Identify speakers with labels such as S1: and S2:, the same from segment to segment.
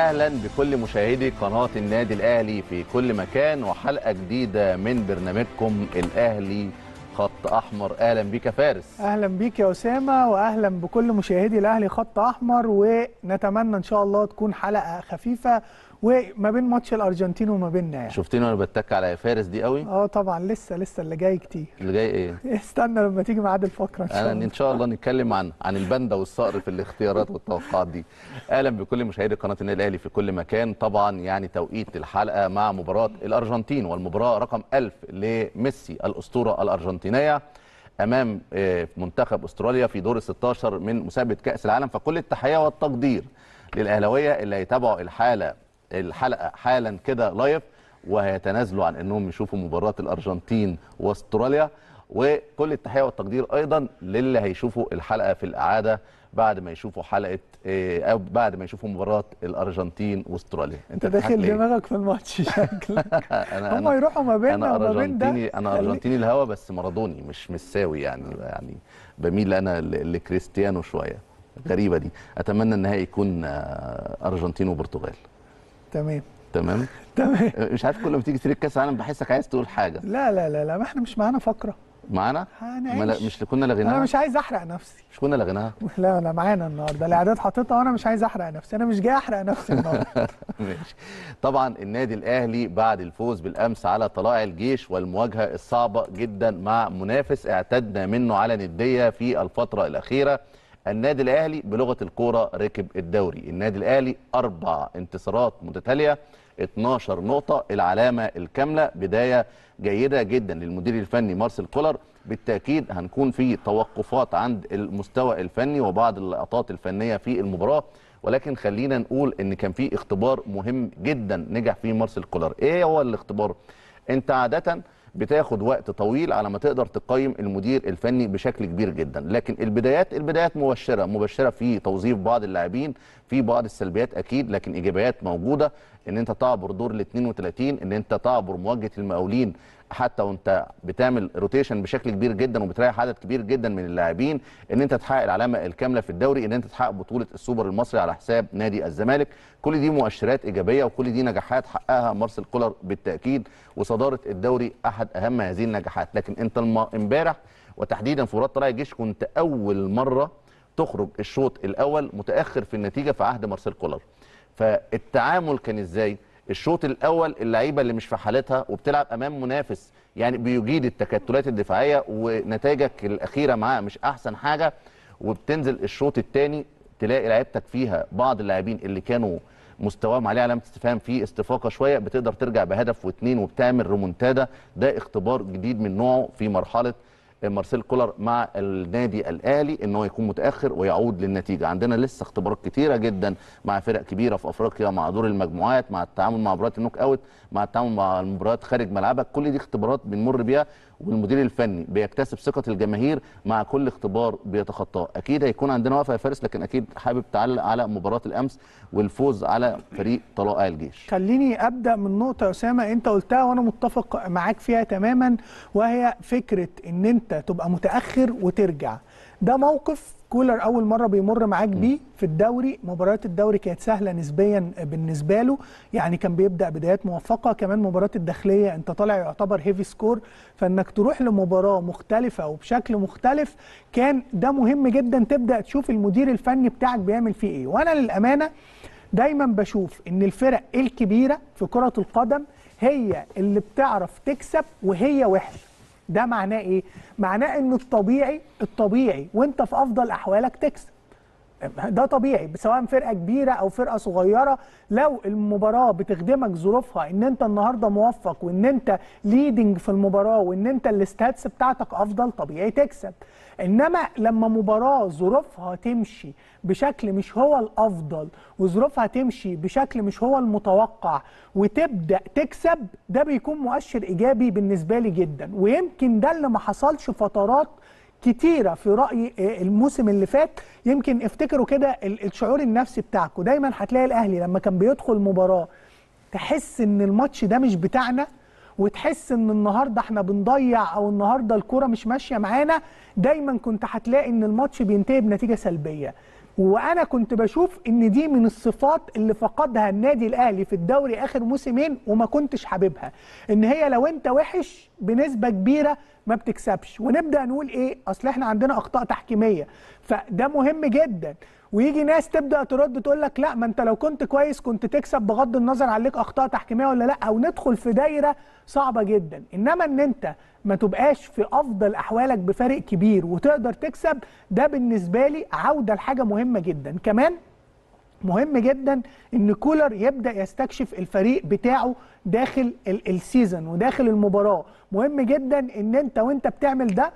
S1: اهلا بكل مشاهدي قناه النادي الاهلي في كل مكان وحلقه جديده من برنامجكم الاهلي خط احمر اهلا بيك يا فارس
S2: اهلا بيك يا اسامه واهلا بكل مشاهدي الاهلي خط احمر ونتمنى ان شاء الله تكون حلقه خفيفه وما بين ماتش الارجنتين وما بيننا يعني
S1: شفتني وانا بتك على يا فارس دي قوي
S2: اه طبعا لسه لسه اللي جاي كتير
S1: اللي جاي ايه
S2: استنى لما تيجي ميعاد الفقره ان شاء
S1: انا
S2: الله
S1: ان شاء الله نتكلم عن عن الباندا والصقر في الاختيارات والتوقعات دي اهلا بكل مشاهدي قناه النادي الاهلي في كل مكان طبعا يعني توقيت الحلقه مع مباراه الارجنتين والمباراه رقم 1000 لميسي الاسطوره الارجنتينيه امام آه، منتخب استراليا في دور ال 16 من مسابقه كاس العالم فكل التحيه والتقدير للاهلاويه اللي هيتابعوا الحاله الحلقه حالا كده لايف وهيتنازلوا عن انهم يشوفوا مباراه الارجنتين واستراليا وكل التحيه والتقدير ايضا للي هيشوفوا الحلقه في الاعاده بعد ما يشوفوا حلقه آه، او بعد ما يشوفوا مباراه الارجنتين واستراليا
S2: انت
S1: بتضحك
S2: داخل
S1: ليه؟
S2: دماغك في الماتش شكلك
S1: انا
S2: هم
S1: انا
S2: يروحوا ما بيننا
S1: انا
S2: وما بين ده
S1: ارجنتيني انا
S2: خلي-
S1: ارجنتيني الهوا بس مارادوني مش مساوي يعني يعني بميل انا ل- لكريستيانو شويه غريبه دي اتمنى النهائي يكون آه، ارجنتين وبرتغال
S2: تمام
S1: تمام
S2: تمام
S1: مش عارف كل ما تيجي تريد كاس العالم بحسك عايز تقول حاجه
S2: لا لا لا لا ما احنا مش معانا فقره
S1: معانا
S2: هنعيش.
S1: ما لا- مش كنا
S2: انا
S1: لغيناها
S2: مش عايز احرق نفسي
S1: مش كنا لغيناها
S2: لا انا معانا النهارده الاعداد حاططها وانا مش عايز احرق نفسي انا مش جاي احرق نفسي النهارده
S1: ماشي طبعا النادي الاهلي بعد الفوز بالامس على طلائع الجيش والمواجهه الصعبه جدا مع منافس اعتدنا منه على نديه في الفتره الاخيره النادي الاهلي بلغه الكوره ركب الدوري النادي الاهلي اربع انتصارات متتاليه 12 نقطه العلامه الكامله بدايه جيده جدا للمدير الفني مارسيل كولر بالتاكيد هنكون في توقفات عند المستوى الفني وبعض اللقطات الفنيه في المباراه ولكن خلينا نقول ان كان في اختبار مهم جدا نجح فيه مارسيل كولر ايه هو الاختبار انت عاده بتاخد وقت طويل على ما تقدر تقيم المدير الفني بشكل كبير جدا لكن البدايات البدايات مبشره مبشره في توظيف بعض اللاعبين في بعض السلبيات اكيد لكن ايجابيات موجوده ان انت تعبر دور ال 32 ان انت تعبر مواجهه المقاولين حتى وانت بتعمل روتيشن بشكل كبير جدا وبتريح عدد كبير جدا من اللاعبين ان انت تحقق العلامه الكامله في الدوري ان انت تحقق بطوله السوبر المصري على حساب نادي الزمالك كل دي مؤشرات ايجابيه وكل دي نجاحات حققها مارسيل كولر بالتاكيد وصداره الدوري احد اهم هذه النجاحات لكن انت الم- امبارح وتحديدا في مباراه طلائع الجيش كنت اول مره تخرج الشوط الاول متاخر في النتيجه في عهد مارسيل كولر فالتعامل كان ازاي الشوط الاول اللعيبه اللي مش في حالتها وبتلعب امام منافس يعني بيجيد التكتلات الدفاعيه ونتائجك الاخيره معاه مش احسن حاجه وبتنزل الشوط الثاني تلاقي لعيبتك فيها بعض اللاعبين اللي كانوا مستواهم عليه علامه استفهام في استفاقه شويه بتقدر ترجع بهدف واثنين وبتعمل ريمونتادا ده اختبار جديد من نوعه في مرحله مارسيل كولر مع النادي الاهلي ان هو يكون متاخر ويعود للنتيجه عندنا لسه اختبارات كتيره جدا مع فرق كبيره في افريقيا مع دور المجموعات مع التعامل مع مباريات النوك اوت مع التعامل مع المباريات خارج ملعبك كل دي اختبارات بنمر بيها والمدير الفني بيكتسب ثقه الجماهير مع كل اختبار بيتخطاه اكيد هيكون عندنا وقفه يا فارس لكن اكيد حابب تعلق على مباراه الامس والفوز على فريق طلائع الجيش
S2: خليني ابدا من نقطه يا اسامه انت قلتها وانا متفق معاك فيها تماما وهي فكره ان انت تبقى متاخر وترجع ده موقف كولر اول مره بيمر معاك بيه في الدوري مباريات الدوري كانت سهله نسبيا بالنسبه له يعني كان بيبدا بدايات موفقه كمان مباراه الداخليه انت طالع يعتبر هيفي سكور فانك تروح لمباراه مختلفه وبشكل مختلف كان ده مهم جدا تبدا تشوف المدير الفني بتاعك بيعمل فيه ايه وانا للامانه دايما بشوف ان الفرق الكبيره في كره القدم هي اللي بتعرف تكسب وهي وحشه ده معناه ايه معناه ان الطبيعي الطبيعي وانت في افضل احوالك تكسب ده طبيعي سواء فرقه كبيره او فرقه صغيره لو المباراه بتخدمك ظروفها ان انت النهارده موفق وان انت ليدنج في المباراه وان انت الاستاتس بتاعتك افضل طبيعي تكسب انما لما مباراه ظروفها تمشي بشكل مش هو الافضل وظروفها تمشي بشكل مش هو المتوقع وتبدا تكسب ده بيكون مؤشر ايجابي بالنسبه لي جدا ويمكن ده اللي ما حصلش فترات كتيرة في رأيي آه، الموسم اللي فات يمكن افتكروا كده ال- الشعور النفسي بتاعكم دايما هتلاقي الأهلي لما كان بيدخل مباراة تحس ان الماتش ده مش بتاعنا وتحس ان النهارده احنا بنضيع او النهارده الكرة مش ماشية معانا دايما كنت هتلاقي ان الماتش بينتهي بنتيجة سلبية وانا كنت بشوف ان دي من الصفات اللي فقدها النادي الاهلي في الدوري اخر موسمين وما كنتش حاببها ان هي لو انت وحش بنسبه كبيره ما بتكسبش ونبدا نقول ايه اصل احنا عندنا اخطاء تحكيميه فده مهم جدا ويجي ناس تبدا ترد تقول لك لا ما انت لو كنت كويس كنت تكسب بغض النظر عليك اخطاء تحكيميه ولا لا او ندخل في دايره صعبه جدا انما ان انت ما تبقاش في افضل احوالك بفارق كبير وتقدر تكسب ده بالنسبه لي عوده لحاجه مهمه جدا كمان مهم جدا ان كولر يبدا يستكشف الفريق بتاعه داخل ال- السيزون وداخل المباراه مهم جدا ان انت وانت بتعمل ده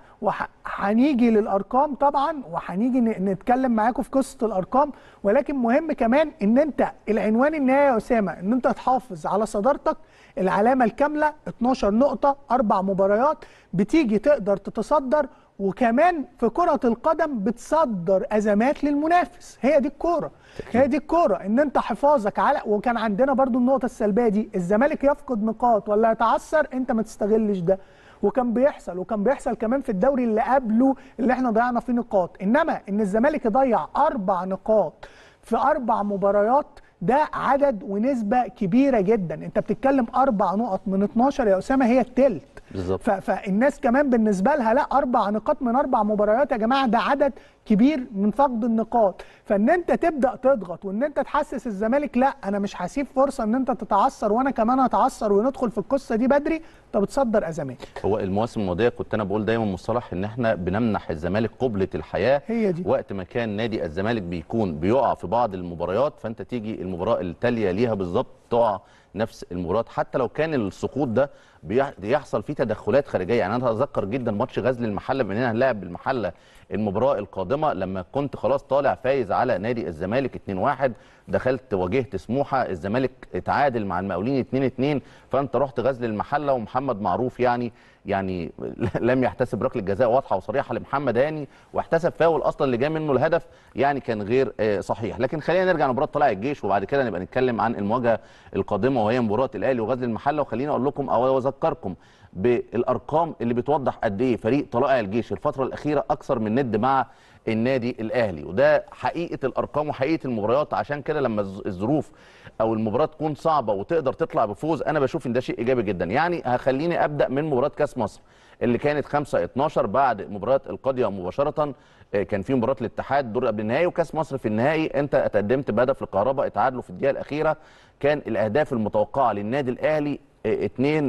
S2: وهنيجي للارقام طبعا وهنيجي ن- نتكلم معاكم في قصه الارقام ولكن مهم كمان ان انت العنوان النهائي يا اسامه ان انت تحافظ على صدارتك العلامه الكامله 12 نقطه اربع مباريات بتيجي تقدر تتصدر وكمان في كرة القدم بتصدر أزمات للمنافس هي دي الكورة هي دي الكورة إن أنت حفاظك على وكان عندنا برضو النقطة السلبية دي الزمالك يفقد نقاط ولا يتعثر أنت ما تستغلش ده وكان بيحصل وكان بيحصل كمان في الدوري اللي قبله اللي احنا ضيعنا فيه نقاط انما ان الزمالك يضيع اربع نقاط في اربع مباريات ده عدد ونسبة كبيرة جدا انت بتتكلم اربع نقط من 12 يا اسامة هي التلت
S1: بالظبط.
S2: ف- فالناس كمان بالنسبه لها لا اربع نقاط من اربع مباريات يا جماعه ده عدد كبير من فقد النقاط فان انت تبدا تضغط وان انت تحسس الزمالك لا انا مش هسيب فرصه ان انت تتعثر وانا كمان هتعثر وندخل في القصه دي بدري انت بتصدر ازمات
S1: هو المواسم الماضيه كنت انا بقول دايما مصطلح ان احنا بنمنح الزمالك قبله الحياه
S2: هي دي.
S1: وقت ما كان نادي الزمالك بيكون بيقع في بعض المباريات فانت تيجي المباراه التاليه ليها بالظبط تقع نفس المباراه حتى لو كان السقوط ده بيح- بيحصل فيه تدخلات خارجيه يعني انا اتذكر جدا ماتش غزل المحله بما اننا هنلاعب بالمحله المباراه القادمه لما كنت خلاص طالع فايز على نادي الزمالك 2-1 دخلت واجهت سموحه الزمالك اتعادل مع المقاولين 2-2 فانت رحت غزل المحله ومحمد معروف يعني يعني لم يحتسب ركله جزاء واضحه وصريحه لمحمد هاني واحتسب فاول اصلا اللي جاء منه الهدف يعني كان غير آه، صحيح لكن خلينا نرجع لمباراه طلائع الجيش وبعد كده نبقى نتكلم عن المواجهه القادمه وهي مباراه الاهلي وغزل المحله وخليني اقول لكم او اذكركم بالارقام اللي بتوضح قد ايه فريق طلائع الجيش الفتره الاخيره اكثر من ند مع النادي الاهلي وده حقيقه الارقام وحقيقه المباريات عشان كده لما الظ- الظروف او المباراه تكون صعبه وتقدر تطلع بفوز انا بشوف ان ده شيء ايجابي جدا يعني هخليني ابدا من مباراه كاس مصر اللي كانت 5 12 بعد مباراه القاضيه مباشره آه، كان في مباراه الاتحاد دور قبل النهائي وكاس مصر في النهائي انت اتقدمت بهدف للكهرباء اتعادلوا في الدقيقه الاخيره كان الاهداف المتوقعه للنادي الاهلي آه،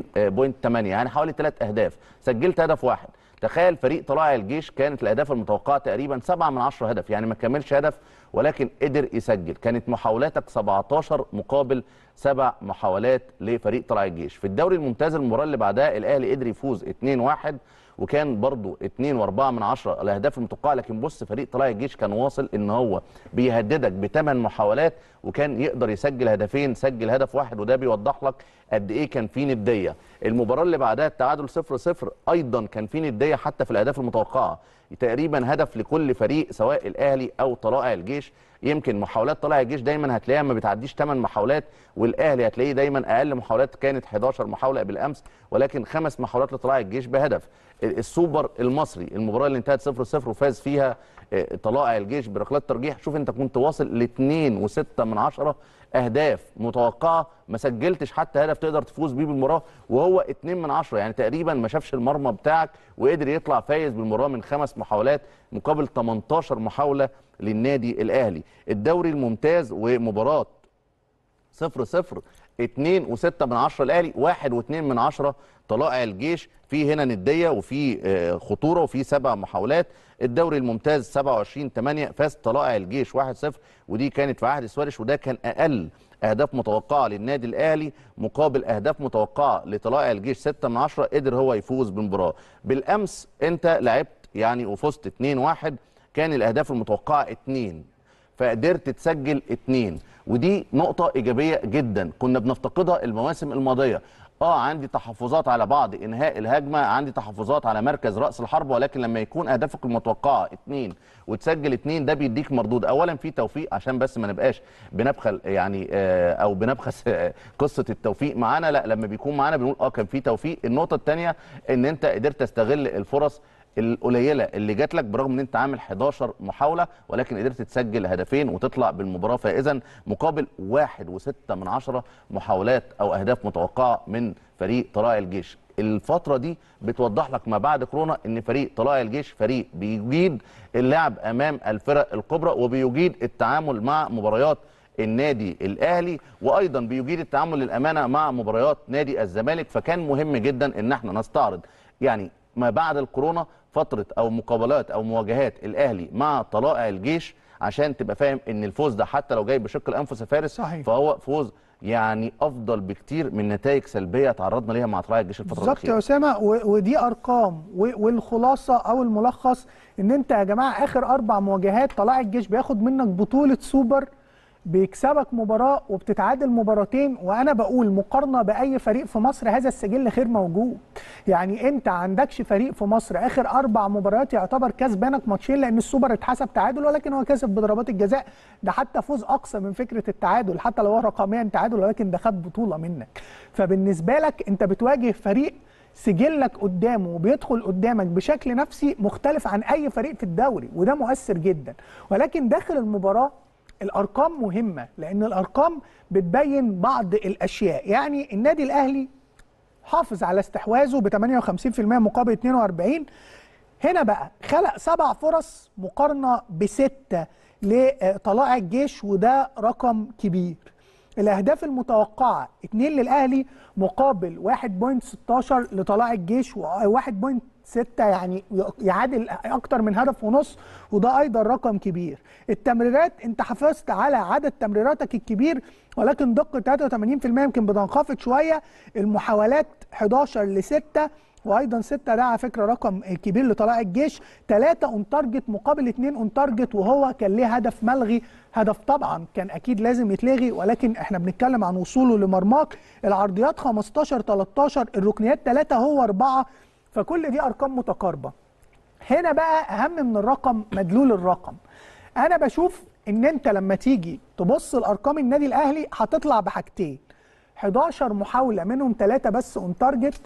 S1: 2.8 يعني حوالي 3 اهداف سجلت هدف واحد تخيل فريق طلائع الجيش كانت الاهداف المتوقعه تقريبا 7 من 10 هدف يعني ما كملش هدف ولكن قدر يسجل كانت محاولاتك 17 مقابل سبع محاولات لفريق طلائع الجيش في الدوري الممتاز المباراه اللي بعدها الاهلي قدر يفوز 2-1 وكان برضو 2 و4 من 10 الاهداف المتوقعه لكن بص فريق طلائع الجيش كان واصل ان هو بيهددك بثمان محاولات وكان يقدر يسجل هدفين سجل هدف واحد وده بيوضح لك قد ايه كان في نديه المباراه اللي بعدها التعادل 0 0 ايضا كان في نديه حتى في الاهداف المتوقعه تقريبا هدف لكل فريق سواء الاهلي او طلائع الجيش يمكن محاولات طلائع الجيش دايما هتلاقيها ما بتعديش 8 محاولات والاهلي هتلاقيه دايما اقل محاولات كانت 11 محاوله بالامس ولكن خمس محاولات لطلائع الجيش بهدف السوبر المصري المباراه اللي انتهت 0 0 وفاز فيها آه، طلائع الجيش بركلات ترجيح شوف انت كنت واصل ل 2 و6 من 10 اهداف متوقعه ما سجلتش حتى هدف تقدر تفوز بيه بالمباراه وهو 2 من 10 يعني تقريبا ما شافش المرمى بتاعك وقدر يطلع فايز بالمباراه من خمس محاولات مقابل 18 محاوله للنادي الاهلي الدوري الممتاز ومباراه 0 0 2 و6 من 10 الاهلي 1 و2 من 10 طلائع الجيش في هنا نديه وفي آه، خطوره وفي سبع محاولات الدوري الممتاز 27 8 فاز طلائع الجيش 1 0 ودي كانت في عهد سوارش وده كان اقل اهداف متوقعه للنادي الاهلي مقابل اهداف متوقعه لطلائع الجيش 6 من 10 قدر هو يفوز بالمباراه بالامس انت لعبت يعني وفزت 2 1 كان الاهداف المتوقعه 2 فقدرت تسجل اتنين ودي نقطة إيجابية جدا كنا بنفتقدها المواسم الماضية اه عندي تحفظات على بعض انهاء الهجمه عندي تحفظات على مركز راس الحرب ولكن لما يكون اهدافك المتوقعه اتنين وتسجل اتنين ده بيديك مردود اولا في توفيق عشان بس ما نبقاش بنبخل يعني آه او بنبخس آه قصه التوفيق معانا لا لما بيكون معانا بنقول اه كان في توفيق النقطه الثانيه ان انت قدرت تستغل الفرص القليله اللي جات لك برغم ان انت عامل 11 محاوله ولكن قدرت تسجل هدفين وتطلع بالمباراه فائزا مقابل واحد وستة من عشرة محاولات او اهداف متوقعه من فريق طلائع الجيش الفتره دي بتوضح لك ما بعد كورونا ان فريق طلائع الجيش فريق بيجيد اللعب امام الفرق الكبرى وبيجيد التعامل مع مباريات النادي الاهلي وايضا بيجيد التعامل للامانه مع مباريات نادي الزمالك فكان مهم جدا ان احنا نستعرض يعني ما بعد الكورونا فتره او مقابلات او مواجهات الاهلي مع طلائع الجيش عشان تبقى فاهم ان الفوز ده حتى لو جاي بشق الانفس يا فارس
S2: صحيح.
S1: فهو فوز يعني افضل بكتير من نتائج سلبيه تعرضنا ليها مع طلائع الجيش الفتره
S2: بالظبط يا
S1: الاخيره
S2: اسامه و- ودي ارقام و- والخلاصه او الملخص ان انت يا جماعه اخر اربع مواجهات طلائع الجيش بياخد منك بطوله سوبر بيكسبك مباراه وبتتعادل مباراتين وانا بقول مقارنه باي فريق في مصر هذا السجل غير موجود يعني انت عندكش فريق في مصر اخر اربع مباريات يعتبر كسبانك ماتشين لان السوبر اتحسب تعادل ولكن هو كسب بضربات الجزاء ده حتى فوز اقصى من فكره التعادل حتى لو هو رقميا تعادل ولكن ده خد بطوله منك فبالنسبه لك انت بتواجه فريق سجلك قدامه وبيدخل قدامك بشكل نفسي مختلف عن اي فريق في الدوري وده مؤثر جدا ولكن داخل المباراه الارقام مهمه لان الارقام بتبين بعض الاشياء يعني النادي الاهلي حافظ على استحواذه ب 58% مقابل 42 هنا بقى خلق سبع فرص مقارنه بسته لطلائع الجيش وده رقم كبير الاهداف المتوقعه 2 للاهلي مقابل 1.16 لطلائع الجيش و1.6 يعني يعادل اكتر من هدف ونص وده ايضا رقم كبير التمريرات انت حافظت على عدد تمريراتك الكبير ولكن دقه 83% يمكن بتنخفض شويه المحاولات 11 ل 6 وايضا 6 ده على فكره رقم كبير لطلائع الجيش 3 اون تارجت مقابل 2 اون تارجت وهو كان ليه هدف ملغي هدف طبعا كان اكيد لازم يتلغي ولكن احنا بنتكلم عن وصوله لمرماك العرضيات 15 13 الركنيات 3 هو 4 فكل دي ارقام متقاربه هنا بقى اهم من الرقم مدلول الرقم انا بشوف ان انت لما تيجي تبص لارقام النادي الاهلي هتطلع بحاجتين 11 محاوله منهم ثلاثه بس اون تارجت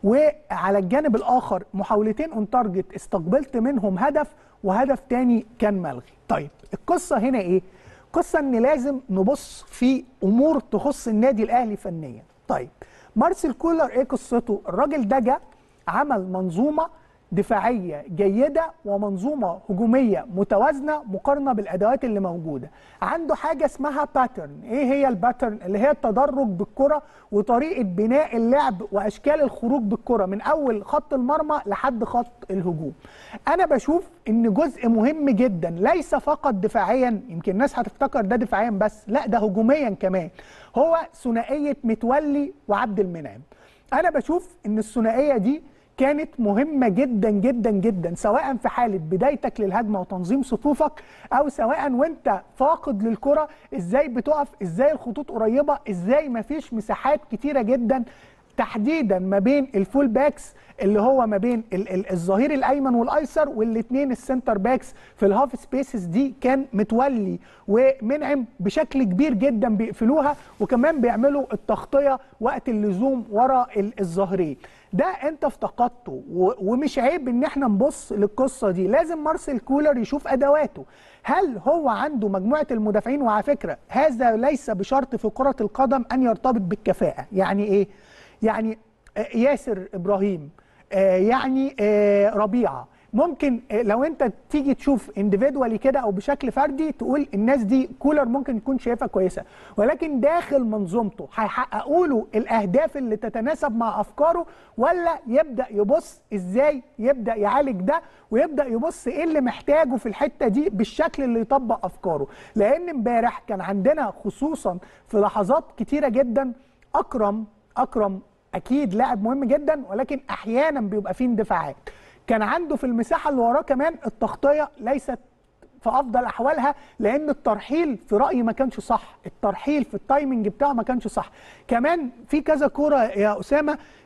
S2: وعلى الجانب الاخر محاولتين اون تارجت استقبلت منهم هدف وهدف تاني كان ملغي طيب القصه هنا ايه قصه ان لازم نبص في امور تخص النادي الاهلي فنيا طيب مارسيل كولر ايه قصته الراجل ده جه عمل منظومه دفاعيه جيده ومنظومه هجوميه متوازنه مقارنه بالادوات اللي موجوده عنده حاجه اسمها باترن ايه هي الباترن اللي هي التدرج بالكره وطريقه بناء اللعب واشكال الخروج بالكره من اول خط المرمى لحد خط الهجوم انا بشوف ان جزء مهم جدا ليس فقط دفاعيا يمكن الناس هتفتكر ده دفاعيا بس لا ده هجوميا كمان هو ثنائيه متولي وعبد المنعم انا بشوف ان الثنائيه دي كانت مهمة جدا جدا جدا سواء في حالة بدايتك للهجمة وتنظيم صفوفك أو سواء وانت فاقد للكرة ازاي بتقف ازاي الخطوط قريبة ازاي مفيش مساحات كتيرة جدا تحديدا ما بين الفول باكس اللي هو ما بين ال- ال- الظهير الايمن والايسر والاثنين السنتر باكس في الهاف سبيسز دي كان متولي ومنعم بشكل كبير جدا بيقفلوها وكمان بيعملوا التغطيه وقت اللزوم ورا ال- الظهرين ده انت افتقدته و- ومش عيب ان احنا نبص للقصه دي لازم مارسيل كولر يشوف ادواته هل هو عنده مجموعه المدافعين وعلى فكره هذا ليس بشرط في كره القدم ان يرتبط بالكفاءه يعني ايه يعني آه، ياسر ابراهيم آه، يعني آه، ربيعه ممكن آه، لو انت تيجي تشوف انديفيدوالي كده او بشكل فردي تقول الناس دي كولر ممكن يكون شايفها كويسه ولكن داخل منظومته هيحققوا له الاهداف اللي تتناسب مع افكاره ولا يبدا يبص ازاي يبدا يعالج ده ويبدا يبص ايه اللي محتاجه في الحته دي بالشكل اللي يطبق افكاره لان امبارح كان عندنا خصوصا في لحظات كتيره جدا اكرم اكرم اكيد لاعب مهم جدا ولكن احيانا بيبقى فيه اندفاعات كان عنده في المساحه اللي وراه كمان التغطيه ليست في افضل احوالها لان الترحيل في رايي ما كانش صح الترحيل في التايمنج بتاعه ما كانش صح كمان في كذا كوره يا اسامه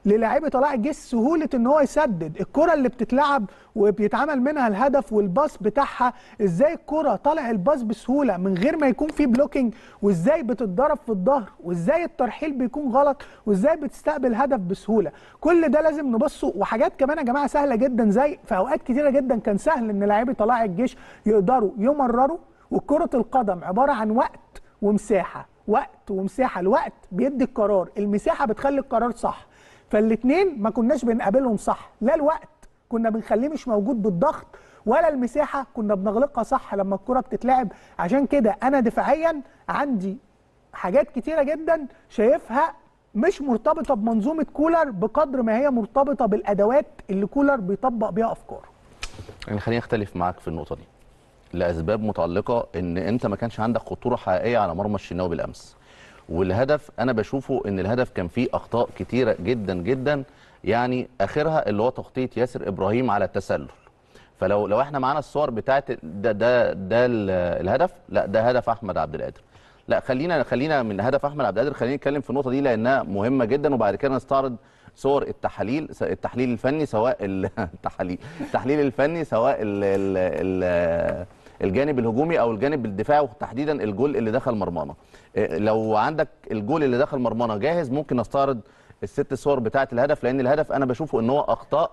S2: للاعيبه طلائع الجيش سهوله ان هو يسدد الكره اللي بتتلعب وبيتعمل منها الهدف والباص بتاعها ازاي الكره طالع الباص بسهوله من غير ما يكون في بلوكينج وازاي بتتضرب في الظهر وازاي الترحيل بيكون غلط وازاي بتستقبل هدف بسهوله كل ده لازم نبصه وحاجات كمان يا جماعه سهله جدا زي في اوقات كتيره جدا كان سهل ان لاعبي طلائع الجيش يقدروا يمرروا وكره القدم عباره عن وقت ومساحه وقت ومساحه الوقت بيدي القرار المساحه بتخلي القرار صح فالاثنين ما كناش بنقابلهم صح لا الوقت كنا بنخليه مش موجود بالضغط ولا المساحه كنا بنغلقها صح لما الكره بتتلعب عشان كده انا دفاعيا عندي حاجات كتيره جدا شايفها مش مرتبطه بمنظومه كولر بقدر ما هي مرتبطه بالادوات اللي كولر بيطبق بيها افكاره
S1: يعني خليني اختلف معاك في النقطه دي لاسباب متعلقه ان انت ما كانش عندك خطوره حقيقيه على مرمى الشناوي بالامس والهدف انا بشوفه ان الهدف كان فيه اخطاء كتيره جدا جدا يعني اخرها اللي هو تغطيه ياسر ابراهيم على التسلل فلو لو احنا معانا الصور بتاعت ده ده ده ال- الهدف لا ده هدف احمد عبد القادر لا خلينا خلينا من هدف احمد عبد القادر خلينا نتكلم في النقطه دي لانها مهمه جدا وبعد كده نستعرض صور التحاليل التحليل الفني سواء ال- التحاليل التحليل الفني سواء ال ال ال الجانب الهجومي او الجانب الدفاعي وتحديدا الجول اللي دخل مرمانا إيه، لو عندك الجول اللي دخل مرمانا جاهز ممكن نستعرض الست صور بتاعه الهدف لان الهدف انا بشوفه ان هو اخطاء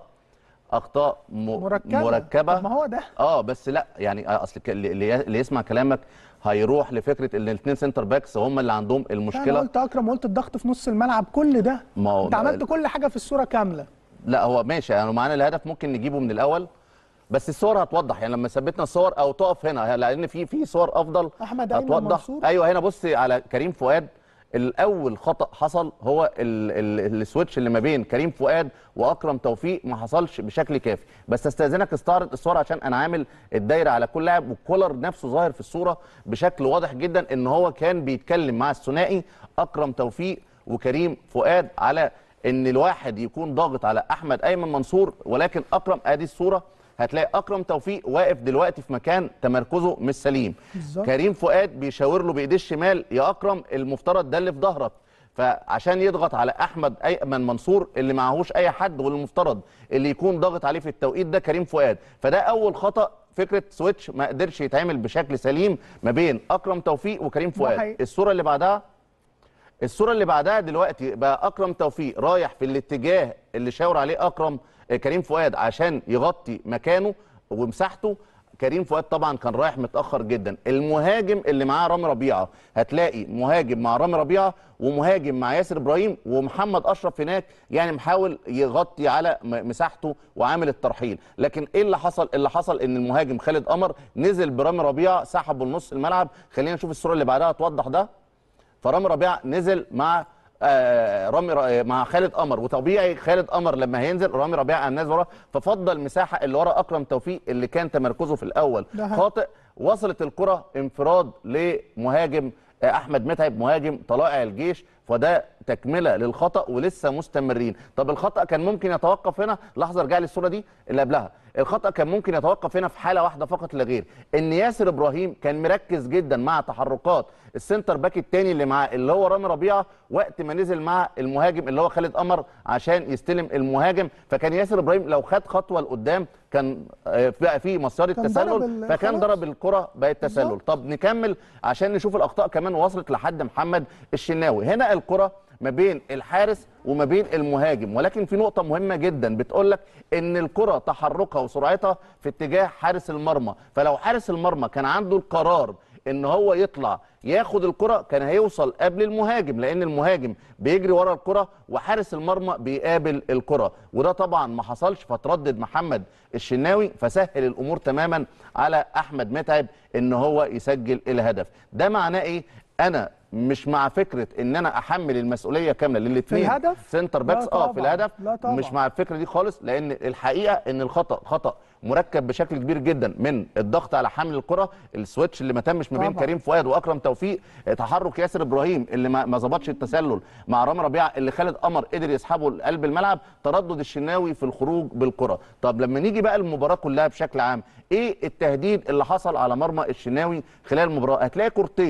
S1: اخطاء م-
S2: مركبة.
S1: مركبه
S2: طب ما هو ده.
S1: اه بس لا يعني آه، اصل ك- اللي اللي يسمع كلامك هيروح لفكره ان الاثنين سنتر باكس هم اللي عندهم
S2: انا
S1: المشكله
S2: قلت اكرم وقلت الضغط في نص الملعب كل ده
S1: ما هو
S2: انت عملت كل حاجه في الصوره كامله
S1: لا هو ماشي يعني معانا الهدف ممكن نجيبه من الاول بس الصور هتوضح يعني لما ثبتنا الصور او تقف هنا لان في في صور افضل
S2: أحمد أيمن
S1: هتوضح
S2: منصور.
S1: ايوه هنا بص على كريم فؤاد الاول خطا حصل هو ال- ال- السويتش اللي ما بين كريم فؤاد واكرم توفيق ما حصلش بشكل كافي بس استاذنك استعرض الصور عشان انا عامل الدايره على كل لاعب والكولر نفسه ظاهر في الصوره بشكل واضح جدا ان هو كان بيتكلم مع الثنائي اكرم توفيق وكريم فؤاد على ان الواحد يكون ضاغط على احمد ايمن منصور ولكن اكرم ادي الصوره هتلاقي اكرم توفيق واقف دلوقتي في مكان تمركزه مش سليم
S2: بالظبط.
S1: كريم فؤاد بيشاور له بايديه الشمال يا اكرم المفترض ده اللي في ظهرك فعشان يضغط على احمد ايمن منصور اللي معهوش اي حد والمفترض اللي يكون ضاغط عليه في التوقيت ده كريم فؤاد فده اول خطا فكره سويتش ما قدرش يتعمل بشكل سليم ما بين اكرم توفيق وكريم فؤاد
S2: حقيقي.
S1: الصوره اللي بعدها الصوره اللي بعدها دلوقتي بقى اكرم توفيق رايح في الاتجاه اللي شاور عليه اكرم آه، كريم فؤاد عشان يغطي مكانه ومساحته كريم فؤاد طبعا كان رايح متاخر جدا المهاجم اللي معاه رامي ربيعه هتلاقي مهاجم مع رامي ربيعه ومهاجم مع ياسر ابراهيم ومحمد اشرف هناك يعني محاول يغطي على م- مساحته وعامل الترحيل لكن ايه اللي حصل اللي حصل ان المهاجم خالد قمر نزل برامي ربيعه سحبه لنص الملعب خلينا نشوف الصوره اللي بعدها توضح ده فرامي ربيعه نزل مع آه رامي ر- مع خالد قمر وطبيعي خالد قمر لما هينزل رامي ربيعه الناس وراه ففضل المساحه اللي ورا اكرم توفيق اللي كان تمركزه في الاول
S2: ده حقيقي.
S1: خاطئ وصلت الكره انفراد لمهاجم آه، احمد متعب مهاجم طلائع الجيش فده تكمله للخطا ولسه مستمرين طب الخطا كان ممكن يتوقف هنا لحظه ارجع لي الصوره دي اللي قبلها الخطا كان ممكن يتوقف هنا في حاله واحده فقط لا غير ان ياسر ابراهيم كان مركز جدا مع تحركات السنتر باك الثاني اللي معاه اللي هو رامي ربيعه وقت ما نزل مع المهاجم اللي هو خالد قمر عشان يستلم المهاجم فكان ياسر ابراهيم لو خد خطوه لقدام كان آه، بقى في مسار
S2: كان ضرب
S1: التسلل
S2: ال-
S1: فكان
S2: خلاص.
S1: ضرب الكره بقت تسلل
S2: بالظبط.
S1: طب نكمل عشان نشوف الاخطاء كمان وصلت لحد محمد الشناوي هنا الكره ما بين الحارس وما بين المهاجم ولكن في نقطه مهمه جدا بتقول لك ان الكره تحركها وسرعتها في اتجاه حارس المرمى فلو حارس المرمى كان عنده القرار ان هو يطلع ياخد الكره كان هيوصل قبل المهاجم لان المهاجم بيجري ورا الكره وحارس المرمى بيقابل الكره وده طبعا ما حصلش فتردد محمد الشناوي فسهل الامور تماما على احمد متعب ان هو يسجل الهدف ده معناه ايه انا مش مع فكره ان انا احمل المسؤوليه كامله للاثنين
S2: في الهدف؟
S1: سنتر
S2: لا
S1: باكس اه في
S2: طبعاً،
S1: الهدف
S2: لا طبعاً.
S1: مش مع الفكره دي خالص لان الحقيقه ان الخطا خطا مركب بشكل كبير جدا من الضغط على حمل الكره السويتش اللي ما تمش ما بين
S2: طبعاً.
S1: كريم فؤاد واكرم توفيق تحرك ياسر ابراهيم اللي ما ما ظبطش التسلل مع رامي ربيعه اللي خالد قمر قدر يسحبه لقلب الملعب تردد الشناوي في الخروج بالكره طب لما نيجي بقى المباراه كلها بشكل عام ايه التهديد اللي حصل على مرمى الشناوي خلال المباراه هتلاقي كورتين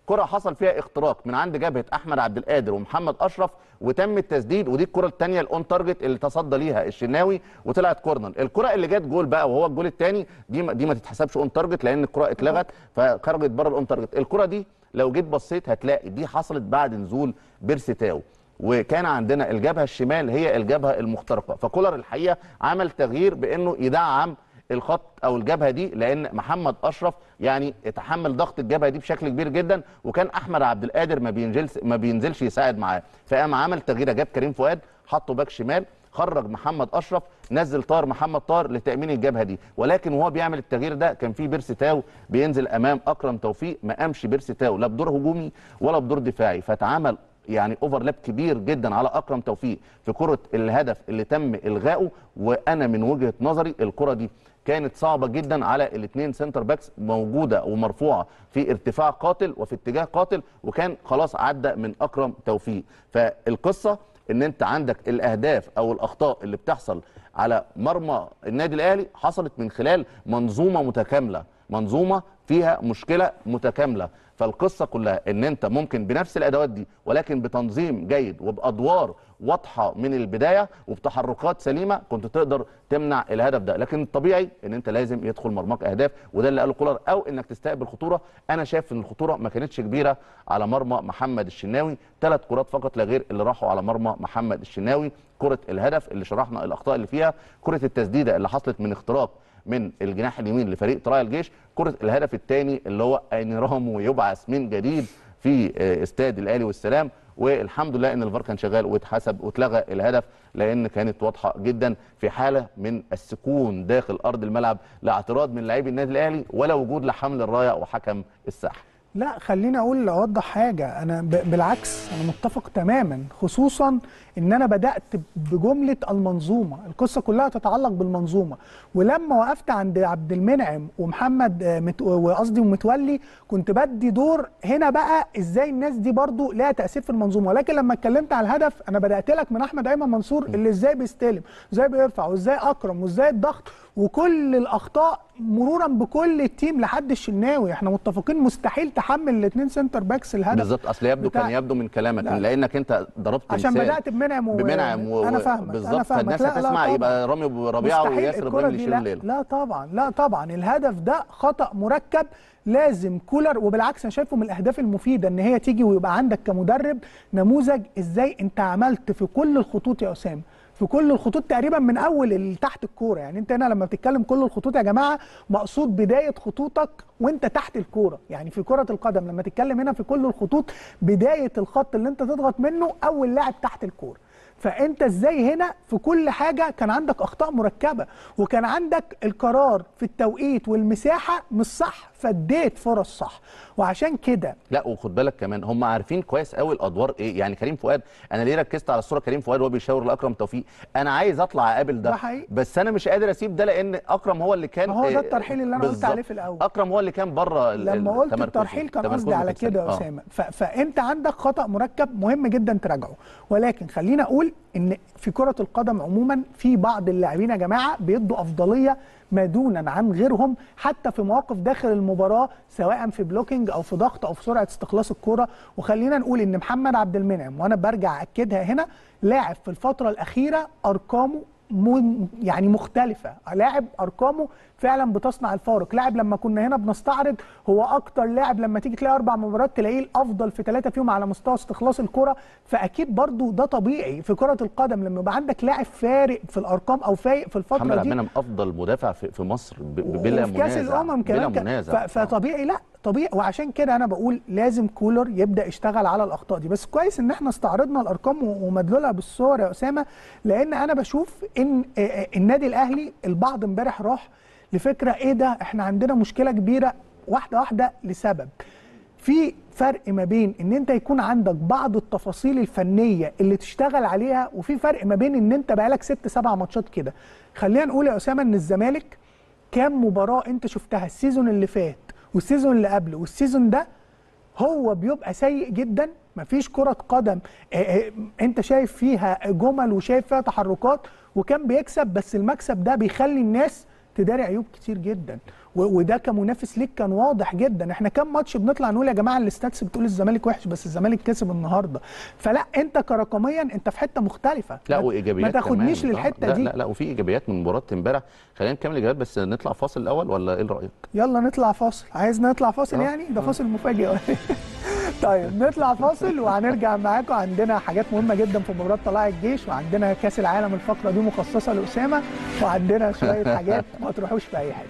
S1: كره حصل فيها اختراق من عند جبهه احمد عبد القادر ومحمد اشرف وتم التسديد ودي الكره الثانيه الاون تارجت اللي تصدى ليها الشناوي وطلعت كورنر الكره اللي جت جول بقى وهو الجول الثاني دي ما- دي ما تتحسبش اون تارجت لان الكره اتلغت فخرجت بره الاون تارجت الكره دي لو جيت بصيت هتلاقي دي حصلت بعد نزول بيرسي تاو وكان عندنا الجبهه الشمال هي الجبهه المخترقه فكولر الحقيقه عمل تغيير بانه يدعم الخط او الجبهه دي لان محمد اشرف يعني اتحمل ضغط الجبهه دي بشكل كبير جدا وكان احمد عبد القادر ما بينزلش ما بينزلش يساعد معاه فقام عمل تغيير جاب كريم فؤاد حطه باك شمال خرج محمد اشرف نزل طاهر محمد طاهر لتامين الجبهه دي ولكن وهو بيعمل التغيير ده كان في بيرسي تاو بينزل امام اكرم توفيق ما قامش بيرسي تاو لا بدور هجومي ولا بدور دفاعي فاتعمل يعني اوفرلاب كبير جدا على اكرم توفيق في كره الهدف اللي تم الغائه وانا من وجهه نظري الكره دي كانت صعبه جدا على الاثنين سنتر باكس موجوده ومرفوعه في ارتفاع قاتل وفي اتجاه قاتل وكان خلاص عدى من اكرم توفيق فالقصه ان انت عندك الاهداف او الاخطاء اللي بتحصل على مرمى النادي الاهلي حصلت من خلال منظومه متكامله منظومه فيها مشكله متكامله فالقصه كلها ان انت ممكن بنفس الادوات دي ولكن بتنظيم جيد وبادوار واضحه من البدايه وبتحركات سليمه كنت تقدر تمنع الهدف ده لكن الطبيعي ان انت لازم يدخل مرماك اهداف وده اللي قاله كولر او انك تستقبل خطوره انا شايف ان الخطوره ما كانتش كبيره على مرمى محمد الشناوي ثلاث كرات فقط لا غير اللي راحوا على مرمى محمد الشناوي كره الهدف اللي شرحنا الاخطاء اللي فيها كره التسديده اللي حصلت من اختراق من الجناح اليمين لفريق طلائع الجيش كره الهدف الثاني اللي هو ان رامو يبعث من جديد في آه، استاد الاهلي والسلام والحمد لله ان الفار كان شغال واتحسب واتلغى الهدف لان كانت واضحه جدا في حاله من السكون داخل ارض الملعب لا اعتراض من لاعبي النادي الاهلي ولا وجود لحمل الرايه وحكم الساحه
S2: لا خليني اقول اوضح حاجه انا ب- بالعكس انا متفق تماما خصوصا ان انا بدات بجمله المنظومه القصه كلها تتعلق بالمنظومه ولما وقفت عند عبد المنعم ومحمد آه، مت- وقصدي ومتولي كنت بدي دور هنا بقى ازاي الناس دي برضو لها تاثير في المنظومه ولكن لما اتكلمت على الهدف انا بدات لك من احمد ايمن منصور اللي ازاي بيستلم ازاي بيرفع وازاي اكرم وازاي الضغط وكل الاخطاء مرورا بكل التيم لحد الشناوي احنا متفقين مستحيل تحمل الاثنين سنتر باكس الهدف
S1: بالظبط اصل يبدو
S2: بتاع-
S1: كان يبدو من كلامك
S2: لا.
S1: لانك انت ضربت
S2: عشان
S1: مثال
S2: بدات بمنعم و...
S1: بمنعم و...
S2: انا فاهمك انا
S1: بالظبط
S2: فاهمك
S1: فالناس
S2: لا لا
S1: هتسمع
S2: طبعاً.
S1: يبقى رامي ربيعه
S2: مستحيل
S1: وياسر
S2: الكرة
S1: ابراهيم اللي
S2: دي
S1: يشيلوا
S2: لا,
S1: الليله
S2: لا طبعا لا طبعا الهدف ده خطا مركب لازم كولر وبالعكس انا شايفه من الاهداف المفيده ان هي تيجي ويبقى عندك كمدرب نموذج ازاي انت عملت في كل الخطوط يا اسامه في كل الخطوط تقريبا من اول ال- تحت الكوره يعني انت هنا لما بتتكلم كل الخطوط يا جماعه مقصود بدايه خطوطك وانت تحت الكوره يعني في كره القدم لما تتكلم هنا في كل الخطوط بدايه الخط اللي انت تضغط منه اول لاعب تحت الكوره فانت ازاي هنا في كل حاجه كان عندك اخطاء مركبه وكان عندك القرار في التوقيت والمساحه مش صح فاديت فرص صح وعشان كده
S1: لا وخد بالك كمان هم عارفين كويس قوي الادوار ايه يعني كريم فؤاد انا ليه ركزت على الصوره كريم فؤاد وهو بيشاور لاكرم توفيق انا عايز اطلع اقابل ده
S2: ده حقيقي.
S1: بس انا مش قادر اسيب ده لان اكرم هو اللي كان
S2: ما هو ده
S1: آه،
S2: الترحيل اللي أنا قلت
S1: بالظبط.
S2: عليه في الأول.
S1: اكرم هو اللي كان بره ال-
S2: لما قلت
S1: التمركز.
S2: الترحيل كان
S1: تمركزه
S2: قصدي على
S1: كان
S2: كده يا
S1: سليم. آه.
S2: اسامه ف- فانت عندك خطا مركب مهم جدا تراجعه ولكن خلينا اقول ان في كره القدم عموما في بعض اللاعبين يا جماعه بيدوا افضليه ما دونا عن غيرهم حتى في مواقف داخل المباراه سواء في بلوكينج او في ضغط او في سرعه استخلاص الكره وخلينا نقول ان محمد عبد المنعم وانا برجع اكدها هنا لاعب في الفتره الاخيره ارقامه م- يعني مختلفة لاعب أرقامه فعلا بتصنع الفارق لاعب لما كنا هنا بنستعرض هو أكتر لاعب لما تيجي تلاقي أربع مباريات تلاقيه الأفضل في ثلاثة فيهم على مستوى استخلاص الكرة فأكيد برضو ده طبيعي في كرة القدم لما يبقى عندك لاعب فارق في الأرقام أو فايق في
S1: محمد
S2: الفترة
S1: عبد
S2: دي
S1: المنعم افضل مدافع في في مصر ب- ب- بلا
S2: وفي
S1: منازع
S2: كاس الامم
S1: بلا
S2: كمان ك-
S1: منازع
S2: ف- فطبيعي لا طبيعي وعشان كده انا بقول لازم كولر يبدا يشتغل على الاخطاء دي بس كويس ان احنا استعرضنا الارقام و- ومدلولها بالصور يا اسامه لان انا بشوف ان آه، آه، النادي الاهلي البعض امبارح راح لفكره ايه ده احنا عندنا مشكله كبيره واحده واحده لسبب في فرق ما بين ان انت يكون عندك بعض التفاصيل الفنيه اللي تشتغل عليها وفي فرق ما بين ان انت بقالك ست سبع ماتشات كده خلينا نقول يا اسامه ان الزمالك كام مباراه انت شفتها السيزون اللي فات والسيزون اللي قبله والسيزون ده هو بيبقى سيء جدا مفيش كرة قدم آه، آه، انت شايف فيها جمل وشايف فيها تحركات وكان بيكسب بس المكسب ده بيخلي الناس تداري عيوب كتير جدا و- وده كمنافس ليك كان واضح جدا احنا كام ماتش بنطلع نقول يا جماعه الاستاتس بتقول الزمالك وحش بس الزمالك كسب النهارده فلا انت كرقميا انت في حته مختلفه
S1: لا
S2: ما-
S1: وايجابيات
S2: ما تاخدنيش
S1: كمان. آه،
S2: للحته
S1: لا
S2: دي
S1: لا لا وفي ايجابيات من مباراه امبارح خلينا نكمل الايجابيات بس نطلع فاصل الاول ولا ايه رايك؟
S2: يلا نطلع فاصل عايز نطلع فاصل
S1: آه.
S2: يعني ده فاصل مفاجئ طيب نطلع فاصل وهنرجع معاكم عندنا حاجات مهمه جدا في مباراه طلائع الجيش وعندنا كاس العالم الفقره دي مخصصه لاسامه وعندنا شويه حاجات ما تروحوش في اي حاجه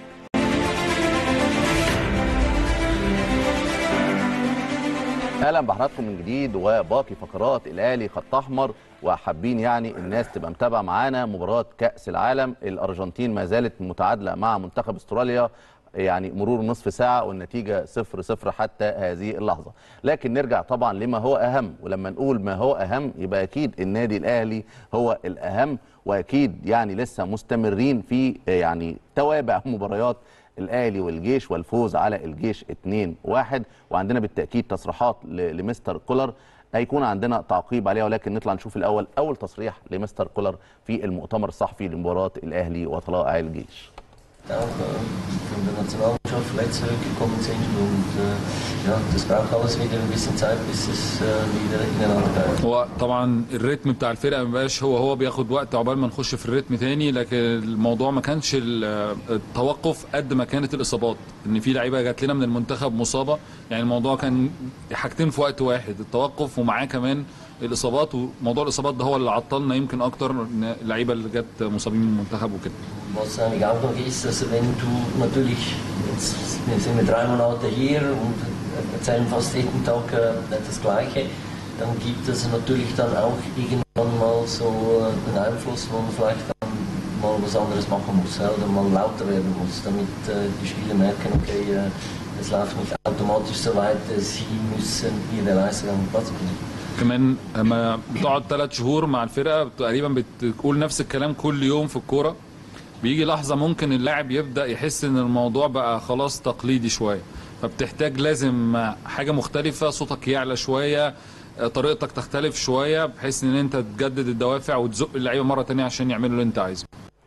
S1: اهلا بحضراتكم من جديد وباقي فقرات الاهلي خط احمر وحابين يعني الناس تبقى متابعه معانا مباراه كاس العالم الارجنتين ما زالت متعادله مع منتخب استراليا يعني مرور نصف ساعه والنتيجه 0 0 حتى هذه اللحظه لكن نرجع طبعا لما هو اهم ولما نقول ما هو اهم يبقى اكيد النادي الاهلي هو الاهم واكيد يعني لسه مستمرين في يعني توابع مباريات الاهلي والجيش والفوز على الجيش 2-1 وعندنا بالتاكيد تصريحات ل- لمستر كولر هيكون عندنا تعقيب عليها ولكن نطلع نشوف الاول اول تصريح لمستر كولر في المؤتمر الصحفي لمباراه الاهلي وطلائع الجيش
S3: auch äh, von der Nationalmannschaft vielleicht zurückgekommen sind und äh, ja, das braucht alles wieder ein bisschen Zeit, bis es äh, wieder ineinander greift.
S4: هو طبعا الريتم بتاع الفرقه ما بقاش هو هو بياخد وقت عقبال ما نخش في الريتم تاني لكن الموضوع ما كانش ال- التوقف قد ما كانت الاصابات ان في لعيبه جات لنا من المنتخب مصابه يعني الموضوع كان حاجتين في وقت واحد التوقف ومعاه كمان الاصابات وموضوع الاصابات ده هو اللي عطلنا يمكن اكتر إن اللعيبه اللي جت مصابين من المنتخب وكده
S3: Was eigentlich auch noch ist, also wenn du natürlich, jetzt sind wir drei Monate hier und erzählen fast jeden Tag äh, das Gleiche, dann gibt es natürlich dann auch irgendwann mal so äh, den Einfluss, wo man vielleicht dann mal was anderes machen muss ja, oder mal lauter werden muss, damit äh, die Spieler merken, okay, äh, es läuft nicht automatisch so weit, äh, sie müssen ihre Leistung am Platz bringen.
S4: كمان لما بتقعد ثلاث شهور مع الفرقه تقريبا بتقول نفس الكلام كل يوم في الكوره بيجي لحظه ممكن اللاعب يبدا يحس ان الموضوع بقى خلاص تقليدي شويه فبتحتاج لازم حاجه مختلفه صوتك يعلى شويه طريقتك تختلف شويه بحيث ان انت تجدد الدوافع وتزق اللعيبه مره تانية عشان يعملوا اللي انت عايزه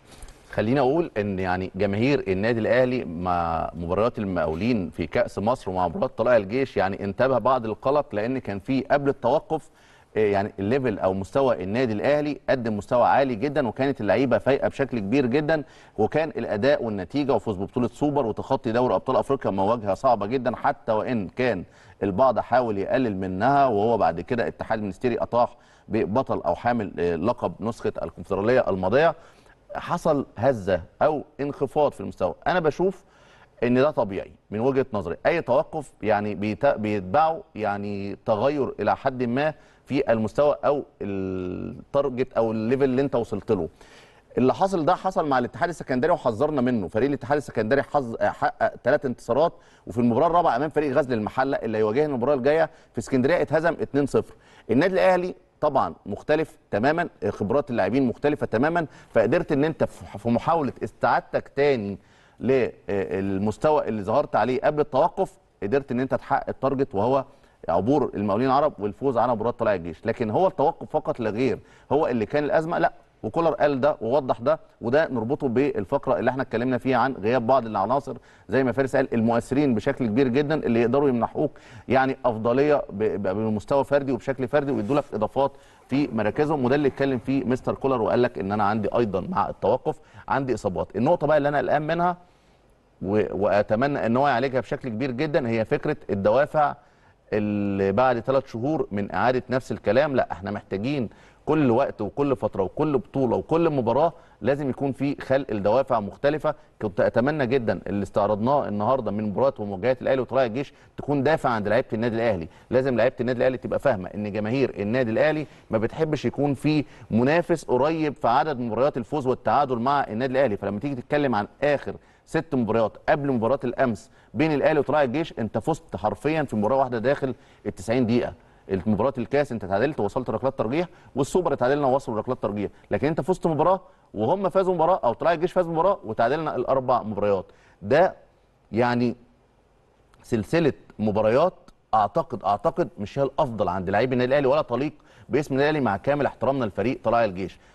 S1: خليني اقول ان يعني جماهير النادي الاهلي مع مباريات المقاولين في كاس مصر ومع مباراه طلائع الجيش يعني انتبه بعض القلق لان كان في قبل التوقف آه، يعني الليفل او مستوى النادي الاهلي قدم مستوى عالي جدا وكانت اللعيبه فايقه بشكل كبير جدا وكان الاداء والنتيجه وفوز ببطوله سوبر وتخطي دوري ابطال افريقيا مواجهه صعبه جدا حتى وان كان البعض حاول يقلل منها وهو بعد كده اتحاد المنستيري اطاح ببطل او حامل آه، لقب نسخه الكونفدراليه الماضيه حصل هزه او انخفاض في المستوى انا بشوف ان ده طبيعي من وجهه نظري اي توقف يعني بيت- بيتبعه يعني تغير الى حد ما في المستوى او التارجت او الليفل اللي انت وصلت له اللي حصل ده حصل مع الاتحاد السكندري وحذرنا منه فريق الاتحاد السكندري حظ حقق ثلاث انتصارات وفي المباراه الرابعه امام فريق غزل المحله اللي هيواجهنا المباراه الجايه في اسكندريه اتهزم 2-0 النادي الاهلي طبعا مختلف تماما خبرات اللاعبين مختلفه تماما فقدرت ان انت في في محاوله استعادتك تاني للمستوى اللي ظهرت عليه قبل التوقف قدرت ان انت تحقق التارجت وهو عبور المقاولين العرب والفوز على مباراه طلائع الجيش لكن هو التوقف فقط لا غير هو اللي كان الازمه لا وكولر قال ده ووضح ده وده نربطه بالفقره اللي احنا اتكلمنا فيها عن غياب بعض العناصر زي ما فارس قال المؤثرين بشكل كبير جدا اللي يقدروا يمنحوك يعني افضليه ب- ب- بمستوى فردي وبشكل فردي ويدوا لك اضافات في مراكزهم وده اللي اتكلم فيه مستر كولر وقال لك ان انا عندي ايضا مع التوقف عندي اصابات النقطه بقى اللي انا قلقان منها و- واتمنى ان هو يعالجها بشكل كبير جدا هي فكره الدوافع اللي بعد ثلاث شهور من اعاده نفس الكلام لا احنا محتاجين كل وقت وكل فتره وكل بطوله وكل مباراه لازم يكون في خلق الدوافع مختلفه كنت اتمنى جدا اللي استعرضناه النهارده من مباريات ومواجهات الاهلي وطلائع الجيش تكون دافع عند لعيبه النادي الاهلي لازم لعيبه النادي الاهلي تبقى فاهمه ان جماهير النادي الاهلي ما بتحبش يكون في منافس قريب في عدد مباريات الفوز والتعادل مع النادي الاهلي فلما تيجي تتكلم عن اخر ست مباريات قبل مباراه الامس بين الاهلي وطلائع الجيش انت فزت حرفيا في مباراه واحده داخل ال 90 دقيقه المباراه الكاس انت تعادلت ووصلت ركلات ترجيح والسوبر اتعادلنا ووصلوا ركلات ترجيح لكن انت فزت مباراه وهم فازوا مباراه او طلائع الجيش فاز مباراه وتعادلنا الاربع مباريات ده يعني سلسله مباريات اعتقد اعتقد مش هي الافضل عند لاعبي النادي الاهلي ولا تليق باسم النادي الاهلي مع كامل احترامنا لفريق طلائع الجيش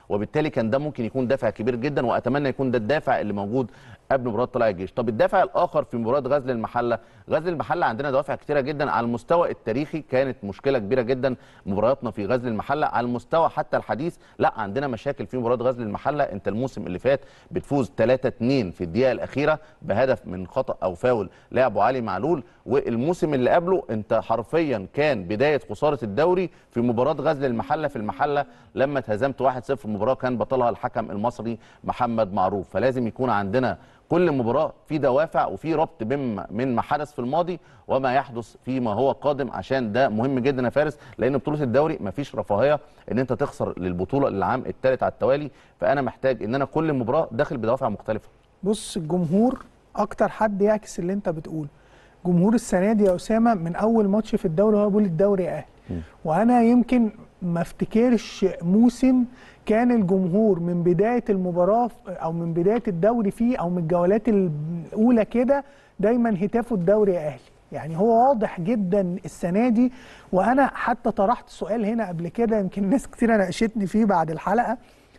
S1: وبالتالي كان ده ممكن يكون دافع كبير جدا واتمنى يكون ده الدافع اللي موجود قبل مباراه طلائع الجيش طب الدافع الاخر في مباراه غزل المحله غزل المحله عندنا دوافع كتيره جدا على المستوى التاريخي كانت مشكله كبيره جدا مبارياتنا في غزل المحله على المستوى حتى الحديث لا عندنا مشاكل في مباراه غزل المحله انت الموسم اللي فات بتفوز 3 2 في الدقيقه الاخيره بهدف من خطا او فاول لعبه علي معلول والموسم اللي قبله انت حرفيا كان بدايه خساره الدوري في مباراه غزل المحله في المحله لما اتهزمت 1-0 مباراه كان بطلها الحكم المصري محمد معروف فلازم يكون عندنا كل مباراه في دوافع وفي ربط بين من ما حدث في الماضي وما يحدث فيما هو قادم عشان ده مهم جدا يا فارس لان بطوله الدوري مفيش رفاهيه ان انت تخسر للبطوله للعام الثالث على التوالي فانا محتاج ان انا كل مباراه داخل بدوافع مختلفه
S2: بص الجمهور اكتر حد يعكس اللي انت بتقوله جمهور السنه دي يا اسامه من اول ماتش في الدوري هو بيقول الدوري يا اهلي وانا يمكن ما افتكرش موسم كان الجمهور من بدايه المباراه او من بدايه الدوري فيه او من الجولات الاولى كده دايما هتافه الدوري يا اهلي يعني هو واضح جدا السنه دي وانا حتى طرحت سؤال هنا قبل كده يمكن ناس كتير ناقشتني فيه بعد الحلقه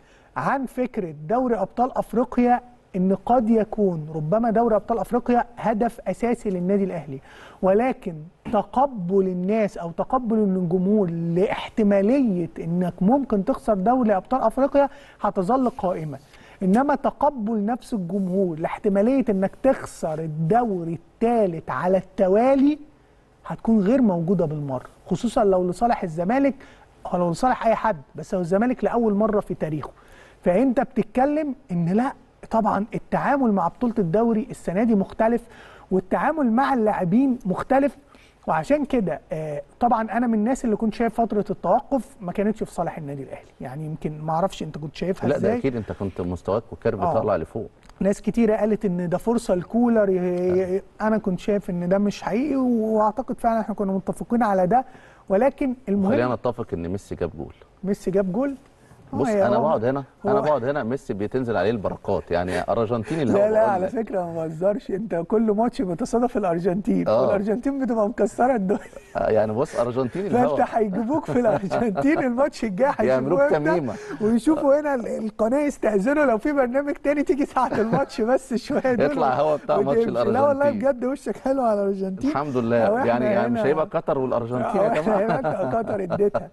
S2: عن فكره دوري ابطال افريقيا ان قد يكون ربما دوري ابطال افريقيا هدف اساسي للنادي الاهلي ولكن تقبل الناس او تقبل الجمهور لاحتماليه انك ممكن تخسر دوري ابطال افريقيا هتظل قائمه انما تقبل نفس الجمهور لاحتماليه انك تخسر الدوري الثالث على التوالي هتكون غير موجوده بالمره خصوصا لو لصالح الزمالك او لو لصالح اي حد بس هو الزمالك لاول مره في تاريخه فانت بتتكلم ان لا طبعا التعامل مع بطوله الدوري السنه دي مختلف والتعامل مع اللاعبين مختلف وعشان كده آه، طبعا انا من الناس اللي كنت شايف فتره التوقف ما كانتش في صالح النادي الاهلي يعني يمكن ما اعرفش انت كنت شايفها
S1: لا ده
S2: ازاي
S1: اكيد انت كنت مستواك والكيرف
S2: آه.
S1: بتطلع لفوق
S2: ناس كتيرة قالت ان ده فرصة لكولر ي- ي- انا كنت شايف ان ده مش حقيقي واعتقد فعلا احنا كنا متفقين على ده ولكن
S1: خلينا
S2: المهم
S1: نتفق ان ميسي جاب جول
S2: ميسي جاب جول آه،
S1: بص
S2: يا
S1: انا
S2: هو-
S1: بقعد هنا انا
S2: هو-
S1: بقعد هنا ميسي بتنزل عليه البركات يعني ارجنتيني اللي
S2: لا
S1: هو
S2: لا
S1: بقول
S2: على
S1: لك.
S2: فكرة ما بهزرش انت كل ماتش بتصادف الارجنتين
S1: آه.
S2: والارجنتين بتبقى مكسرة الدنيا
S1: آه، يعني بص ارجنتيني اللي
S2: فانت
S1: هو
S2: هيجيبوك في الارجنتين الماتش الجاي
S1: يعملوك
S2: هيشوفوه امتى
S1: تميمة.
S2: ويشوفوا هنا ال- القناه يستاذنوا لو في برنامج تاني تيجي ساعه الماتش بس شويه دول
S1: يطلع هوا بتاع ماتش
S2: وتمشي. لا والله
S1: الأرجنتين.
S2: بجد وشك حلو على الارجنتين
S1: الحمد
S2: أو
S1: لله
S2: إحنا
S1: يعني يعني مش
S2: هنا-
S1: هيبقى قطر والارجنتين
S2: اه
S1: يا
S2: احنا
S1: جماعه
S2: هنا قطر اديتها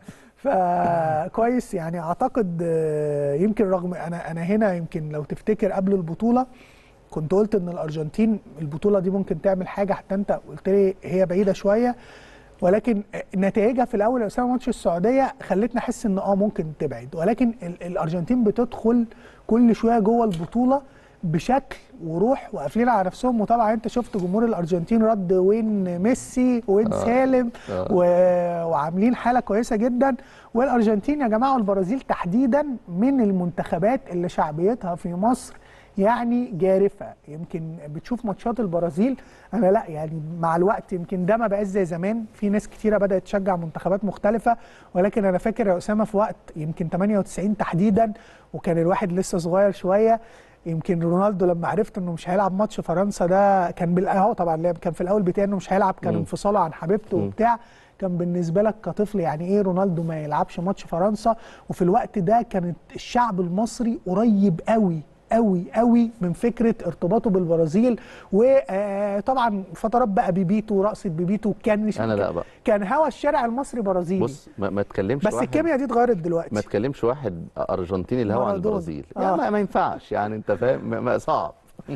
S2: فكويس يعني اعتقد آه، يمكن رغم انا انا هنا يمكن لو تفتكر قبل البطوله كنت قلت ان الارجنتين البطوله دي ممكن تعمل حاجه حتى انت قلت لي هي بعيده شويه ولكن نتائجها في الاول يا اسامه ماتش السعوديه خلتنا احس ان اه ممكن تبعد ولكن ال- الارجنتين بتدخل كل شويه جوه البطوله بشكل وروح وقافلين على نفسهم وطبعا انت شفت جمهور الارجنتين رد وين ميسي وين
S1: آه.
S2: سالم
S1: آه.
S2: و... وعاملين حاله كويسه جدا والارجنتين يا جماعه والبرازيل تحديدا من المنتخبات اللي شعبيتها في مصر يعني جارفه يمكن بتشوف ماتشات البرازيل انا لا يعني مع الوقت يمكن ده ما بقاش زي زمان في ناس كتيره بدات تشجع منتخبات مختلفه ولكن انا فاكر يا اسامه في وقت يمكن 98 تحديدا وكان الواحد لسه صغير شويه يمكن رونالدو لما عرفت انه مش هيلعب ماتش فرنسا ده كان بالقهوه طبعا لعب كان في الاول بتاعي انه مش هيلعب كان
S1: مم.
S2: انفصاله عن حبيبته وبتاع كان بالنسبه لك كطفل يعني ايه رونالدو ما يلعبش ماتش فرنسا وفي الوقت ده كانت الشعب المصري قريب قوي قوي قوي من فكره ارتباطه بالبرازيل وطبعا فترات بقى بيبيتو ورقصه بيبيتو كان
S1: أنا لا بقى.
S2: كان هوا الشارع المصري برازيلي
S1: بص ما, ما تكلمش
S2: بس
S1: واحد
S2: الكيمياء دي اتغيرت دلوقتي
S1: ما تكلمش واحد ارجنتيني اللي هو عن
S2: مارادونا.
S1: البرازيل
S2: آه.
S1: يعني ما, ما ينفعش يعني انت فاهم ما- ما صعب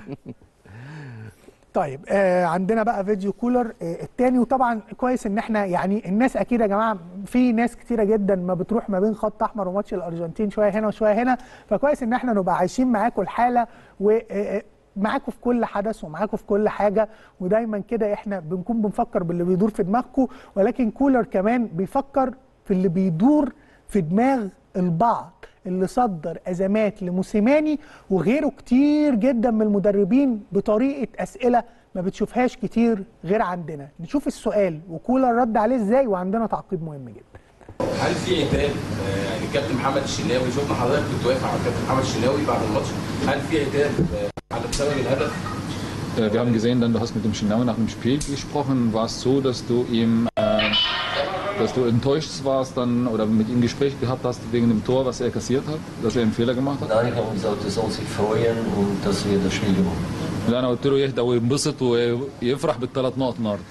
S2: طيب آه عندنا بقى فيديو كولر آه التاني وطبعا كويس ان احنا يعني الناس اكيد يا جماعه في ناس كتيره جدا ما بتروح ما بين خط احمر وماتش الارجنتين شويه هنا وشويه هنا فكويس ان احنا نبقى عايشين معاكم الحاله و آه، معاكم في كل حدث ومعاكم في كل حاجه ودايما كده احنا بنكون بنفكر باللي بيدور في دماغكم ولكن كولر كمان بيفكر في اللي بيدور في دماغ البعض اللي صدر ازمات لموسيماني وغيره كتير جدا من المدربين بطريقه اسئله ما بتشوفهاش كتير غير عندنا نشوف السؤال وكولر رد عليه ازاي وعندنا تعقيب مهم جدا
S5: هل في عتاب آه، يعني الكابتن محمد الشناوي شفنا حضرتك كنت واقف على الكابتن محمد الشناوي بعد الماتش هل في عتاب آه، على بسبب الهدف؟
S4: Äh, Wir haben gesehen, dann du hast mit dem Schinaui nach dem Spiel gesprochen. War es so, dass du ihm, äh, dass du enttäuscht warst dann oder mit ihm Gespräch gehabt hast wegen dem Tor, was er kassiert hat, dass er einen Fehler gemacht hat?
S3: Nein, ich habe gesagt, er soll sich freuen und dass wir das Spiel gewonnen haben.
S4: لا انا قلت له يهدى وينبسط ويفرح بالثلاث نقط النهارده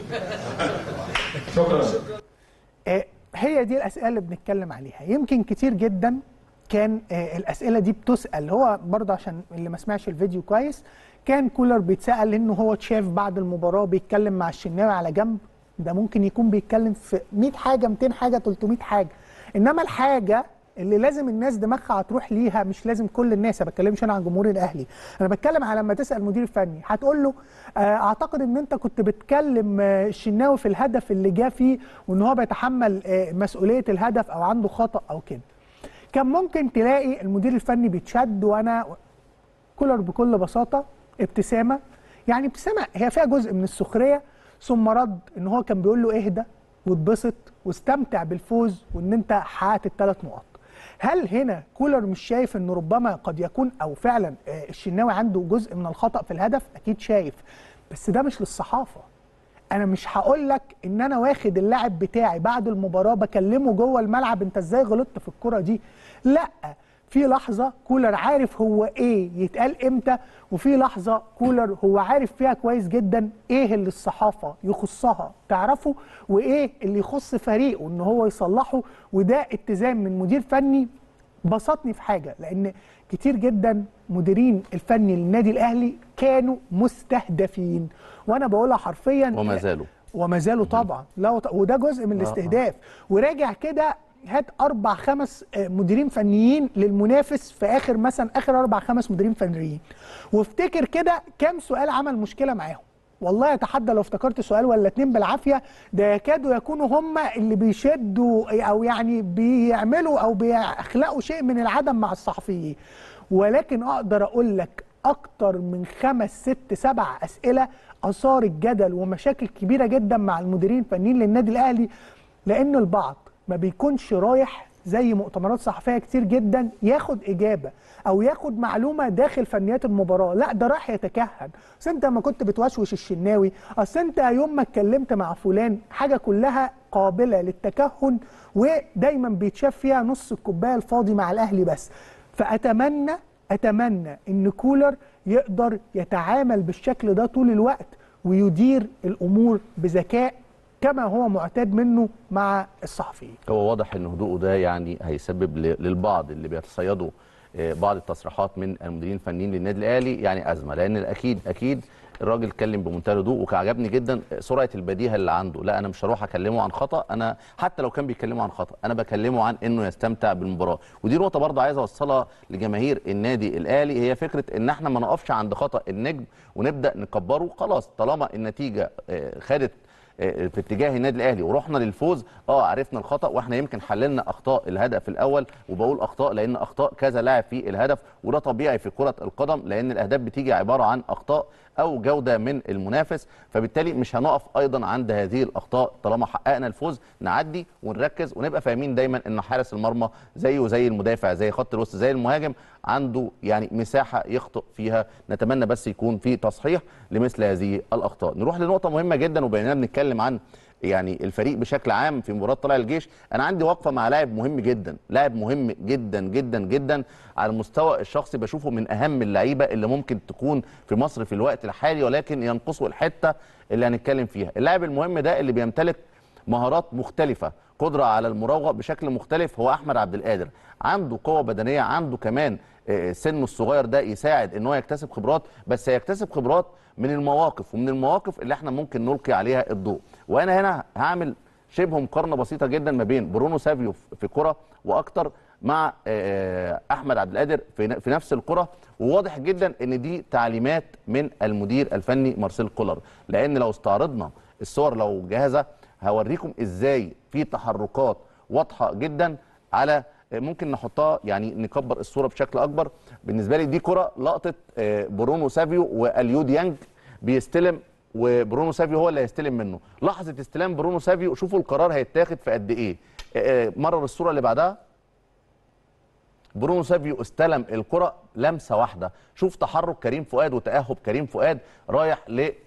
S2: آه، هي دي الاسئله اللي بنتكلم عليها يمكن كتير جدا كان آه، الاسئله دي بتسال هو برضه عشان اللي ما سمعش الفيديو كويس كان كولر بيتسال انه هو اتشاف بعد المباراه بيتكلم مع الشناوي على جنب ده ممكن يكون بيتكلم في 100 حاجه 200 حاجه 300 حاجه انما الحاجه اللي لازم الناس دماغها هتروح ليها مش لازم كل الناس ما بتكلمش انا عن جمهور الاهلي انا بتكلم على لما تسال مدير فني هتقول له آه، اعتقد ان انت كنت بتكلم آه، الشناوي في الهدف اللي جه فيه وان هو بيتحمل آه، مسؤوليه الهدف او عنده خطا او كده كان ممكن تلاقي المدير الفني بيتشد وانا كولر بكل بساطه ابتسامه يعني ابتسامه هي فيها جزء من السخريه ثم رد ان هو كان بيقول له اهدى واتبسط واستمتع بالفوز وان انت حققت الثلاث نقط هل هنا كولر مش شايف ان ربما قد يكون او فعلا آه، الشناوي عنده جزء من الخطا في الهدف اكيد شايف بس ده مش للصحافه انا مش هقول لك ان انا واخد اللاعب بتاعي بعد المباراه بكلمه جوه الملعب انت ازاي غلطت في الكره دي لا في لحظه كولر عارف هو ايه يتقال امتى وفي لحظه كولر هو عارف فيها كويس جدا ايه اللي الصحافه يخصها تعرفه وايه اللي يخص فريقه ان هو يصلحه وده اتزان من مدير فني بسطني في حاجه لان كتير جدا مديرين الفني للنادي الاهلي كانوا مستهدفين وانا بقولها حرفيا
S1: وما زالوا
S2: وما زالوا طبعا لا وط- وده جزء من الاستهداف وراجع كده هات اربع خمس آه، مديرين فنيين للمنافس في اخر مثلا اخر اربع خمس مديرين فنيين وافتكر كده كام سؤال عمل مشكله معاهم والله اتحدى لو افتكرت سؤال ولا اتنين بالعافيه ده يكادوا يكونوا هم اللي بيشدوا او يعني بيعملوا او بيخلقوا شيء من العدم مع الصحفيين ولكن اقدر اقول لك اكتر من خمس ست سبع اسئله اثارت جدل ومشاكل كبيره جدا مع المديرين الفنيين للنادي الاهلي لان البعض ما بيكونش رايح زي مؤتمرات صحفيه كتير جدا ياخد اجابه او ياخد معلومه داخل فنيات المباراه لا ده راح يتكهن اصل انت لما كنت بتوشوش الشناوي اصل انت يوم ما اتكلمت مع فلان حاجه كلها قابله للتكهن ودايما بيتشاف فيها نص الكوبايه الفاضي مع الاهلي بس فاتمنى اتمنى ان كولر يقدر يتعامل بالشكل ده طول الوقت ويدير الامور بذكاء كما هو معتاد منه مع الصحفيين
S1: هو واضح ان هدوءه ده يعني هيسبب ل- للبعض اللي بيتصيدوا آه، بعض التصريحات من المديرين الفنيين للنادي الاهلي يعني ازمه لان اكيد اكيد الراجل اتكلم بمنتهى الهدوء وعجبني جدا سرعه البديهه اللي عنده لا انا مش هروح اكلمه عن خطا انا حتى لو كان بيكلمه عن خطا انا بكلمه عن انه يستمتع بالمباراه ودي نقطه برضه عايز اوصلها لجماهير النادي الاهلي هي فكره ان احنا ما نقفش عند خطا النجم ونبدا نكبره خلاص طالما النتيجه آه، خدت آه، في اتجاه النادي الاهلي ورحنا للفوز اه عرفنا الخطا واحنا يمكن حللنا اخطاء الهدف الاول وبقول اخطاء لان اخطاء كذا لاعب في الهدف وده طبيعي في كره القدم لان الاهداف بتيجي عباره عن اخطاء او جوده من المنافس فبالتالي مش هنقف ايضا عند هذه الاخطاء طالما حققنا الفوز نعدي ونركز ونبقى فاهمين دايما ان حارس المرمى زيه زي المدافع زي خط الوسط زي المهاجم عنده يعني مساحه يخطئ فيها نتمنى بس يكون في تصحيح لمثل هذه الاخطاء نروح لنقطه مهمه جدا وبيننا بنتكلم عن يعني الفريق بشكل عام في مباراه طلائع الجيش انا عندي وقفه مع لاعب مهم جدا لاعب مهم جدا جدا جدا على المستوى الشخصي بشوفه من اهم اللعيبه اللي ممكن تكون في مصر في الوقت الحالي ولكن ينقصه الحته اللي هنتكلم فيها اللاعب المهم ده اللي بيمتلك مهارات مختلفه قدره على المراوغه بشكل مختلف هو احمد عبد القادر عنده قوه بدنيه عنده كمان آه، سنه الصغير ده يساعد ان هو يكتسب خبرات بس هيكتسب خبرات من المواقف ومن المواقف اللي احنا ممكن نلقي عليها الضوء وانا هنا هعمل شبه مقارنه بسيطه جدا ما بين برونو سافيو في كره واكتر مع آه، احمد عبد القادر في ن- في نفس الكره وواضح جدا ان دي تعليمات من المدير الفني مارسيل كولر لان لو استعرضنا الصور لو جاهزه هوريكم ازاي في تحركات واضحه جدا على ممكن نحطها يعني نكبر الصوره بشكل اكبر بالنسبه لي دي كره لقطه آه، برونو سافيو واليو ديانج بيستلم وبرونو سافيو هو اللي هيستلم منه لحظه استلام برونو سافيو شوفوا القرار هيتاخد في قد ايه آه، آه، مرر الصوره اللي بعدها برونو سافيو استلم الكره لمسه واحده شوف تحرك كريم فؤاد وتاهب كريم فؤاد رايح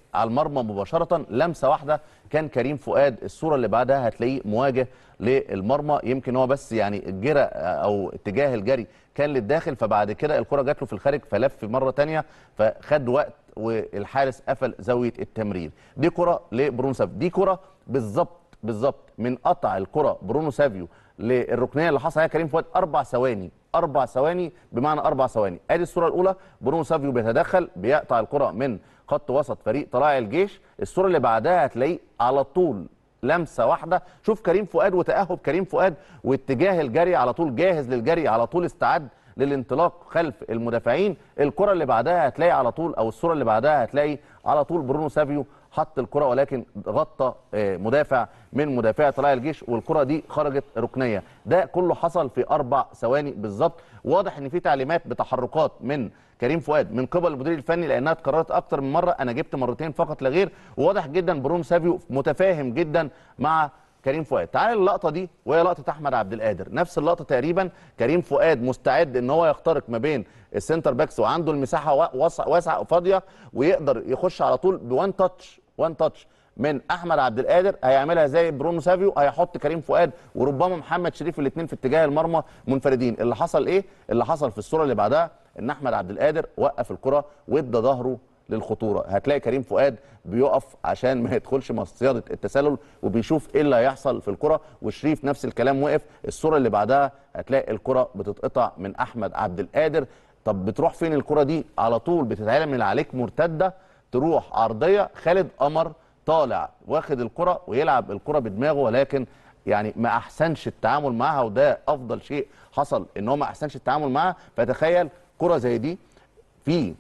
S1: على المرمى مباشره لمسه واحده كان كريم فؤاد الصوره اللي بعدها هتلاقيه مواجه للمرمى يمكن هو بس يعني الجرى او اتجاه الجري كان للداخل فبعد كده الكره جات له في الخارج فلف مره تانية فخد وقت والحارس قفل زاويه التمرير دي كره لبرونو سافيو دي كره بالظبط بالظبط من قطع الكره برونو سافيو للركنيه اللي حصل عليها كريم فؤاد اربع ثواني اربع ثواني بمعنى اربع ثواني ادي الصوره الاولى برونو سافيو بيتدخل بيقطع الكره من خط وسط فريق طلائع الجيش الصوره اللي بعدها هتلاقيه على طول لمسه واحده شوف كريم فؤاد وتاهب كريم فؤاد واتجاه الجري على طول جاهز للجري على طول استعد للانطلاق خلف المدافعين الكره اللي بعدها هتلاقي على طول او الصوره اللي بعدها هتلاقي على طول برونو سافيو حط الكره ولكن غطى آه، مدافع من مدافعي طلائع الجيش والكره دي خرجت ركنيه ده كله حصل في اربع ثواني بالظبط واضح ان في تعليمات بتحركات من كريم فؤاد من قبل المدير الفني لانها اتكررت اكتر من مره انا جبت مرتين فقط لا غير وواضح جدا برونو سافيو متفاهم جدا مع كريم فؤاد تعال اللقطه دي وهي لقطه احمد عبد القادر نفس اللقطه تقريبا كريم فؤاد مستعد ان هو يخترق ما بين السنتر باكس وعنده المساحه وا- واسعه واسعه فاضيه ويقدر يخش على طول بوان تاتش وان تاتش من احمد عبد القادر هيعملها زي برونو سافيو هيحط كريم فؤاد وربما محمد شريف الاثنين في اتجاه المرمى منفردين اللي حصل ايه اللي حصل في الصوره اللي بعدها ان احمد عبد القادر وقف الكره وادى ظهره للخطوره هتلاقي كريم فؤاد بيقف عشان ما يدخلش مصيده التسلل وبيشوف ايه اللي هيحصل في الكره وشريف نفس الكلام وقف الصوره اللي بعدها هتلاقي الكره بتتقطع من احمد عبد القادر طب بتروح فين الكره دي على طول بتتعمل من عليك مرتده تروح عرضيه خالد قمر طالع واخد الكره ويلعب الكره بدماغه ولكن يعني ما احسنش التعامل معها وده افضل شيء حصل ان هو ما احسنش التعامل معها فتخيل كره زي دي في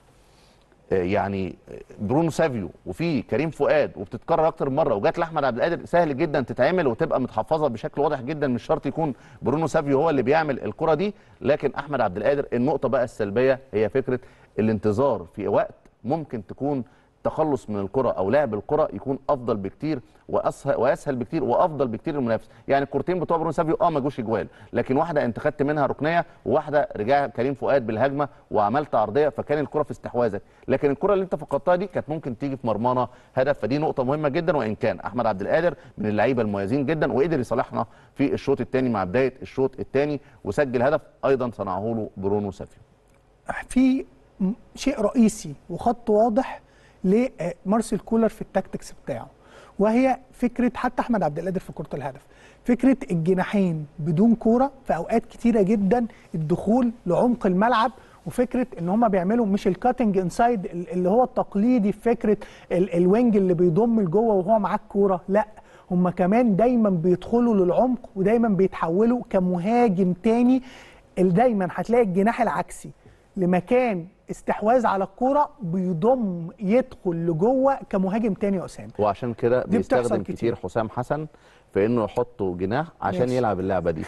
S1: يعني برونو سافيو وفي كريم فؤاد وبتتكرر اكتر من مره وجات لاحمد عبد القادر سهل جدا تتعمل وتبقى متحفظه بشكل واضح جدا مش شرط يكون برونو سافيو هو اللي بيعمل الكره دي لكن احمد عبد القادر النقطه بقى السلبيه هي فكره الانتظار في وقت ممكن تكون التخلص من الكره او لعب الكره يكون افضل بكتير واسهل واسهل بكتير وافضل بكتير للمنافس يعني الكورتين بتوع برونو سافيو اه ما جوش اجوال لكن واحده انت خدت منها ركنيه وواحده رجع كريم فؤاد بالهجمه وعملت عرضيه فكان الكره في استحواذك لكن الكره اللي انت فقدتها دي كانت ممكن تيجي في مرمانا هدف فدي نقطه مهمه جدا وان كان احمد عبد القادر من اللعيبه المميزين جدا وقدر يصالحنا في الشوط الثاني مع بدايه الشوط الثاني وسجل هدف ايضا صنعه له برونو سافيو
S2: في م- شيء رئيسي وخط واضح لمارسيل كولر في التاكتكس بتاعه وهي فكره حتى احمد عبد القادر في كره الهدف فكره الجناحين بدون كوره في اوقات كتيره جدا الدخول لعمق الملعب وفكره ان هم بيعملوا مش الكاتنج انسايد اللي هو التقليدي في فكره ال- الوينج اللي بيضم لجوه وهو معاه الكوره لا هم كمان دايما بيدخلوا للعمق ودايما بيتحولوا كمهاجم تاني ال- دايما هتلاقي الجناح العكسي لمكان استحواذ على الكوره بيضم يدخل لجوه كمهاجم تاني يا اسامه
S1: وعشان كده
S2: دي بتحصل
S1: بيستخدم
S2: كتير.
S1: كتير حسام حسن في انه يحطه جناح عشان
S2: ماشي.
S1: يلعب اللعبه دي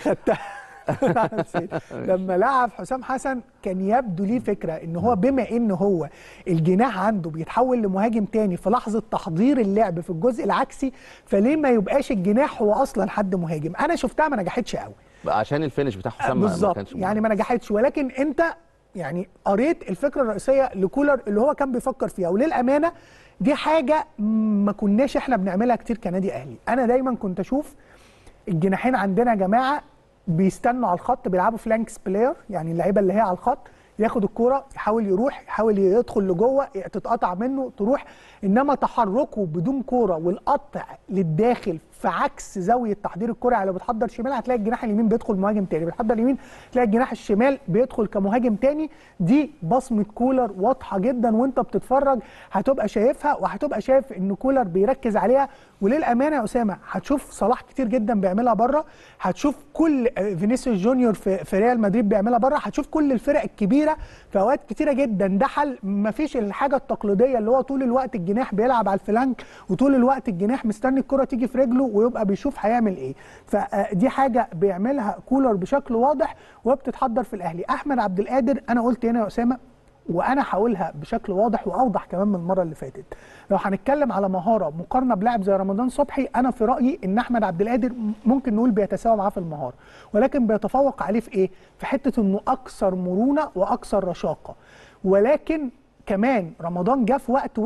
S2: لما لعب حسام حسن كان يبدو ليه فكره ان هو بما ان هو الجناح عنده بيتحول لمهاجم تاني في لحظه تحضير اللعب في الجزء العكسي فليه ما يبقاش الجناح هو اصلا حد مهاجم انا شفتها ما نجحتش قوي
S1: عشان الفينش بتاع حسام ما- ما
S2: بالظبط
S1: كانش
S2: يعني ما نجحتش ولكن انت يعني قريت الفكره الرئيسيه لكولر اللي هو كان بيفكر فيها وللامانه دي حاجه ما كناش احنا بنعملها كتير كنادي اهلي انا دايما كنت اشوف الجناحين عندنا يا جماعه بيستنوا على الخط بيلعبوا فلانكس بلاير يعني اللعيبه اللي هي على الخط ياخد الكرة يحاول يروح يحاول يدخل لجوه تتقطع منه تروح انما تحركه بدون كرة والقطع للداخل في عكس زاويه تحضير الكرة يعني لو بتحضر شمال هتلاقي الجناح اليمين بيدخل مهاجم تاني بتحضر اليمين تلاقي الجناح الشمال بيدخل كمهاجم تاني دي بصمه كولر واضحه جدا وانت بتتفرج هتبقى شايفها وهتبقى شايف ان كولر بيركز عليها وللامانه يا اسامه هتشوف صلاح كتير جدا بيعملها بره هتشوف كل آه، فينيسيوس جونيور في, في ريال مدريد بيعملها بره هتشوف كل الفرق الكبيره في اوقات كتيره جدا ده حل مفيش الحاجه التقليديه اللي هو طول الوقت الجناح بيلعب على الفلانك وطول الوقت الجناح مستني الكره تيجي في رجله ويبقى بيشوف هيعمل ايه فدي حاجه بيعملها كولر بشكل واضح وبتتحضر في الاهلي احمد عبد القادر انا قلت هنا يا اسامه وانا هقولها بشكل واضح واوضح كمان من المره اللي فاتت لو هنتكلم على مهاره مقارنه بلاعب زي رمضان صبحي انا في رايي ان احمد عبد القادر ممكن نقول بيتساوى معاه في المهاره ولكن بيتفوق عليه في ايه في حته انه اكثر مرونه واكثر رشاقه ولكن كمان رمضان جه في وقت وقف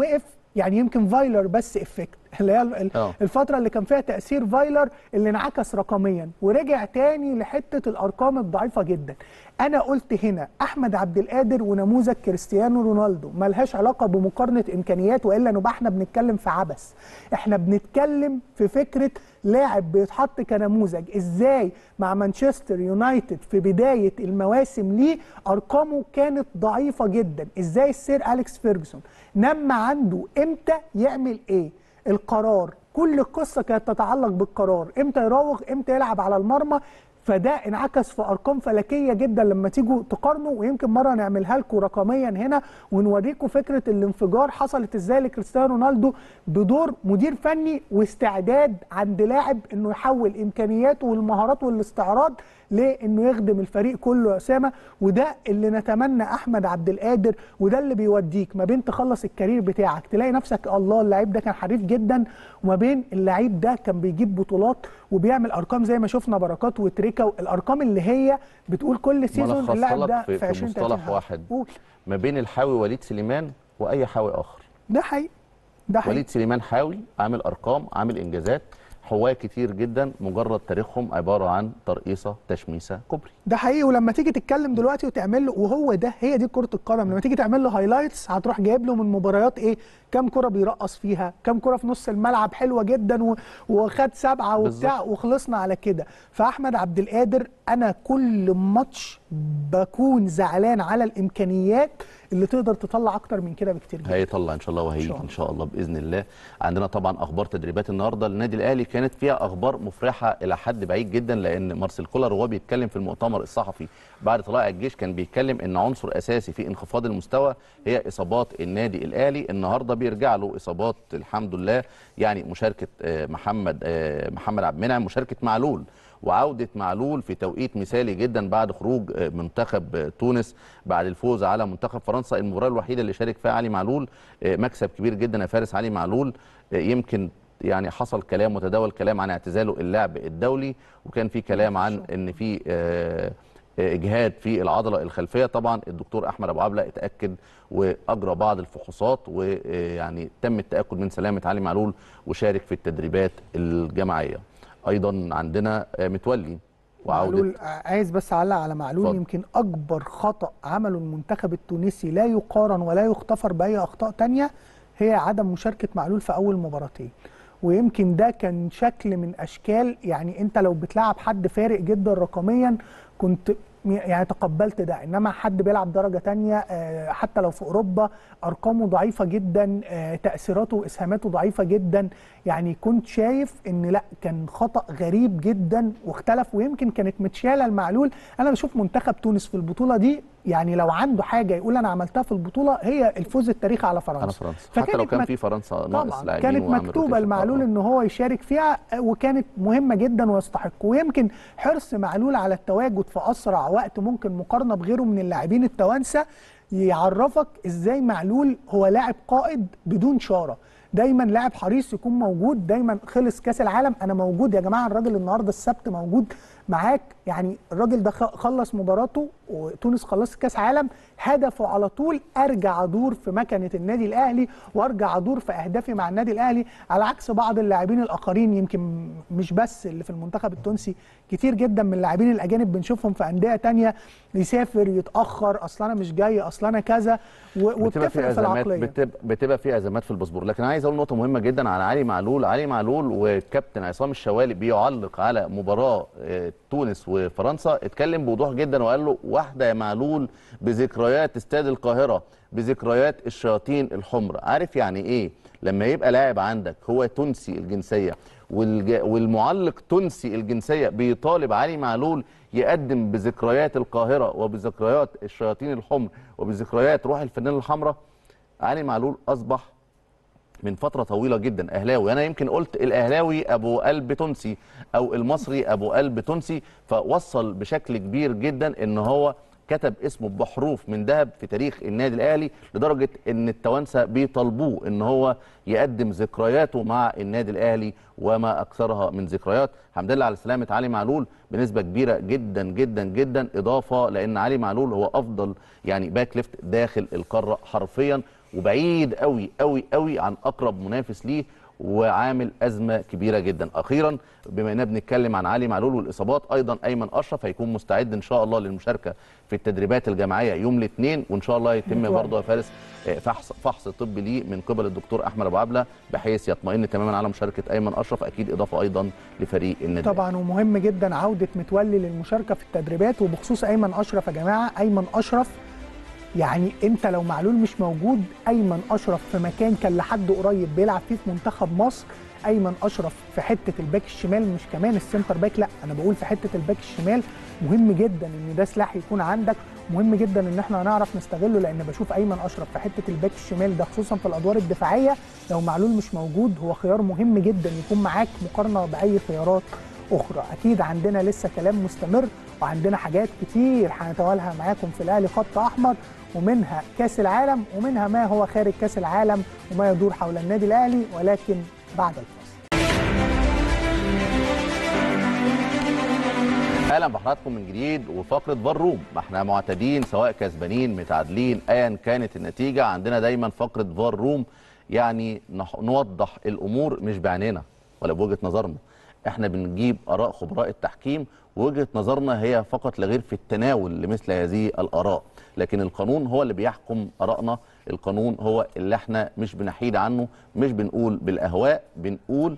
S2: يعني يمكن فايلر بس افكت اللي هي ال-
S1: آه.
S2: الفتره اللي كان فيها تاثير فايلر اللي انعكس رقميا ورجع تاني لحته الارقام الضعيفه جدا انا قلت هنا احمد عبد القادر ونموذج كريستيانو رونالدو ملهاش علاقه بمقارنه امكانيات والا نبقى احنا بنتكلم في عبث احنا بنتكلم في فكره لاعب بيتحط كنموذج ازاي مع مانشستر يونايتد في بدايه المواسم ليه ارقامه كانت ضعيفه جدا ازاي السير اليكس فيرجسون نما عنده امتى يعمل ايه القرار كل القصه كانت تتعلق بالقرار امتى يراوغ امتى يلعب على المرمى فده انعكس في ارقام فلكيه جدا لما تيجوا تقارنوا ويمكن مره نعملها لكم رقميا هنا ونوريكم فكره الانفجار حصلت ازاي لكريستيانو رونالدو بدور مدير فني واستعداد عند لاعب انه يحول امكانياته والمهارات والاستعراض لانه يخدم الفريق كله يا اسامه وده اللي نتمنى احمد عبد القادر وده اللي بيوديك ما بين تخلص الكارير بتاعك تلاقي نفسك الله اللعيب ده كان حريف جدا وما بين اللعيب ده كان بيجيب بطولات وبيعمل ارقام زي ما شفنا بركات وتريكا الارقام اللي هي بتقول كل سيزون
S1: ملخصها
S2: اللاعب
S1: لك
S2: ده
S1: في,
S2: في
S1: في
S2: 20
S1: مصطلح
S2: 30
S1: واحد
S2: قول
S1: ما بين الحاوي وليد سليمان واي حاوي اخر
S2: ده حقيقي ده حقيقي
S1: وليد سليمان حاوي عامل ارقام عامل انجازات حواه كتير جدا مجرد تاريخهم عباره عن ترقيصه تشميسه كوبري
S2: ده حقيقي ولما تيجي تتكلم دلوقتي وتعمل له وهو ده هي دي كره القدم لما تيجي تعمل له هايلايتس هتروح جايب له من مباريات ايه كام كره بيرقص فيها كام كره في نص الملعب حلوه جدا و... وخد سبعه وبتاع
S1: بالظبط.
S2: وخلصنا على كده فاحمد عبد القادر انا كل ماتش بكون زعلان على الامكانيات اللي تقدر تطلع اكتر من كده بكتير جدا
S1: هيطلع ان شاء الله وهيجي
S2: إن شاء الله.
S1: ان شاء الله باذن الله عندنا طبعا اخبار تدريبات النهارده النادي الاهلي كانت فيها اخبار مفرحه الى حد بعيد جدا لان مارسيل كولر وهو بيتكلم في المؤتمر الصحفي بعد طلائع الجيش كان بيتكلم ان عنصر اساسي في انخفاض المستوى هي اصابات النادي الاهلي النهارده بيرجع له اصابات الحمد لله يعني مشاركه آه، محمد آه، محمد عبد المنعم مشاركه معلول وعودة معلول في توقيت مثالي جدا بعد خروج آه، منتخب آه، تونس بعد الفوز على منتخب فرنسا المباراة الوحيدة اللي شارك فيها علي معلول آه، مكسب كبير جدا يا فارس علي معلول آه، يمكن يعني حصل كلام وتداول كلام عن اعتزاله اللعب الدولي وكان في كلام عن ان في آه، آه، اجهاد في العضله الخلفيه طبعا الدكتور احمد ابو عبله اتاكد واجرى بعض الفحوصات ويعني تم التاكد من سلامه علي معلول وشارك في التدريبات الجماعيه ايضا عندنا آه، متولي وعوده
S2: معلول عايز بس اعلق على معلول
S1: اتفضل.
S2: يمكن اكبر خطا عمله المنتخب التونسي لا يقارن ولا يغتفر باي اخطاء تانية هي عدم مشاركه معلول في اول مباراتين ويمكن ده كان شكل من اشكال يعني انت لو بتلعب حد فارق جدا رقميا كنت يعني تقبلت ده انما حد بيلعب درجه تانية آه، حتى لو في اوروبا ارقامه ضعيفه جدا آه، تاثيراته واسهاماته ضعيفه جدا يعني كنت شايف ان لا كان خطا غريب جدا واختلف ويمكن كانت متشاله المعلول انا بشوف منتخب تونس في البطوله دي يعني لو عنده حاجه يقول انا عملتها في البطوله هي الفوز التاريخي على فرنسا
S1: على فرنسا حتى لو
S2: فكانت
S1: كان
S2: مك-
S1: في فرنسا ناقص
S2: طبعا
S1: لاعبين
S2: كانت
S1: وعامل
S2: مكتوبه
S1: روتيشن.
S2: لمعلول
S1: آه.
S2: ان هو يشارك فيها وكانت مهمه جدا ويستحق ويمكن حرص معلول على التواجد في اسرع وقت ممكن مقارنه بغيره من اللاعبين التوانسه يعرفك ازاي معلول هو لاعب قائد بدون شاره دايما لاعب حريص يكون موجود دايما خلص كاس العالم انا موجود يا جماعه الراجل النهارده السبت موجود معاك يعني الراجل ده خ- خلص مباراته وتونس خلصت كاس عالم هدفه على طول ارجع ادور في مكنه النادي الاهلي وارجع ادور في اهدافي مع النادي الاهلي على عكس بعض اللاعبين الاخرين يمكن مش بس اللي في المنتخب التونسي كتير جدا من اللاعبين الاجانب بنشوفهم في انديه تانية يسافر يتاخر اصل انا مش جاي اصل انا كذا و-
S1: بتبقى في
S2: وبتفرق في
S1: ازمات
S2: العقليه
S1: بتبقى, بتبقى في ازمات في الباسبور لكن عايز اقول نقطه مهمه جدا عن علي معلول علي معلول وكابتن عصام الشوالي بيعلق على مباراه آه، تونس وفرنسا اتكلم بوضوح جدا وقال له واحده يا معلول بذكريات استاد القاهره بذكريات الشياطين الحمر عارف يعني ايه لما يبقى لاعب عندك هو تونسي الجنسيه والج... والمعلق تونسي الجنسيه بيطالب علي معلول يقدم بذكريات القاهره وبذكريات الشياطين الحمر وبذكريات روح الفانيلا الحمراء علي معلول اصبح من فتره طويله جدا اهلاوي انا يمكن قلت الاهلاوي ابو قلب تونسي او المصري ابو قلب تونسي فوصل بشكل كبير جدا ان هو كتب اسمه بحروف من ذهب في تاريخ النادي الاهلي لدرجه ان التوانسه بيطالبوه ان هو يقدم ذكرياته مع النادي الاهلي وما اكثرها من ذكريات الحمد لله على سلامه علي معلول بنسبه كبيره جدا جدا جدا اضافه لان علي معلول هو افضل يعني باك ليفت داخل القاره حرفيا وبعيد قوي قوي قوي عن اقرب منافس ليه وعامل ازمه كبيره جدا اخيرا بما اننا بنتكلم عن علي معلول والاصابات ايضا ايمن اشرف هيكون مستعد ان شاء الله للمشاركه في التدريبات الجماعيه يوم الاثنين وان شاء الله يتم
S2: متوقع.
S1: برضه يا فارس آه، فحص فحص طبي ليه من قبل الدكتور احمد ابو عبله بحيث يطمئن تماما على مشاركه ايمن اشرف اكيد اضافه ايضا لفريق النادي
S2: طبعا ومهم جدا عوده متولي للمشاركه في التدريبات وبخصوص ايمن اشرف يا جماعه ايمن اشرف يعني انت لو معلول مش موجود ايمن اشرف في مكان كان لحد قريب بيلعب فيه في منتخب مصر ايمن اشرف في حته الباك الشمال مش كمان السنتر باك لا انا بقول في حته الباك الشمال مهم جدا ان ده سلاح يكون عندك مهم جدا ان احنا نعرف نستغله لان بشوف ايمن اشرف في حته الباك الشمال ده خصوصا في الادوار الدفاعيه لو معلول مش موجود هو خيار مهم جدا يكون معاك مقارنه باي خيارات اخرى اكيد عندنا لسه كلام مستمر وعندنا حاجات كتير هنتوالها معاكم في الاهلي خط احمر ومنها كاس العالم ومنها ما هو خارج كاس العالم وما يدور حول النادي الاهلي ولكن بعد الفاصل
S1: اهلا بحضراتكم من جديد وفقره فار روم ما احنا معتادين سواء كسبانين متعادلين ايا كانت النتيجه عندنا دايما فقره فار روم يعني نح- نوضح الامور مش بعيننا ولا بوجهه نظرنا احنا بنجيب اراء خبراء التحكيم ووجهه نظرنا هي فقط لا غير في التناول لمثل هذه الاراء لكن القانون هو اللي بيحكم ارائنا القانون هو اللي احنا مش بنحيد عنه مش بنقول بالاهواء بنقول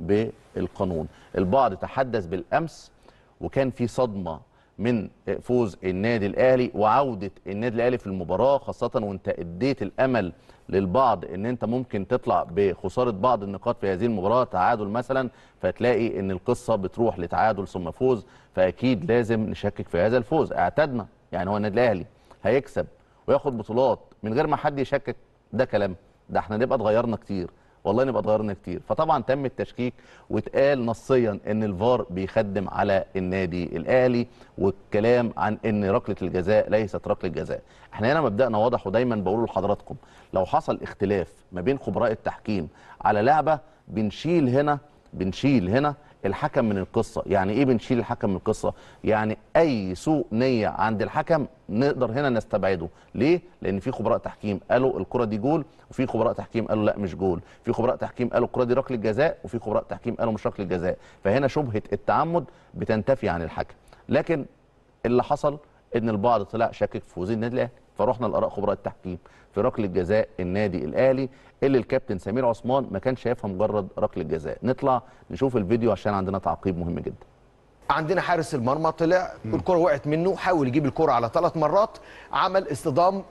S1: بالقانون البعض تحدث بالامس وكان في صدمه من فوز النادي الاهلي وعوده النادي الاهلي في المباراه خاصه وانت اديت الامل للبعض ان انت ممكن تطلع بخساره بعض النقاط في هذه المباراه تعادل مثلا فتلاقي ان القصه بتروح لتعادل ثم فوز فاكيد لازم نشكك في هذا الفوز اعتدنا يعني هو النادي الاهلي هيكسب وياخد بطولات من غير ما حد يشكك ده كلام ده احنا نبقى اتغيرنا كتير والله نبقى اتغيرنا كتير فطبعا تم التشكيك واتقال نصيا ان الفار بيخدم على النادي الاهلي والكلام عن ان ركله الجزاء ليست ركله جزاء احنا هنا مبدانا واضح ودايما بقوله لحضراتكم لو حصل اختلاف ما بين خبراء التحكيم على لعبه بنشيل هنا بنشيل هنا الحكم من القصه يعني ايه بنشيل الحكم من القصه يعني اي سوء نيه عند الحكم نقدر هنا نستبعده ليه لان في خبراء تحكيم قالوا الكره دي جول وفي خبراء تحكيم قالوا لا مش جول في خبراء تحكيم قالوا الكره دي ركله جزاء وفي خبراء تحكيم قالوا مش ركله جزاء فهنا شبهه التعمد بتنتفي عن الحكم لكن اللي حصل ان البعض طلع شاكك في فوز النادي الاهلي فرحنا لاراء خبراء التحكيم في ركله جزاء النادي الاهلي اللي الكابتن سمير عثمان ما كانش شايفها مجرد ركله جزاء نطلع نشوف الفيديو عشان عندنا تعقيب مهم جدا
S6: عندنا حارس المرمى طلع الكره وقعت منه حاول يجيب الكره على ثلاث مرات عمل اصطدام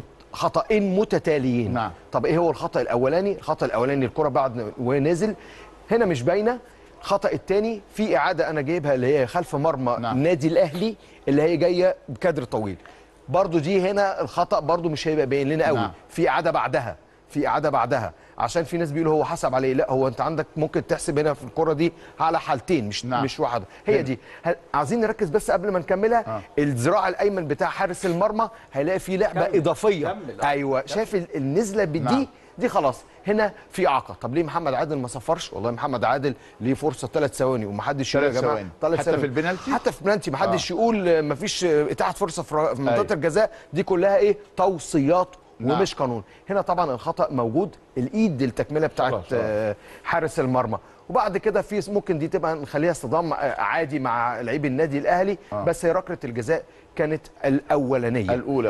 S6: وخطأين متتاليين
S7: نعم.
S6: طب ايه هو الخطأ الاولاني الخطأ الاولاني الكره بعد وهي نازل هنا مش باينه الخطأ الثاني في اعاده انا جايبها اللي هي خلف مرمى
S7: نعم.
S6: النادي الاهلي اللي هي جايه بكادر طويل برضو دي هنا الخطأ برضو مش هيبقى باين لنا قوي
S7: نعم.
S6: في اعاده بعدها في اعاده بعدها عشان في ناس بيقولوا هو حسب عليه لا هو انت عندك ممكن تحسب هنا في الكره دي على حالتين مش
S7: نعم.
S6: نعم. مش واحده هي دي هل- عايزين نركز بس قبل ما نكملها
S7: آه.
S6: آه. الذراع الايمن بتاع حارس المرمى هيلاقي فيه لعبه
S5: كمل.
S6: اضافيه
S5: كمل. آه.
S6: ايوه شايف ال- النزله بدي
S7: نعم.
S6: دي خلاص هنا في اعاقه طب ليه محمد عادل ما صفرش والله محمد عادل ليه فرصه ثلاث ثواني ومحدش يقول يا
S7: ثلاث
S6: جماعه
S7: ثواني.
S6: ثلاث
S7: حتى في البنالتي؟
S6: حتى في البنالتي محدش يقول ما فيش اتاحه فرصه في في منطقه
S7: أيوة.
S6: الجزاء دي كلها ايه توصيات
S7: نعم.
S6: ومش قانون هنا طبعا الخطا موجود الايد التكمله بتاعت
S7: خلاص، خلاص.
S6: آه، حارس المرمى وبعد كده في ممكن دي تبقى نخليها اصطدام آه، عادي مع لعيب النادي الاهلي
S7: آه.
S6: بس هي ركله الجزاء كانت الاولانيه
S7: الاولى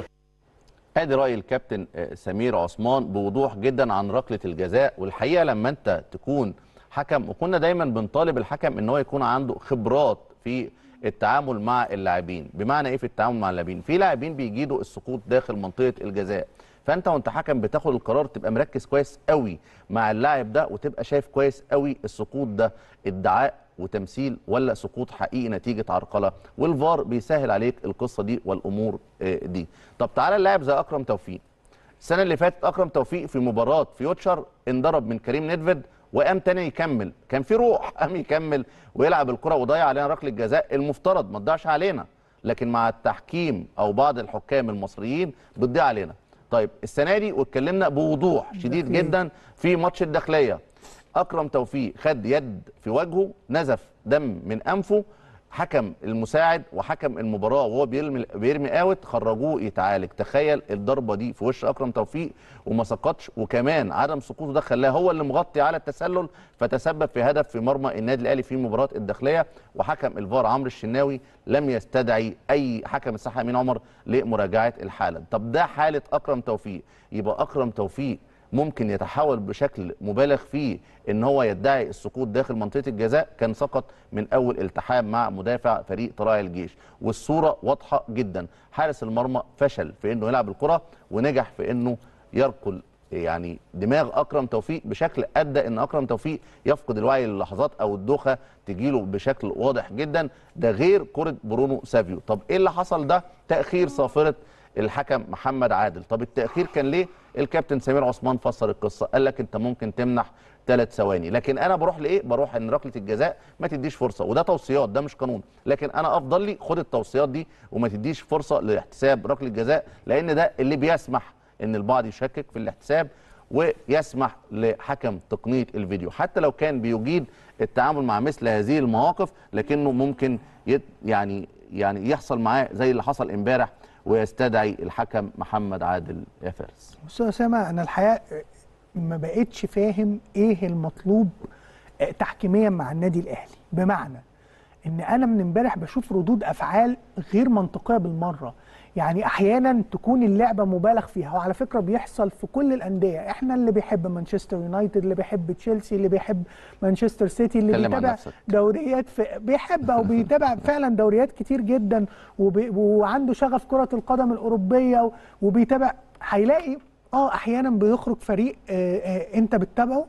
S1: ادي راي الكابتن آه، سمير عثمان بوضوح جدا عن ركله الجزاء والحقيقه لما انت تكون حكم وكنا دايما بنطالب الحكم ان هو يكون عنده خبرات في التعامل مع اللاعبين بمعنى ايه في التعامل مع اللاعبين في لاعبين بيجيدوا السقوط داخل منطقه الجزاء فانت وانت حكم بتاخد القرار تبقى مركز كويس قوي مع اللاعب ده وتبقى شايف كويس قوي السقوط ده ادعاء وتمثيل ولا سقوط حقيقي نتيجه عرقله والفار بيسهل عليك القصه دي والامور آه، دي طب تعالى اللاعب زي اكرم توفيق السنه اللي فاتت اكرم توفيق في مباراه فيوتشر انضرب من كريم ندفد وقام تاني يكمل كان في روح قام يكمل ويلعب الكره وضيع علينا ركله جزاء المفترض ما تضيعش علينا لكن مع التحكيم او بعض الحكام المصريين بتضيع علينا طيب السنه دي واتكلمنا بوضوح شديد
S2: الداخلية.
S1: جدا في ماتش الداخليه اكرم توفيق خد يد في وجهه نزف دم من انفه حكم المساعد وحكم المباراه وهو بيرمي بيرمي اوت خرجوه يتعالج تخيل الضربه دي في وش اكرم توفيق وما سقطش وكمان عدم سقوطه ده خلاه هو اللي مغطي على التسلل فتسبب في هدف في مرمى النادي الاهلي في مباراه الداخليه وحكم الفار عمرو الشناوي لم يستدعي اي حكم الساحه امين عمر لمراجعه الحاله طب ده حاله اكرم توفيق يبقى اكرم توفيق ممكن يتحول بشكل مبالغ فيه ان هو يدعي السقوط داخل منطقه الجزاء كان سقط من اول التحام مع مدافع فريق طلائع الجيش والصوره واضحه جدا حارس المرمى فشل في انه يلعب الكره ونجح في انه يركل يعني دماغ اكرم توفيق بشكل ادى ان اكرم توفيق يفقد الوعي للحظات او الدوخه تجيله بشكل واضح جدا ده غير كره برونو سافيو طب ايه اللي حصل ده تاخير صافره الحكم محمد عادل طب التاخير كان ليه الكابتن سمير عثمان فسر القصه قال لك انت ممكن تمنح ثلاث ثواني لكن انا بروح لايه بروح ان ركله الجزاء ما تديش فرصه وده توصيات ده مش قانون لكن انا افضل لي خد التوصيات دي وما تديش فرصه لاحتساب ركله جزاء لان ده اللي بيسمح ان البعض يشكك في الاحتساب ويسمح لحكم تقنيه الفيديو حتى لو كان بيجيد التعامل مع مثل هذه المواقف لكنه ممكن يت يعني يعني يحصل معاه زي اللي حصل امبارح ويستدعي الحكم محمد عادل يا فارس
S2: بص يا اسامه انا الحقيقه ما بقتش فاهم ايه المطلوب آه، تحكيميا مع النادي الاهلي بمعنى ان انا من امبارح بشوف ردود افعال غير منطقيه بالمره يعني احيانا تكون اللعبه مبالغ فيها وعلى فكره بيحصل في كل الانديه احنا اللي بيحب مانشستر يونايتد اللي بيحب تشيلسي اللي بيحب مانشستر سيتي اللي
S1: اتكلم عن
S2: بيتابع
S1: نفسك.
S2: دوريات في بيحب او بيتابع فعلا دوريات كتير جدا وبي وعنده شغف كره القدم الاوروبيه و- وبيتابع هيلاقي اه احيانا بيخرج فريق آه آه انت بتتابعه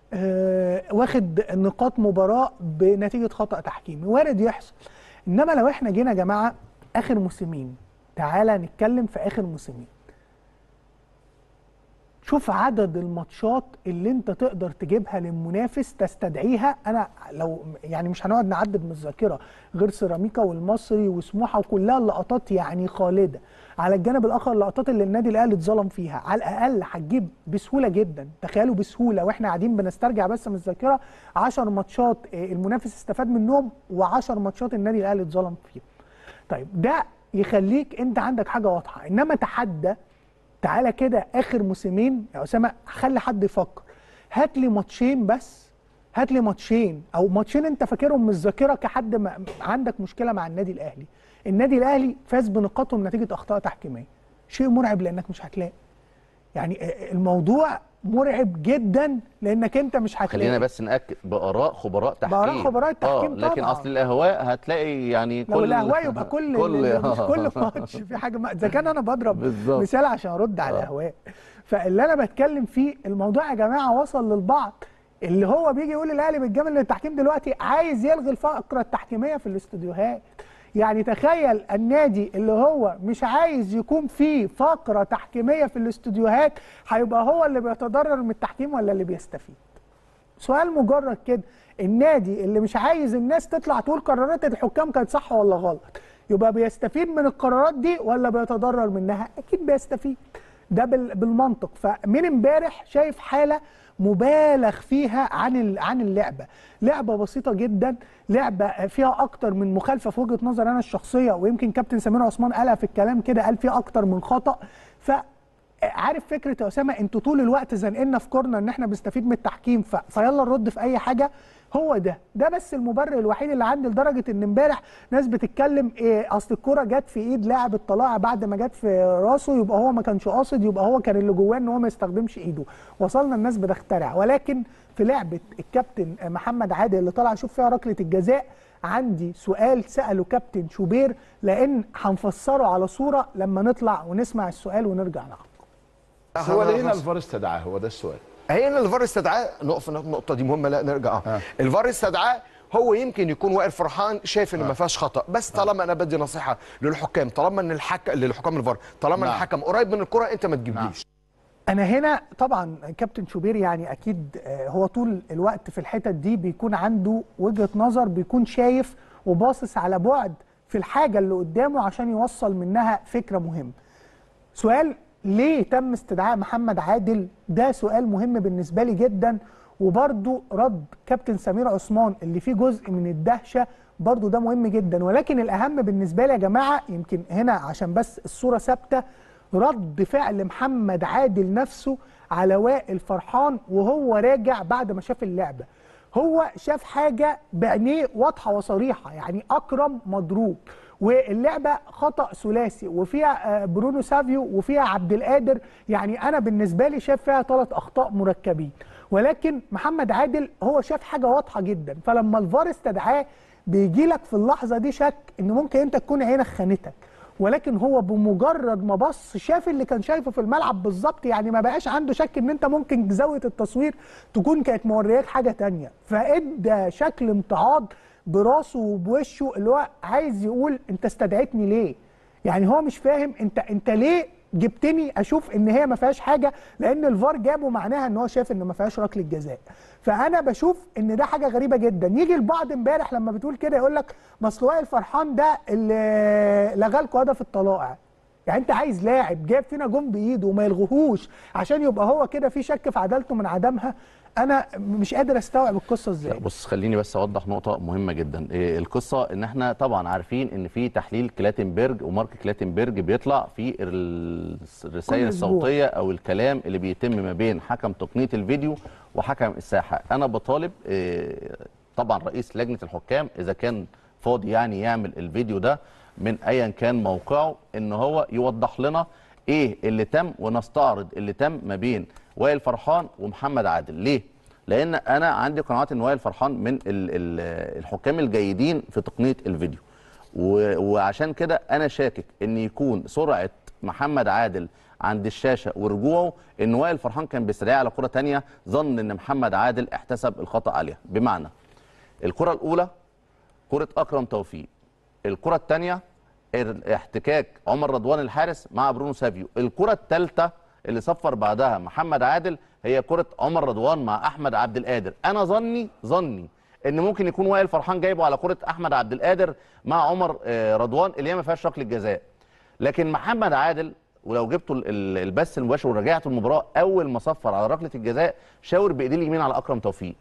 S2: آه واخد نقاط مباراه بنتيجه خطا تحكيمي وارد يحصل انما لو احنا جينا يا جماعه اخر موسمين تعالى نتكلم في اخر موسمين شوف عدد الماتشات اللي انت تقدر تجيبها للمنافس تستدعيها انا لو يعني مش هنقعد نعدد من الذاكره غير سيراميكا والمصري وسموحه وكلها اللقطات يعني خالده على الجانب الاخر اللقطات اللي النادي الاهلي اتظلم فيها على الاقل هتجيب بسهوله جدا تخيلوا بسهوله واحنا قاعدين بنسترجع بس من الذاكره 10 ماتشات آه، المنافس استفاد منهم و10 ماتشات النادي الاهلي اتظلم فيهم طيب ده يخليك انت عندك حاجه واضحه انما تحدى تعالى كده اخر موسمين يا اسامه خلي حد يفكر هات لي ماتشين بس هات لي ماتشين او ماتشين انت فاكرهم من الذاكره كحد ما عندك مشكله مع النادي الاهلي النادي الاهلي فاز بنقاطهم نتيجه اخطاء تحكيميه شيء مرعب لانك مش هتلاقي يعني الموضوع مرعب جدا لانك انت مش هتلاقي
S1: خلينا بس ناكد باراء خبراء تحكيم
S2: بآراء خبراء التحكيم
S1: اه لكن
S2: طبعاً.
S1: اصل الاهواء هتلاقي يعني
S2: لو
S1: كل
S2: الاهواء يبقى كل
S1: كل
S2: مش كل ماتش في حاجه ما اذا كان انا بضرب
S1: بالظبط.
S2: مثال عشان ارد على
S1: آه.
S2: الاهواء فاللي انا بتكلم فيه الموضوع يا جماعه وصل للبعض اللي هو بيجي يقول الاهلي بالجمل للتحكيم دلوقتي عايز يلغي الفقره التحكيميه في الاستوديوهات يعني تخيل النادي اللي هو مش عايز يكون فيه فقره تحكيميه في الاستوديوهات هيبقى هو اللي بيتضرر من التحكيم ولا اللي بيستفيد سؤال مجرد كده النادي اللي مش عايز الناس تطلع تقول قرارات الحكام كانت صح ولا غلط يبقى بيستفيد من القرارات دي ولا بيتضرر منها اكيد بيستفيد ده بال- بالمنطق فمن امبارح شايف حاله مبالغ فيها عن ال- عن اللعبه لعبه بسيطه جدا لعبه فيها اكتر من مخالفه في وجهه نظر انا الشخصيه ويمكن كابتن سمير عثمان قالها في الكلام كده قال فيها اكتر من خطا ف عارف فكره يا اسامه انتوا طول الوقت زنقلنا في كورنر ان احنا بنستفيد من التحكيم ف... فيلا نرد في اي حاجه هو ده ده بس المبرر الوحيد اللي عندي لدرجه ان امبارح ناس بتتكلم ايه اصل الكوره جت في ايد لاعب الطلاع بعد ما جت في راسه يبقى هو ما كانش قاصد يبقى هو كان اللي جواه ان هو ما يستخدمش ايده وصلنا الناس بتخترع ولكن في لعبه الكابتن محمد عادل اللي طلع يشوف فيها ركله الجزاء عندي سؤال ساله كابتن شوبير لان هنفسره على صوره لما نطلع ونسمع السؤال ونرجع نعقب
S7: بس هو ليه هنا الفار استدعاه هو ده السؤال
S6: هي ان الفار استدعاه نقف النقطه دي مهمه لا نرجع اه الفار استدعاه هو يمكن يكون واقف فرحان شايف ان ما فيهاش خطا بس طالما انا بدي نصيحه للحكام طالما ان الحكم للحكام الفار طالما
S7: نعم.
S6: الحكم قريب من الكره انت ما تجيبليش
S2: انا هنا طبعا كابتن شوبير يعني اكيد آه، هو طول الوقت في الحتت دي بيكون عنده وجهه نظر بيكون شايف وباصص على بعد في الحاجه اللي قدامه عشان يوصل منها فكره مهمه سؤال ليه تم استدعاء محمد عادل ده سؤال مهم بالنسبه لي جدا وبرضو رد كابتن سمير عثمان اللي فيه جزء من الدهشه برضو ده مهم جدا ولكن الاهم بالنسبه لي يا جماعه يمكن هنا عشان بس الصوره ثابته رد فعل محمد عادل نفسه على وائل فرحان وهو راجع بعد ما شاف اللعبه هو شاف حاجه بعينيه واضحه وصريحه يعني اكرم مضروب واللعبه خطا ثلاثي وفيها آه، برونو سافيو وفيها عبد القادر يعني انا بالنسبه لي شايف فيها ثلاث اخطاء مركبين ولكن محمد عادل هو شاف حاجه واضحه جدا فلما الفار استدعاه بيجي لك في اللحظه دي شك ان ممكن انت تكون عينك خانتك ولكن هو بمجرد ما بص شاف اللي كان شايفه في الملعب بالظبط يعني ما بقاش عنده شك ان انت ممكن زاويه التصوير تكون كانت مورياك حاجه تانية فادى شكل امتعاض براسه وبوشه اللي هو عايز يقول انت استدعيتني ليه يعني هو مش فاهم انت انت ليه جبتني اشوف ان هي ما فيهاش حاجه لان الفار جابه معناها ان هو شايف ان ما فيهاش ركله جزاء فانا بشوف ان ده حاجه غريبه جدا يجي البعض امبارح لما بتقول كده يقول لك ما اصل وائل فرحان ده اللي لغى لكم هدف الطلائع يعني انت عايز لاعب جاب فينا جون بايده وما يلغوهوش عشان يبقى هو كده في شك في عدالته من عدمها انا مش قادر استوعب القصه ازاي
S1: لا بص خليني بس اوضح نقطه مهمه جدا إيه القصه ان احنا طبعا عارفين ان في تحليل كلاتنبرج ومارك كلاتنبرج بيطلع في ال- الرسائل
S2: كل أسبوع.
S1: الصوتيه او الكلام اللي بيتم ما بين حكم تقنيه الفيديو وحكم الساحه انا بطالب إيه طبعا رئيس لجنه الحكام اذا كان فاضي يعني يعمل الفيديو ده من ايا كان موقعه ان هو يوضح لنا ايه اللي تم ونستعرض اللي تم ما بين وائل فرحان ومحمد عادل ليه لان انا عندي قناعات ان وائل فرحان من ال- ال- الحكام الجيدين في تقنيه الفيديو و- وعشان كده انا شاكك ان يكون سرعه محمد عادل عند الشاشه ورجوعه ان وائل فرحان كان بيستدعي على كره تانية ظن ان محمد عادل احتسب الخطا عليها بمعنى الكره الاولى كره اكرم توفيق الكره الثانيه احتكاك عمر رضوان الحارس مع برونو سافيو الكره الثالثه اللي صفر بعدها محمد عادل هي كره عمر رضوان مع احمد عبد القادر انا ظني ظني ان ممكن يكون وائل فرحان جايبه على كره احمد عبد القادر مع عمر آه، رضوان اللي هي ما فيهاش ركله جزاء لكن محمد عادل ولو جبتوا ال- ال- البث المباشر ورجعتوا المباراه اول ما صفر على ركله الجزاء شاور بايديه اليمين على اكرم توفيق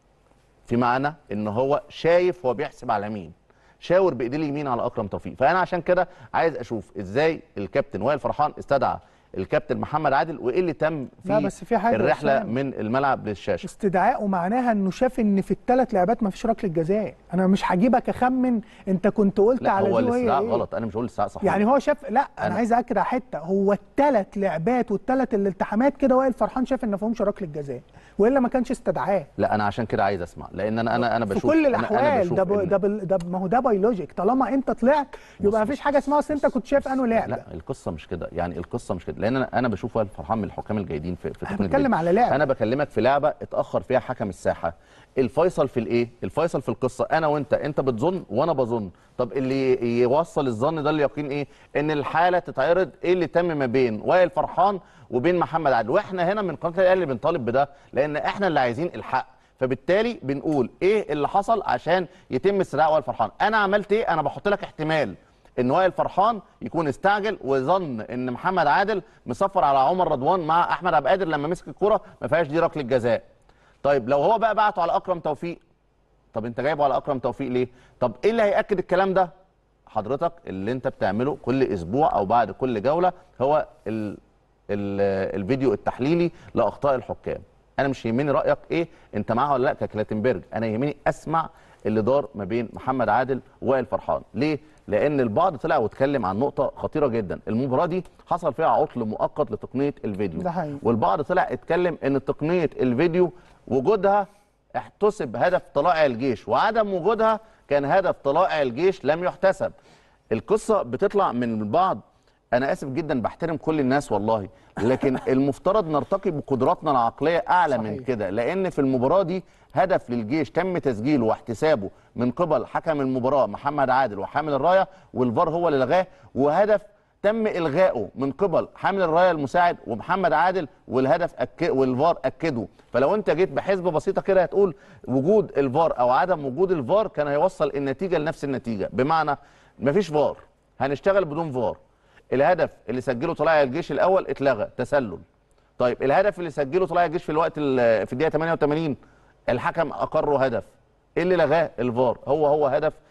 S1: في معنى ان هو شايف هو بيحسب على مين شاور بايديه اليمين على اكرم توفيق فانا عشان كده عايز اشوف ازاي الكابتن وائل فرحان استدعى الكابتن محمد عادل وايه اللي تم في,
S2: لا، بس في حاجة يا
S1: الرحله
S2: أسامة.
S1: من الملعب للشاشه
S2: استدعائه معناها انه شاف ان في الثلاث لعبات ما فيش ركله جزاء انا مش هجيبك اخمن انت كنت قلت
S1: لا
S2: على
S1: هو
S2: دي وهي
S1: الاستدعاء
S2: إيه.
S1: غلط انا مش بقول الاستدعاء صح
S2: يعني هو شاف لا انا,
S1: أنا-
S2: عايز اكد على حته هو الثلاث لعبات والثلاث الالتحامات كده وائل فرحان شاف ان ما فيهمش ركله جزاء والا ما كانش استدعاه
S1: لا انا عشان كده عايز اسمع لان انا انا انا
S2: في
S1: بشوف
S2: كل
S1: أنا- أنا
S2: الاحوال
S1: بشوف
S2: ده ب...
S1: إن-
S2: ده, بال... ده ما هو ده بيولوجيك طالما انت طلعت يبقى ما فيش حاجه اسمها اصل انت كنت شايف انه لعبه
S1: لا القصه مش كده يعني القصه مش كده لان انا انا بشوف وائل فرحان من الحكام الجيدين في في
S2: أنا
S1: تقنية
S2: بتكلم
S1: الفيديو.
S2: على لعبة.
S1: انا بكلمك في لعبه اتاخر فيها حكم الساحه الفيصل في الايه الفيصل في القصه انا وانت انت بتظن وانا بظن طب اللي يوصل الظن ده اليقين ايه ان الحاله تتعرض ايه اللي تم ما بين وائل فرحان وبين محمد عادل واحنا هنا من قناه الاهلي بنطالب بده لان احنا اللي عايزين الحق فبالتالي بنقول ايه اللي حصل عشان يتم استدعاء وائل فرحان انا عملت ايه انا بحط لك احتمال ان وائل فرحان يكون استعجل وظن ان محمد عادل مصفر على عمر رضوان مع احمد عبد القادر لما مسك الكره ما فيهاش دي ركله جزاء طيب لو هو بقى بعته على اكرم توفيق طب انت جايبه على اكرم توفيق ليه طب ايه اللي هياكد الكلام ده حضرتك اللي انت بتعمله كل اسبوع او بعد كل جوله هو ال ال الفيديو التحليلي لاخطاء الحكام انا مش يهمني رايك ايه انت معاها ولا لا ككلاتنبرج انا يهمني اسمع اللي دار ما بين محمد عادل ووائل فرحان ليه لان البعض طلع واتكلم عن نقطه خطيره جدا المباراه دي حصل فيها عطل مؤقت لتقنيه الفيديو
S2: ده حقيقي.
S1: والبعض طلع اتكلم ان تقنيه الفيديو وجودها احتسب هدف طلائع الجيش وعدم وجودها كان هدف طلائع الجيش لم يحتسب القصه بتطلع من البعض انا اسف جدا بحترم كل الناس والله لكن المفترض نرتقي بقدراتنا العقليه اعلى من
S2: صحيح.
S1: كده لان في المباراه دي هدف للجيش تم تسجيله واحتسابه من قبل حكم المباراه محمد عادل وحامل الرايه والفار هو اللي لغاه وهدف تم الغائه من قبل حامل الرايه المساعد ومحمد عادل والهدف أك... والفار اكده فلو انت جيت بحسبه بسيطه كده هتقول وجود الفار او عدم وجود الفار كان هيوصل النتيجه لنفس النتيجه بمعنى مفيش فار هنشتغل بدون فار الهدف اللي سجله طلائع الجيش الاول اتلغى تسلل طيب الهدف اللي سجله طلائع الجيش في الوقت ال- في الدقيقه 88 الحكم اقره هدف ايه اللي لغاه الفار هو هو هدف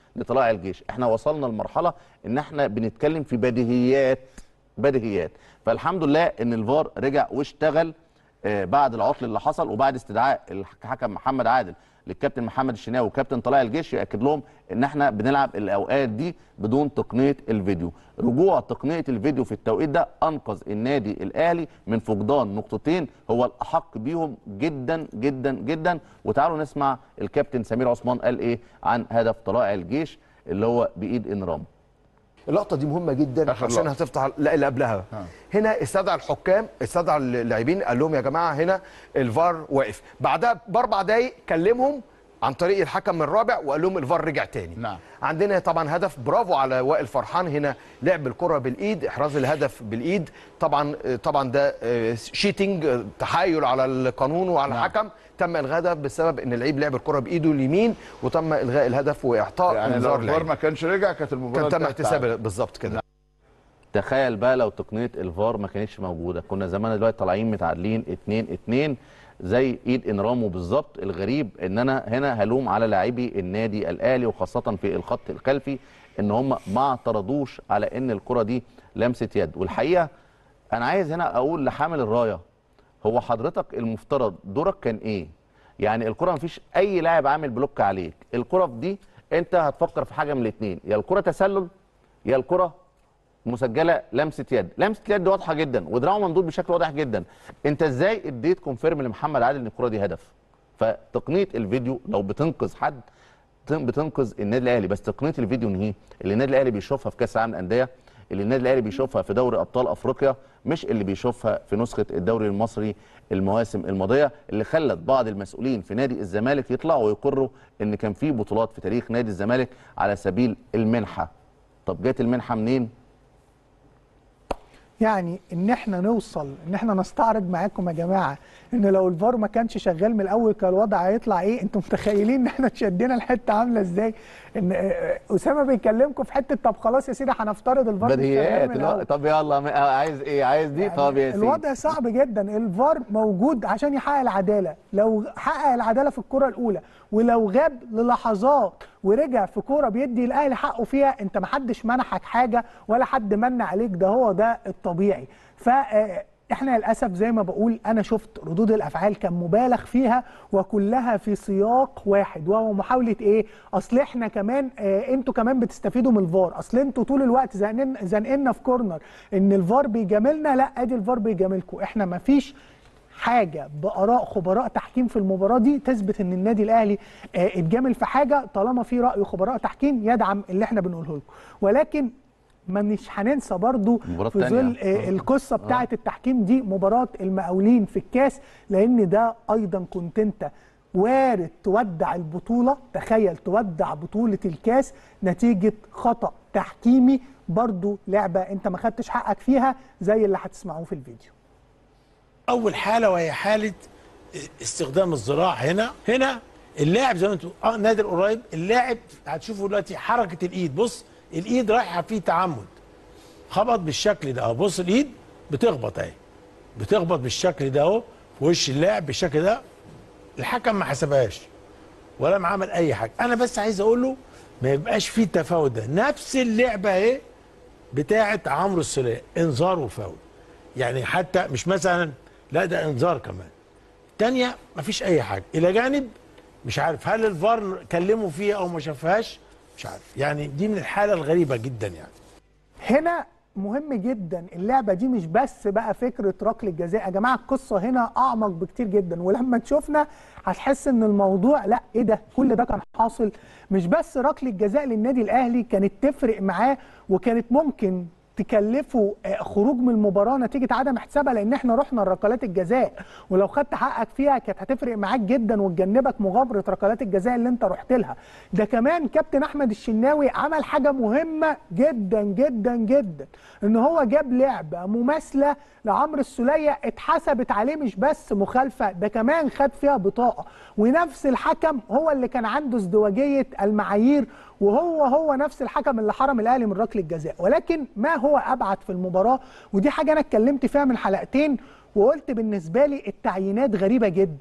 S1: لطلائع الجيش احنا وصلنا لمرحله ان احنا بنتكلم في بديهيات بديهيات فالحمد لله ان الفار رجع واشتغل آه، بعد العطل اللي حصل وبعد استدعاء الحكم محمد عادل للكابتن محمد الشناوي وكابتن طلائع الجيش ياكد لهم ان احنا بنلعب الاوقات دي بدون تقنيه الفيديو رجوع تقنيه الفيديو في التوقيت ده انقذ النادي الاهلي من فقدان نقطتين هو الاحق بيهم جدا جدا جدا وتعالوا نسمع الكابتن سمير عثمان قال ايه عن هدف طلائع الجيش اللي هو بايد انرام
S6: اللقطه دي مهمه جدا
S7: آخر
S6: عشان
S7: لقطة.
S6: هتفتح لا اللي قبلها هنا استدعى الحكام استدعى اللاعبين قال لهم يا جماعه هنا الفار واقف بعدها باربع دقايق كلمهم عن طريق الحكم الرابع وقال لهم الفار رجع تاني
S7: نعم.
S6: عندنا طبعا هدف برافو على وائل فرحان هنا لعب الكره بالايد احراز الهدف بالايد طبعا طبعا ده آه، شيتنج آه، تحايل على القانون وعلى
S7: نعم.
S6: الحكم تم الغاء الهدف بسبب ان اللعيب لعب الكره بايده اليمين وتم الغاء الهدف واعطاء
S7: يعني لو
S6: انذار
S7: الفار
S6: لعيب
S7: ما كانش رجع كانت المباراه
S6: كان تم
S7: انتهت
S6: احتساب بالظبط كده
S1: تخيل بقى لو تقنيه الفار ما كانتش موجوده كنا زمان دلوقتي طالعين متعادلين 2 2 زي ايد انرامو بالظبط الغريب ان انا هنا هلوم على لاعبي النادي الاهلي وخاصه في الخط الخلفي ان هم ما اعترضوش على ان الكره دي لمسه يد والحقيقه انا عايز هنا اقول لحامل الرايه هو حضرتك المفترض دورك كان ايه يعني الكره مفيش اي لاعب عامل بلوك عليك الكره في دي انت هتفكر في حاجه من الاثنين يا الكره تسلل يا الكره مسجله لمسه يد لمسه اليد دي واضحه جدا ودراعه ممدود بشكل واضح جدا انت ازاي اديت كونفيرم لمحمد عادل ان الكره دي هدف فتقنيه الفيديو لو بتنقذ حد بتن- بتنقذ النادي الاهلي بس تقنيه الفيديو نهي اللي النادي الاهلي بيشوفها في كاس العالم للانديه اللي النادي الاهلي بيشوفها في دوري ابطال افريقيا مش اللي بيشوفها في نسخه الدوري المصري المواسم الماضيه اللي خلت بعض المسؤولين في نادي الزمالك يطلعوا ويقروا ان كان في بطولات في تاريخ نادي الزمالك على سبيل المنحه طب جت المنحه منين
S2: يعني ان احنا نوصل ان احنا نستعرض معاكم يا جماعه ان لو الفار ما كانش شغال من الاول كان الوضع هيطلع ايه انتم متخيلين ان احنا اتشدينا الحته عامله ازاي ان آه، اسامه بيكلمكم في حته طب خلاص يا سيدي هنفترض الفار مش شغال
S1: بديهيات
S2: من
S1: اللي هو-
S2: الأول.
S1: طب يلا م- عايز ايه عايز دي طب يا سيدي
S2: الوضع صعب جدا الفار موجود عشان يحقق العداله لو حقق العداله في الكره الاولى ولو غاب للحظات ورجع في كوره بيدي الاهلي حقه فيها انت ما حدش منحك حاجه ولا حد من عليك ده هو ده الطبيعي ف آه، احنا للاسف زي ما بقول انا شفت ردود الافعال كان مبالغ فيها وكلها في سياق واحد وهو محاوله ايه اصل احنا كمان اه انتوا كمان بتستفيدوا من الفار اصل انتوا طول الوقت زنقن- زنقنا في كورنر ان الفار بيجاملنا لا ادي الفار بيجاملكم احنا ما فيش حاجه باراء خبراء تحكيم في المباراه دي تثبت ان النادي الاهلي آه، اتجامل في حاجه طالما في راي خبراء تحكيم يدعم اللي احنا بنقوله لكم ولكن ما مش هننسى برضو
S1: المباراة
S2: في ظل
S1: التانية.
S2: آه، القصه بتاعه التحكيم دي مباراه المقاولين في الكاس لان ده ايضا كنت انت وارد تودع البطوله تخيل تودع بطوله الكاس نتيجه خطا تحكيمي برضو لعبه انت ما خدتش حقك فيها زي اللي هتسمعوه في الفيديو
S8: اول حاله وهي حاله استخدام الذراع هنا هنا اللاعب زي ما انتم اه نادر قريب اللاعب هتشوفوا دلوقتي حركه الايد بص الايد رايحه فيه تعمد خبط بالشكل ده اهو بص الايد بتخبط اهي بتخبط بالشكل ده اهو في وش اللاعب بالشكل ده الحكم ما حسبهاش ولا ما عمل اي حاجه انا بس عايز اقول له ما يبقاش فيه التفاوت ده نفس اللعبه اهي بتاعه عمرو السوليه انذار وفاول يعني حتى مش مثلا لا ده انذار كمان تانية مفيش اي حاجه الى جانب مش عارف هل الفار كلموا فيها او ما شافهاش مش عارف يعني دي من الحاله الغريبه جدا يعني
S2: هنا مهم جدا اللعبه دي مش بس بقى فكره ركله الجزاء يا جماعه القصه هنا اعمق بكتير جدا ولما تشوفنا هتحس ان الموضوع لا ايه ده كل ده كان حاصل مش بس ركله جزاء للنادي الاهلي كانت تفرق معاه وكانت ممكن تكلفه آه، خروج من المباراه نتيجه عدم احتسابها لان احنا رحنا لركلات الجزاء ولو خدت حقك فيها كانت هتفرق معاك جدا وتجنبك مغامره ركلات الجزاء اللي انت رحت لها ده كمان كابتن احمد الشناوي عمل حاجه مهمه جدا جدا جدا ان هو جاب لعبه مماثله لعمرو السوليه اتحسبت عليه مش بس مخالفه ده كمان خد فيها بطاقه ونفس الحكم هو اللي كان عنده ازدواجيه المعايير وهو هو نفس الحكم اللي حرم الاهلي من ركله الجزاء ولكن ما هو ابعد في المباراه ودي حاجه انا اتكلمت فيها من حلقتين وقلت بالنسبه لي التعيينات غريبه جدا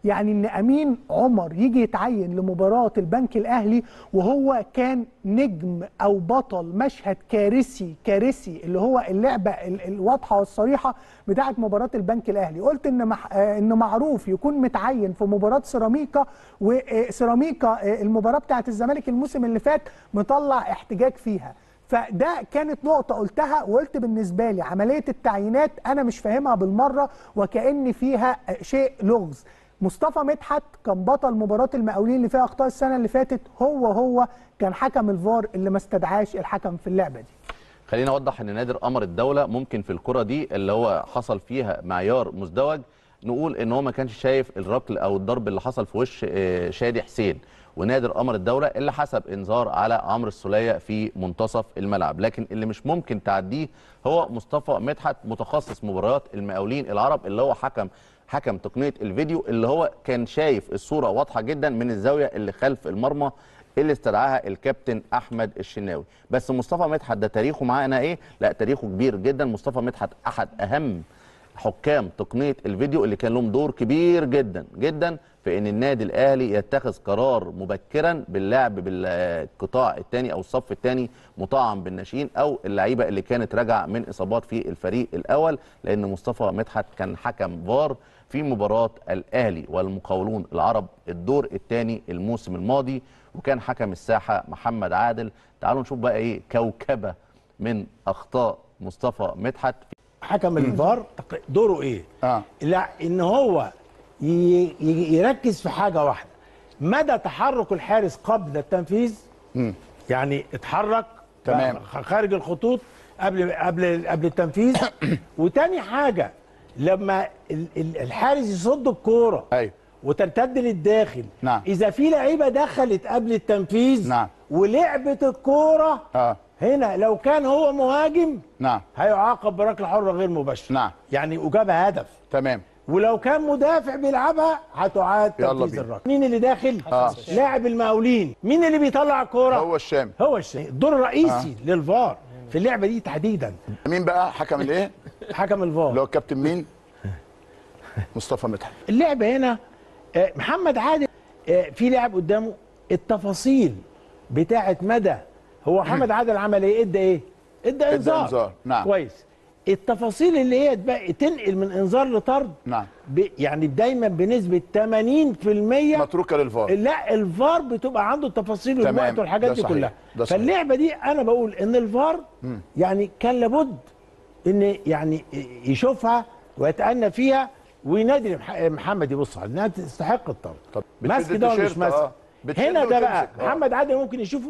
S2: يعني ان امين عمر يجي يتعين لمباراه البنك الاهلي وهو كان نجم او بطل مشهد كارثي كارثي اللي هو اللعبه ال- الواضحه والصريحه بتاعه مباراه البنك الاهلي قلت ان مح... آه، ان معروف يكون متعين في مباراه سيراميكا وسيراميكا آه، المباراه بتاعه الزمالك الموسم اللي فات مطلع احتجاج فيها فده كانت نقطة قلتها وقلت بالنسبة لي عملية التعيينات أنا مش فاهمها بالمرة وكأن فيها شيء لغز مصطفى مدحت كان بطل مباراة المقاولين اللي فيها أخطاء السنة اللي فاتت هو هو كان حكم الفار اللي ما استدعاش الحكم في اللعبة دي
S1: خلينا اوضح ان نادر قمر الدوله ممكن في الكره دي اللي هو حصل فيها معيار مزدوج نقول ان هو ما كانش شايف الركل او الضرب اللي حصل في وش آه، شادي حسين ونادر قمر الدوله اللي حسب انذار على عمرو السوليه في منتصف الملعب لكن اللي مش ممكن تعديه هو مصطفى مدحت متخصص مباريات المقاولين العرب اللي هو حكم حكم تقنيه الفيديو اللي هو كان شايف الصوره واضحه جدا من الزاويه اللي خلف المرمى اللي استدعاها الكابتن احمد الشناوي بس مصطفى مدحت ده تاريخه معانا ايه لا تاريخه كبير جدا مصطفى مدحت احد اهم حكام تقنيه الفيديو اللي كان لهم دور كبير جدا جدا في ان النادي الاهلي يتخذ قرار مبكرا باللعب بالقطاع الثاني او الصف الثاني مطعم بالناشئين او اللعيبه اللي كانت راجعه من اصابات في الفريق الاول لان مصطفى مدحت كان حكم فار في مباراه الاهلي والمقاولون العرب الدور الثاني الموسم الماضي وكان حكم الساحه محمد عادل تعالوا نشوف بقى ايه كوكبه من اخطاء مصطفى مدحت
S8: حكم الفار تق- دوره ايه؟
S7: اه
S8: لا ان هو ي- ي- يركز في حاجه واحده مدى تحرك الحارس قبل التنفيذ يعني اتحرك
S7: تمام.
S8: بقى خ- خارج الخطوط قبل قبل قبل التنفيذ وتاني حاجه لما ال- ال- الحارس يصد الكوره
S7: ايوه
S8: وترتد للداخل
S7: نعم.
S8: اذا في لعيبه دخلت قبل التنفيذ
S7: نعم.
S8: ولعبت الكوره
S7: اه
S8: هنا لو كان هو مهاجم
S7: نعم
S8: هيعاقب بركله حره غير مباشره
S7: نعم.
S8: يعني وجابها هدف
S7: تمام
S8: ولو كان مدافع بيلعبها هتعاد
S7: يلا
S8: تنفيذ
S7: بينا.
S8: الركله مين اللي داخل
S7: آه.
S8: لاعب المقاولين مين اللي بيطلع الكوره
S7: هو الشام
S8: هو الشيء الدور الرئيسي آه. للفار في اللعبه دي تحديدا
S7: مين بقى حكم الايه
S8: حكم
S7: اللي
S8: الفار
S7: هو الكابتن مين مصطفى مدحت
S8: اللعبه هنا آه، محمد عادل آه، في لاعب قدامه التفاصيل بتاعه مدى هو محمد عادل عمل ايه ادى ايه ادى انذار
S7: إنذار، نعم.
S8: كويس التفاصيل اللي هي تبقى تنقل من انذار لطرد
S7: نعم
S8: ب... يعني دايما بنسبه 80%
S7: متروكه للفار
S8: لا الفار بتبقى عنده التفاصيل
S7: تمام،
S8: والوقت والحاجات
S7: ده
S8: دي
S7: صحيح،
S8: كلها
S7: ده صحيح.
S8: فاللعبه دي انا بقول ان الفار يعني كان لابد ان يعني يشوفها ويتأنى فيها وينادي مح- محمد يبص عليها انها تستحق الطرد
S7: طب بتشد
S8: ماسك ده ولا مش
S7: التيشيرت،
S8: ماسك
S7: آه. بتشد
S8: هنا ده بقى
S7: وتمسك، آه.
S8: محمد عادل ممكن يشوفه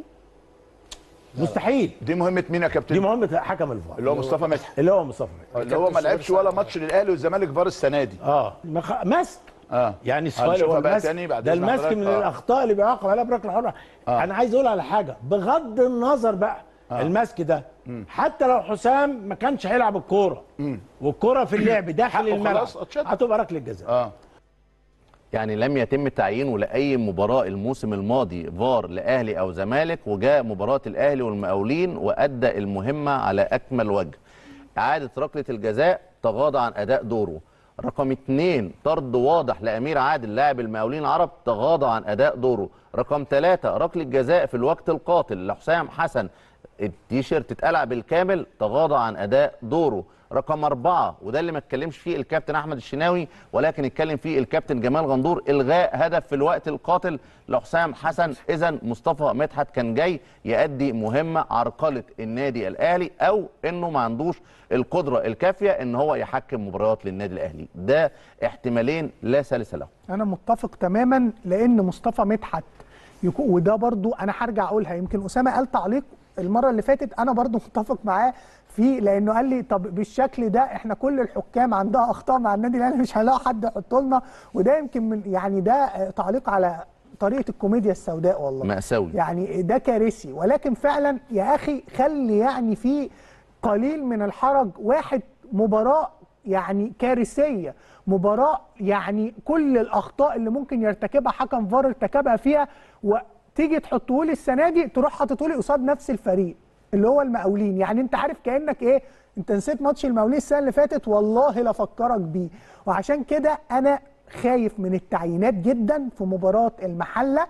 S8: مستحيل
S7: دي مهمه مين يا كابتن
S8: دي مهمه حكم الفار
S7: اللي هو مصطفى مدحت
S8: اللي هو مصطفى مدحت.
S7: اللي هو ما لعبش ولا ماتش للاهلي والزمالك فار السنه دي
S8: اه مخ- ماسك
S7: اه
S8: يعني السؤال
S7: هنشوفها
S8: هو
S7: بقى
S8: المسك
S7: تاني بعد
S8: ده
S7: إذن
S8: المسك
S7: حضرتك.
S8: من
S7: آه.
S8: الاخطاء اللي بيعاقب عليها بركله حره
S7: آه.
S8: انا عايز اقول على حاجه بغض النظر بقى آه. المسك ده حتى لو حسام ما كانش هيلعب الكوره والكوره في اللعب داخل
S7: حقه
S8: الملعب
S7: خلاص، اتشد.
S8: هتبقى ركله جزاء
S7: اه
S1: يعني لم يتم تعيينه لاي مباراه الموسم الماضي فار لاهلي او زمالك وجاء مباراه الاهلي والمقاولين وادى المهمه على اكمل وجه اعاده ركله الجزاء تغاضى عن اداء دوره رقم اثنين طرد واضح لامير عادل لاعب المقاولين العرب تغاضى عن اداء دوره رقم ثلاثة ركله جزاء في الوقت القاتل لحسام حسن التيشيرت اتقلع بالكامل تغاضى عن اداء دوره رقم أربعة وده اللي ما اتكلمش فيه الكابتن أحمد الشناوي ولكن اتكلم فيه الكابتن جمال غندور إلغاء هدف في الوقت القاتل لحسام حسن إذا مصطفى مدحت كان جاي يأدي مهمة عرقلة النادي الأهلي أو إنه ما عندوش القدرة الكافية إن هو يحكم مباريات للنادي الأهلي ده احتمالين لا ثالث له
S2: انا متفق تماما لان مصطفى مدحت يكون وده برضو انا هرجع اقولها يمكن اسامه قال تعليق المره اللي فاتت انا برضو متفق معاه فيه لانه قال لي طب بالشكل ده احنا كل الحكام عندها اخطاء مع النادي الاهلي مش هنلاقي حد يحط لنا وده يمكن من يعني ده آه، تعليق على طريقه الكوميديا السوداء والله
S1: مأساوي
S2: يعني ده كارثي ولكن فعلا يا اخي خلي يعني في قليل من الحرج واحد مباراه يعني كارثيه مباراه يعني كل الاخطاء اللي ممكن يرتكبها حكم فار ارتكبها فيها وتيجي تحطه لي السنه دي تروح حاططه لي قصاد نفس الفريق اللي هو المقاولين يعني انت عارف كانك ايه انت نسيت ماتش المقاولين السنه اللي فاتت والله لافكرك بيه وعشان كده انا خايف من التعيينات جدا في مباراه المحله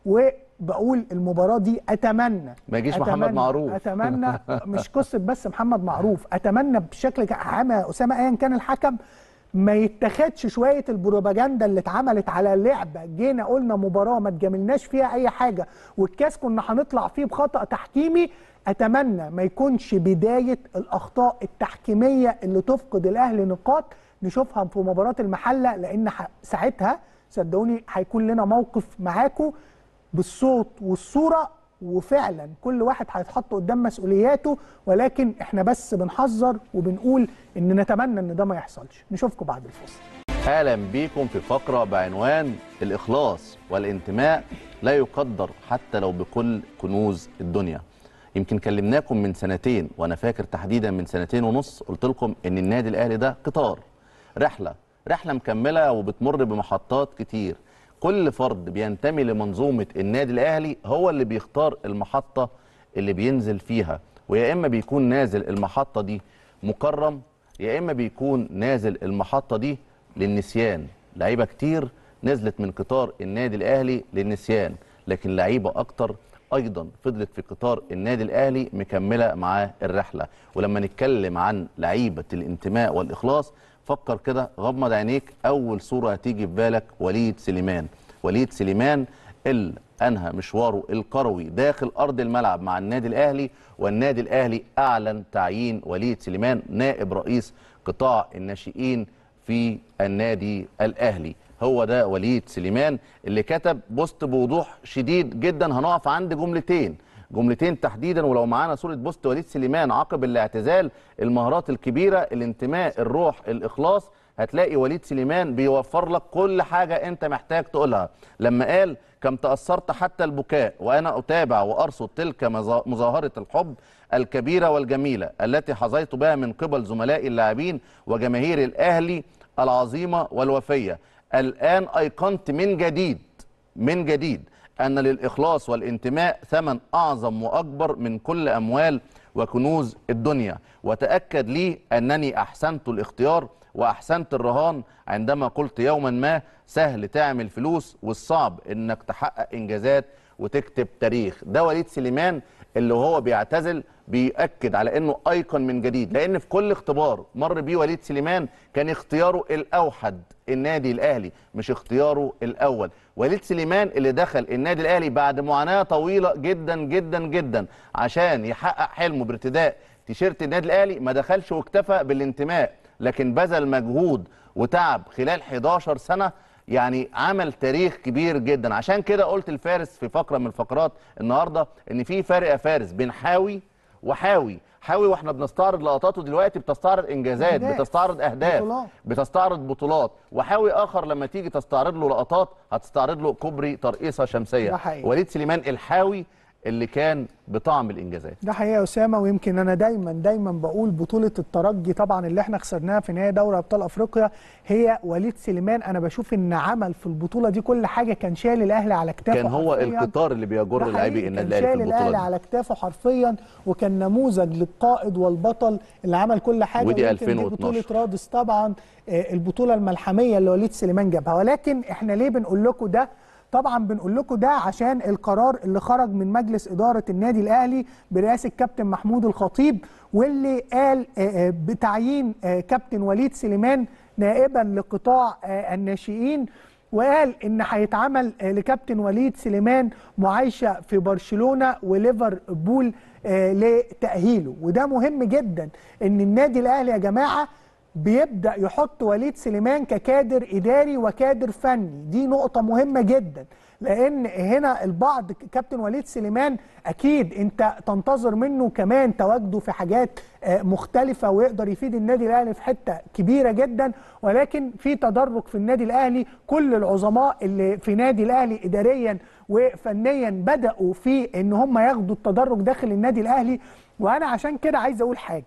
S2: وبقول المباراه دي اتمنى
S1: ما يجيش محمد
S2: أتمنى-
S1: معروف.
S2: اتمنى مش قصه بس محمد معروف اتمنى بشكل عام يا اسامه ايا كان الحكم ما يتخدش شويه البروباجندا اللي اتعملت على اللعبه جينا قلنا مباراه ما تجاملناش فيها اي حاجه والكاس كنا هنطلع فيه بخطا تحكيمي اتمنى ما يكونش بدايه الاخطاء التحكيميه اللي تفقد الاهلي نقاط نشوفها في مباراه المحله لان ح- ساعتها صدقوني هيكون لنا موقف معاكم بالصوت والصوره وفعلا كل واحد هيتحط قدام مسؤولياته ولكن احنا بس بنحذر وبنقول ان نتمنى ان ده ما يحصلش نشوفكم بعد الفاصل
S1: اهلا بيكم في فقره بعنوان الاخلاص والانتماء لا يقدر حتى لو بكل كنوز الدنيا يمكن كلمناكم من سنتين وانا فاكر تحديدا من سنتين ونص قلت لكم ان النادي الاهلي ده قطار رحله رحله مكمله وبتمر بمحطات كتير كل فرد بينتمي لمنظومه النادي الاهلي هو اللي بيختار المحطه اللي بينزل فيها ويا اما بيكون نازل المحطه دي مكرم يا اما بيكون نازل المحطه دي للنسيان لعيبه كتير نزلت من قطار النادي الاهلي للنسيان لكن لعيبه اكتر ايضا فضلت في قطار النادي الاهلي مكمله معاه الرحله ولما نتكلم عن لعيبه الانتماء والاخلاص فكر كده غمض عينيك اول صوره هتيجي في بالك وليد سليمان وليد سليمان اللي انهى مشواره الكروي داخل ارض الملعب مع النادي الاهلي والنادي الاهلي اعلن تعيين وليد سليمان نائب رئيس قطاع الناشئين في النادي الاهلي هو ده وليد سليمان اللي كتب بوست بوضوح شديد جدا هنقف عند جملتين جملتين تحديدا ولو معانا صوره بوست وليد سليمان عقب الاعتزال المهارات الكبيره الانتماء الروح الاخلاص هتلاقي وليد سليمان بيوفر لك كل حاجه انت محتاج تقولها لما قال كم تاثرت حتى البكاء وانا اتابع وارصد تلك مظا- مظاهره الحب الكبيره والجميله التي حظيت بها من قبل زملائي اللاعبين وجماهير الاهلي العظيمه والوفيه الان ايقنت من جديد من جديد أن للإخلاص والانتماء ثمن أعظم وأكبر من كل أموال وكنوز الدنيا وتأكد لي أنني أحسنت الاختيار وأحسنت الرهان عندما قلت يوما ما سهل تعمل فلوس والصعب أنك تحقق إنجازات وتكتب تاريخ ده وليد سليمان اللي هو بيعتزل بيأكد على انه ايقن من جديد لان في كل اختبار مر بيه وليد سليمان كان اختياره الاوحد النادي الاهلي مش اختياره الاول وليد سليمان اللي دخل النادي الاهلي بعد معاناه طويله جدا جدا جدا عشان يحقق حلمه بارتداء تيشيرت النادي الاهلي ما دخلش واكتفى بالانتماء لكن بذل مجهود وتعب خلال 11 سنه يعني عمل تاريخ كبير جدا عشان كده قلت الفارس في فقره من الفقرات النهارده ان في فرق يا فارس بين حاوي وحاوي حاوي واحنا بنستعرض لقطاته دلوقتي بتستعرض انجازات
S2: أهداف.
S1: بتستعرض اهداف
S2: بطولات.
S1: بتستعرض بطولات وحاوي اخر لما تيجي تستعرض له لقطات هتستعرض له كوبري ترقيصه شمسيه
S2: ده حقيقي.
S1: وليد سليمان الحاوي اللي كان بطعم الانجازات
S2: ده حقيقه يا اسامه ويمكن انا دايما دايما بقول بطوله الترجي طبعا اللي احنا خسرناها في نهائي دوري ابطال افريقيا هي وليد سليمان انا بشوف ان عمل في البطوله دي كل حاجه كان شايل الاهلي على كتافه
S1: كان هو
S2: حرفياً.
S1: القطار اللي بيجر
S2: ده
S1: لاعبي
S2: حقيقي،
S1: النادي
S2: كان
S1: الاهلي في
S2: شايل الاهلي
S1: البطوله دي
S2: على كتافه حرفيا وكان نموذج للقائد والبطل اللي عمل كل حاجه
S1: ودي
S2: ويمكن دي
S1: 2012.
S2: بطوله رادس طبعا آه، البطوله الملحميه اللي وليد سليمان جابها ولكن احنا ليه بنقول لكم ده طبعا بنقول لكم ده عشان القرار اللي خرج من مجلس اداره النادي الاهلي برئاسه كابتن محمود الخطيب واللي قال آه، آه، بتعيين آه، كابتن وليد سليمان نائبا لقطاع آه، الناشئين وقال ان هيتعمل آه، لكابتن وليد سليمان معايشه في برشلونه وليفربول آه، لتاهيله وده مهم جدا ان النادي الاهلي يا جماعه بيبدا يحط وليد سليمان ككادر اداري وكادر فني دي نقطه مهمه جدا لان هنا البعض كابتن وليد سليمان اكيد انت تنتظر منه كمان تواجده في حاجات آه، مختلفه ويقدر يفيد النادي الاهلي في حته كبيره جدا ولكن في تدرج في النادي الاهلي كل العظماء اللي في نادي الاهلي اداريا وفنيا بداوا في ان هم ياخدوا التدرج داخل النادي الاهلي وانا عشان كده عايز اقول حاجه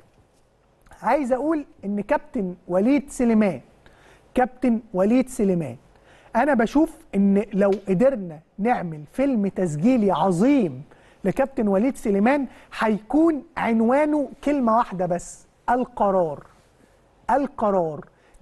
S2: عايز اقول ان كابتن وليد سليمان كابتن وليد سليمان انا بشوف ان لو قدرنا نعمل فيلم تسجيلي عظيم لكابتن وليد سليمان هيكون عنوانه كلمه واحده بس القرار القرار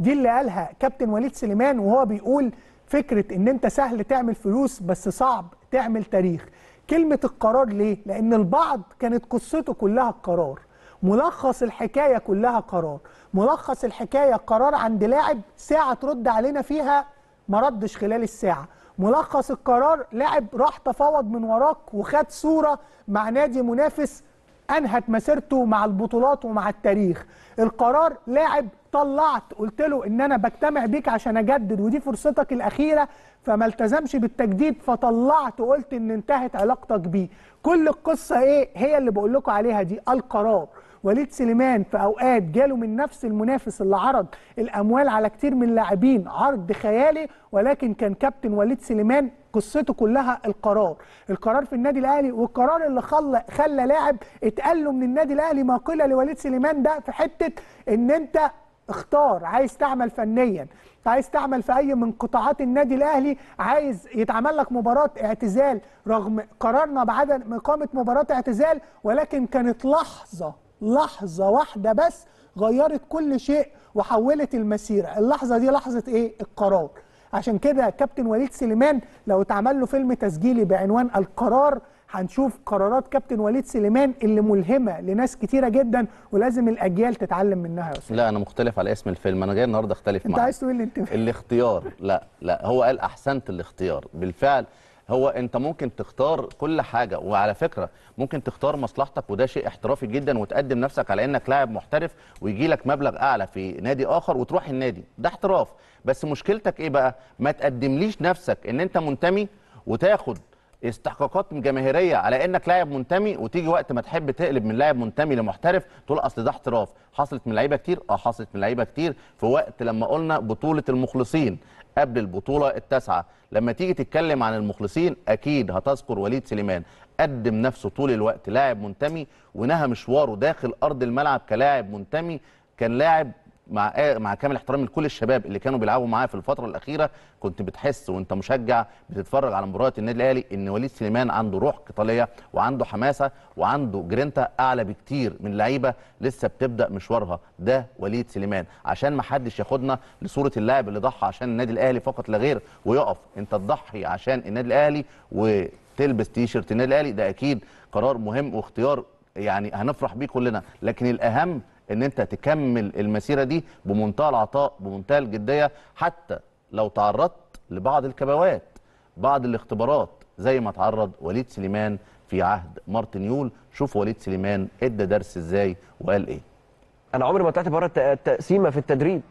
S2: دي اللي قالها كابتن وليد سليمان وهو بيقول فكره ان انت سهل تعمل فلوس بس صعب تعمل تاريخ كلمه القرار ليه لان البعض كانت قصته كلها القرار ملخص الحكايه كلها قرار ملخص الحكايه قرار عند لاعب ساعه ترد علينا فيها ما ردش خلال الساعه ملخص القرار لاعب راح تفاوض من وراك وخد صوره مع نادي منافس انهت مسيرته مع البطولات ومع التاريخ القرار لاعب طلعت قلت له ان انا بجتمع بيك عشان اجدد ودي فرصتك الاخيره فما التزمش بالتجديد فطلعت وقلت ان انتهت علاقتك بيه كل القصه ايه هي اللي بقول لكم عليها دي القرار وليد سليمان في اوقات جاله من نفس المنافس اللي عرض الاموال على كتير من اللاعبين عرض خيالي ولكن كان كابتن وليد سليمان قصته كلها القرار القرار في النادي الاهلي والقرار اللي خلى خلى لاعب اتقال له من النادي الاهلي ما قيل لوليد سليمان ده في حته ان انت اختار عايز تعمل فنيا عايز تعمل في اي من قطاعات النادي الاهلي عايز يتعمل لك مباراه اعتزال رغم قرارنا بعدم اقامه مباراه اعتزال ولكن كانت لحظه لحظه واحده بس غيرت كل شيء وحولت المسيره اللحظه دي لحظه ايه القرار عشان كده كابتن وليد سليمان لو اتعمل له فيلم تسجيلي بعنوان القرار هنشوف قرارات كابتن وليد سليمان اللي ملهمه لناس كتيره جدا ولازم الاجيال تتعلم منها يا استاذ
S1: لا انا مختلف على اسم الفيلم انا جاي النهارده اختلف
S2: انت
S1: معاك
S2: عايز تقول لي انت
S1: الاختيار لا لا هو قال احسنت الاختيار بالفعل هو انت ممكن تختار كل حاجه وعلى فكره ممكن تختار مصلحتك وده شيء احترافي جدا وتقدم نفسك على انك لاعب محترف ويجي لك مبلغ اعلى في نادي اخر وتروح النادي ده احتراف بس مشكلتك ايه بقى ما تقدمليش نفسك ان انت منتمي وتاخد استحقاقات جماهيريه على انك لاعب منتمي وتيجي وقت ما تحب تقلب من لاعب منتمي لمحترف تقول اصل ده احتراف حصلت من لعيبه كتير اه حصلت من لعيبه كتير في وقت لما قلنا بطوله المخلصين قبل البطوله التاسعه لما تيجي تتكلم عن المخلصين اكيد هتذكر وليد سليمان قدم نفسه طول الوقت لاعب منتمي ونهى مشواره داخل ارض الملعب كلاعب منتمي كان لاعب مع مع كامل احترامي لكل الشباب اللي كانوا بيلعبوا معاه في الفتره الاخيره كنت بتحس وانت مشجع بتتفرج على مباريات النادي الاهلي ان وليد سليمان عنده روح قتاليه وعنده حماسه وعنده جرينتا اعلى بكتير من لعيبه لسه بتبدا مشوارها ده وليد سليمان عشان ما حدش ياخدنا لصوره اللاعب اللي ضحى عشان النادي الاهلي فقط لا غير ويقف انت تضحي عشان النادي الاهلي وتلبس تيشرت النادي الاهلي ده اكيد قرار مهم واختيار يعني هنفرح بيه كلنا لكن الاهم ان انت تكمل المسيره دي بمنتهى العطاء بمنتهى الجديه حتى لو تعرضت لبعض الكبوات بعض الاختبارات زي ما تعرض وليد سليمان في عهد مارتن يول شوف وليد سليمان ادى درس ازاي وقال ايه
S9: انا عمري ما طلعت بره الت- التقسيمه في التدريب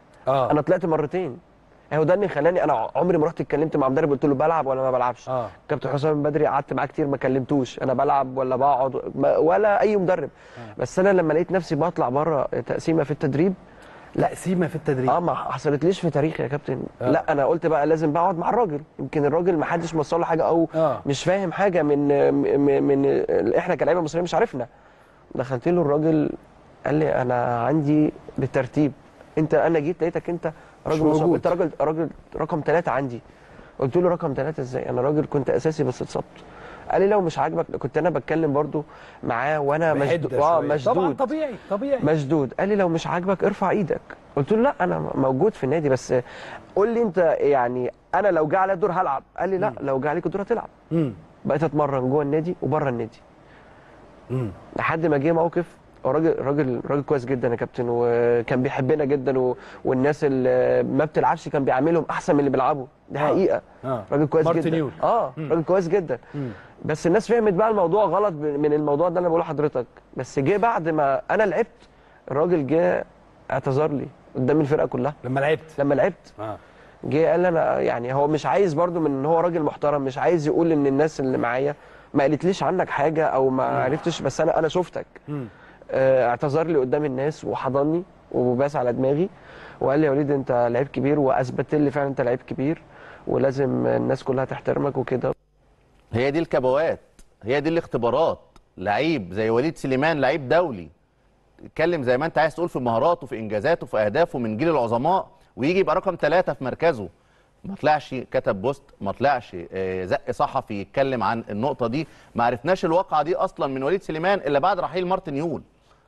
S8: اه
S9: انا طلعت مرتين هو ده اللي خلاني انا عمري ما رحت اتكلمت مع مدرب قلت له بلعب ولا ما بلعبش
S8: اه
S9: كابتن حسام بدري قعدت معاه كتير ما كلمتوش انا بلعب ولا بقعد ما- ولا اي مدرب بس انا لما لقيت نفسي بطلع بره تقسيمه في التدريب
S8: تقسيمه في التدريب
S9: اه ما حصلتليش في تاريخي يا كابتن
S8: آه.
S9: لا انا قلت بقى لازم بقعد مع الراجل يمكن الراجل ما حدش موصل له حاجه او
S8: آه.
S9: مش فاهم حاجه من من, من احنا كلاعيبه مصريين مش عارفنا دخلت له الراجل قال لي انا عندي بالترتيب انت انا جيت لقيتك انت راجل مصاب
S8: موجود.
S9: انت راجل راجل رقم ثلاثة عندي قلت له رقم ثلاثة ازاي انا راجل كنت اساسي بس اتصبت قال لي لو مش عاجبك كنت انا بتكلم برضو معاه وانا مشدود
S8: بحدة
S9: اه
S8: شوية. طبعا
S9: مشدود
S8: طبيعي طبيعي
S9: مشدود قال لي لو مش عاجبك ارفع ايدك قلت له لا انا موجود في النادي بس قول لي انت يعني انا لو جه عليا الدور هلعب قال لي لا لو جه عليك الدور هتلعب
S8: امم
S9: بقيت اتمرن جوه النادي وبره النادي
S8: امم
S9: لحد ما جه موقف هو راجل راجل راجل كويس جدا يا كابتن وكان بيحبنا جدا و... والناس اللي ما بتلعبش كان بيعاملهم احسن من اللي بيلعبوا دي
S8: آه.
S9: حقيقه
S8: اه
S9: راجل كويس
S8: مارتن
S9: جدا
S8: يول.
S9: اه
S8: مم.
S9: راجل كويس جدا
S8: مم.
S9: بس الناس فهمت بقى الموضوع غلط ب- من الموضوع ده اللي انا بقوله لحضرتك بس جه بعد ما انا لعبت الراجل جه اعتذر لي قدام الفرقه كلها
S8: لما لعبت
S9: لما لعبت
S8: اه
S9: جه قال لي انا يعني هو مش عايز برضو من ان هو راجل محترم مش عايز يقول ان الناس اللي معايا ما قالتليش عنك حاجه او ما عرفتش بس انا انا شفتك
S8: مم.
S9: آه، اعتذر لي قدام الناس وحضني وباس على دماغي وقال لي يا وليد انت لعيب كبير واثبت لي فعلا انت لعيب كبير ولازم الناس كلها تحترمك وكده
S1: هي دي الكبوات هي دي الاختبارات لعيب زي وليد سليمان لعيب دولي اتكلم زي ما انت عايز تقول في مهاراته في انجازاته في اهدافه من جيل العظماء ويجي يبقى رقم ثلاثة في مركزه ما طلعش كتب بوست ما طلعش آه، زق صحفي يتكلم عن النقطه دي ما عرفناش الواقعه دي اصلا من وليد سليمان الا بعد رحيل مارتن يول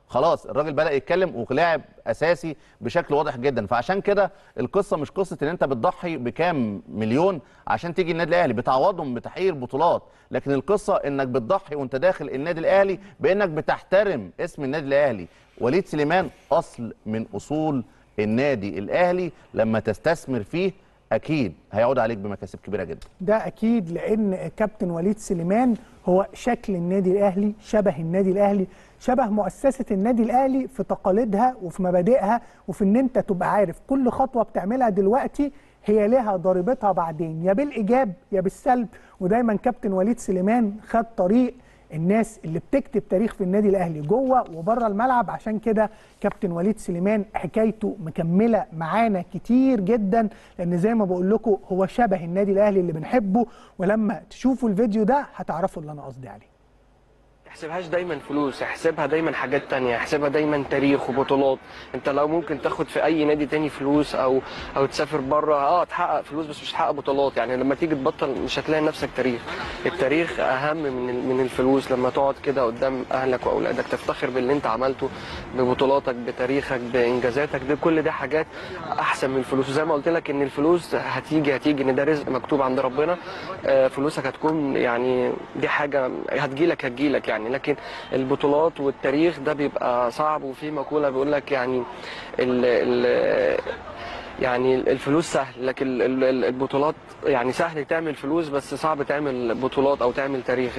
S1: خلاص الراجل بدا يتكلم ولاعب اساسي بشكل واضح جدا فعشان كده القصه مش قصه ان انت بتضحي بكام مليون عشان تيجي النادي الاهلي بتعوضهم بتحقيق البطولات لكن القصه انك بتضحي وانت داخل النادي الاهلي بانك بتحترم اسم النادي الاهلي وليد سليمان اصل من اصول النادي الاهلي لما تستثمر فيه اكيد هيعود عليك بمكاسب كبيره جدا
S2: ده اكيد لان كابتن وليد سليمان هو شكل النادي الاهلي شبه النادي الاهلي شبه مؤسسه النادي الاهلي في تقاليدها وفي مبادئها وفي ان انت تبقى عارف كل خطوه بتعملها دلوقتي هي لها ضريبتها بعدين يا بالايجاب يا بالسلب ودايما كابتن وليد سليمان خد طريق الناس اللي بتكتب تاريخ في النادي الاهلي جوه وبره الملعب عشان كده كابتن وليد سليمان حكايته مكمله معانا كتير جدا لان زي ما بقول لكم هو شبه النادي الاهلي اللي بنحبه ولما تشوفوا الفيديو ده هتعرفوا اللي انا قصدي عليه
S9: تحسبهاش دايما فلوس احسبها دايما حاجات تانية احسبها دايما تاريخ وبطولات انت لو ممكن تاخد في اي نادي تاني فلوس او او تسافر بره اه تحقق فلوس بس مش تحقق بطولات يعني لما تيجي تبطل مش هتلاقي نفسك تاريخ التاريخ اهم من ال- من الفلوس لما تقعد كده قدام اهلك واولادك تفتخر باللي انت عملته ببطولاتك بتاريخك بانجازاتك دي كل دي حاجات احسن من الفلوس وزي ما قلت لك ان الفلوس هتيجي هتيجي ان ده رزق مكتوب عند ربنا آه، فلوسك هتكون يعني دي حاجه هتجيلك هتجيلك يعني لكن البطولات والتاريخ ده بيبقى صعب وفي مقوله بيقول لك يعني ال ال يعني الفلوس سهل لكن ال- ال- البطولات يعني سهل تعمل فلوس بس صعب تعمل بطولات او تعمل تاريخ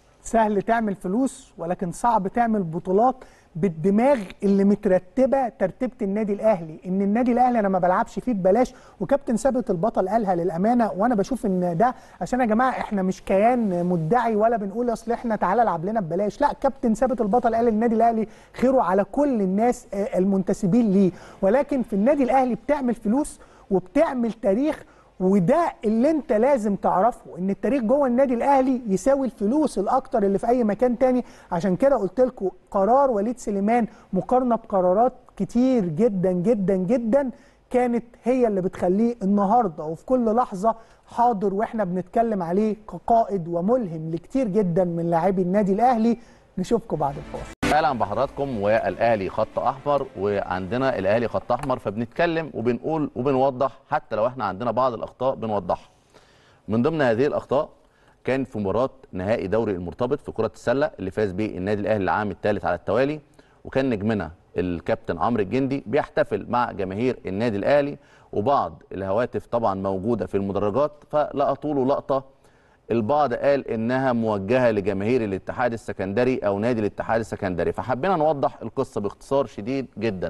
S2: سهل تعمل فلوس ولكن صعب تعمل بطولات بالدماغ اللي مترتبه ترتيبه النادي الاهلي ان النادي الاهلي انا ما بلعبش فيه ببلاش وكابتن ثابت البطل قالها للامانه وانا بشوف ان ده عشان يا جماعه احنا مش كيان مدعي ولا بنقول اصل احنا تعالى العب لنا ببلاش لا كابتن ثابت البطل قال النادي الاهلي خيره على كل الناس آه، المنتسبين ليه ولكن في النادي الاهلي بتعمل فلوس وبتعمل تاريخ وده اللي انت لازم تعرفه ان التاريخ جوه النادي الاهلي يساوي الفلوس الاكتر اللي في اي مكان تاني عشان كده قلت لكم قرار وليد سليمان مقارنه بقرارات كتير جدا جدا جدا كانت هي اللي بتخليه النهارده وفي كل لحظه حاضر واحنا بنتكلم عليه كقائد وملهم لكتير جدا من لاعبي النادي الاهلي نشوفكم بعد الفاصل
S1: اهلا بحضراتكم والاهلي خط احمر وعندنا الاهلي خط احمر فبنتكلم وبنقول وبنوضح حتى لو احنا عندنا بعض الاخطاء بنوضحها من ضمن هذه الاخطاء كان في مباراه نهائي دوري المرتبط في كره السله اللي فاز به النادي الاهلي العام الثالث على التوالي وكان نجمنا الكابتن عمرو الجندي بيحتفل مع جماهير النادي الاهلي وبعض الهواتف طبعا موجوده في المدرجات فلقطوا له لقطه البعض قال انها موجهه لجماهير الاتحاد السكندري او نادي الاتحاد السكندري فحبينا نوضح القصه باختصار شديد جدا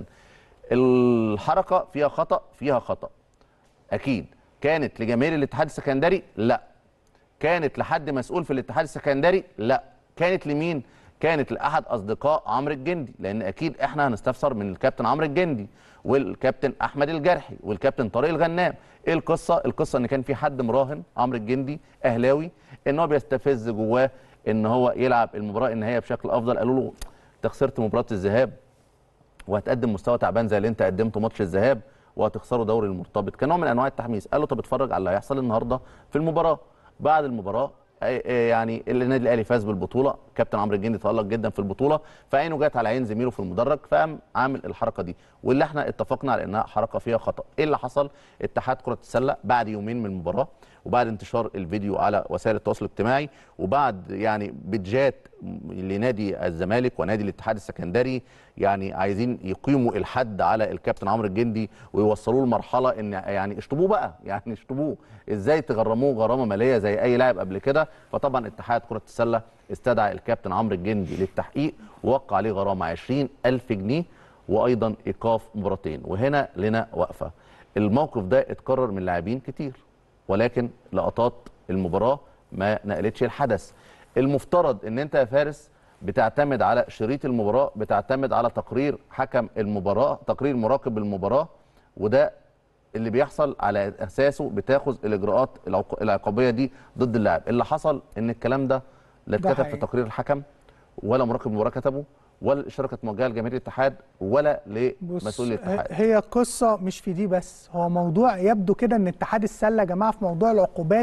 S1: الحركه فيها خطا فيها خطا اكيد كانت لجماهير الاتحاد السكندري لا كانت لحد مسؤول في الاتحاد السكندري لا كانت لمين كانت لاحد اصدقاء عمرو الجندي لان اكيد احنا هنستفسر من الكابتن عمرو الجندي والكابتن احمد الجرحي والكابتن طارق الغنام ايه القصه القصه ان كان في حد مراهن عمرو الجندي اهلاوي ان هو بيستفز جواه ان هو يلعب المباراه النهائيه بشكل افضل قالوا له انت خسرت مباراه الذهاب وهتقدم مستوى تعبان زي اللي انت قدمته ماتش الذهاب وهتخسروا دوري المرتبط كنوع من انواع التحميس قال له طب اتفرج على اللي هيحصل النهارده في المباراه بعد المباراه آه، آه، يعني النادي الاهلي فاز بالبطوله كابتن عمرو الجندي تالق جدا في البطوله فعينه جت على عين زميله في المدرج فقام عامل الحركه دي واللي احنا اتفقنا على انها حركه فيها خطا ايه اللي حصل اتحاد كره السله بعد يومين من المباراه وبعد انتشار الفيديو على وسائل التواصل الاجتماعي وبعد يعني بيدجات لنادي الزمالك ونادي الاتحاد السكندري يعني عايزين يقيموا الحد على الكابتن عمرو الجندي ويوصلوه لمرحله ان يعني اشطبوه بقى يعني اشطبوه ازاي تغرموه غرامه ماليه زي اي لاعب قبل كده فطبعا اتحاد كره السله استدعى الكابتن عمرو الجندي للتحقيق ووقع عليه غرامه 20000 جنيه وايضا ايقاف مباراتين وهنا لنا وقفه الموقف ده اتكرر من لاعبين كتير ولكن لقطات المباراه ما نقلتش الحدث المفترض ان انت يا فارس بتعتمد على شريط المباراه بتعتمد على تقرير حكم المباراه تقرير مراقب المباراه وده اللي بيحصل على اساسه بتاخذ الاجراءات العق- العقابيه دي ضد اللاعب اللي حصل ان الكلام ده لا
S2: ده
S1: اتكتب في
S2: حقيقي.
S1: تقرير الحكم ولا مراقب المباراه كتبه ولا الاشاره كانت موجهه لجماهير الاتحاد ولا
S2: بص
S1: لمسؤول الاتحاد
S2: هي قصه مش في دي بس هو موضوع يبدو كده ان اتحاد السله يا جماعه في موضوع العقوبات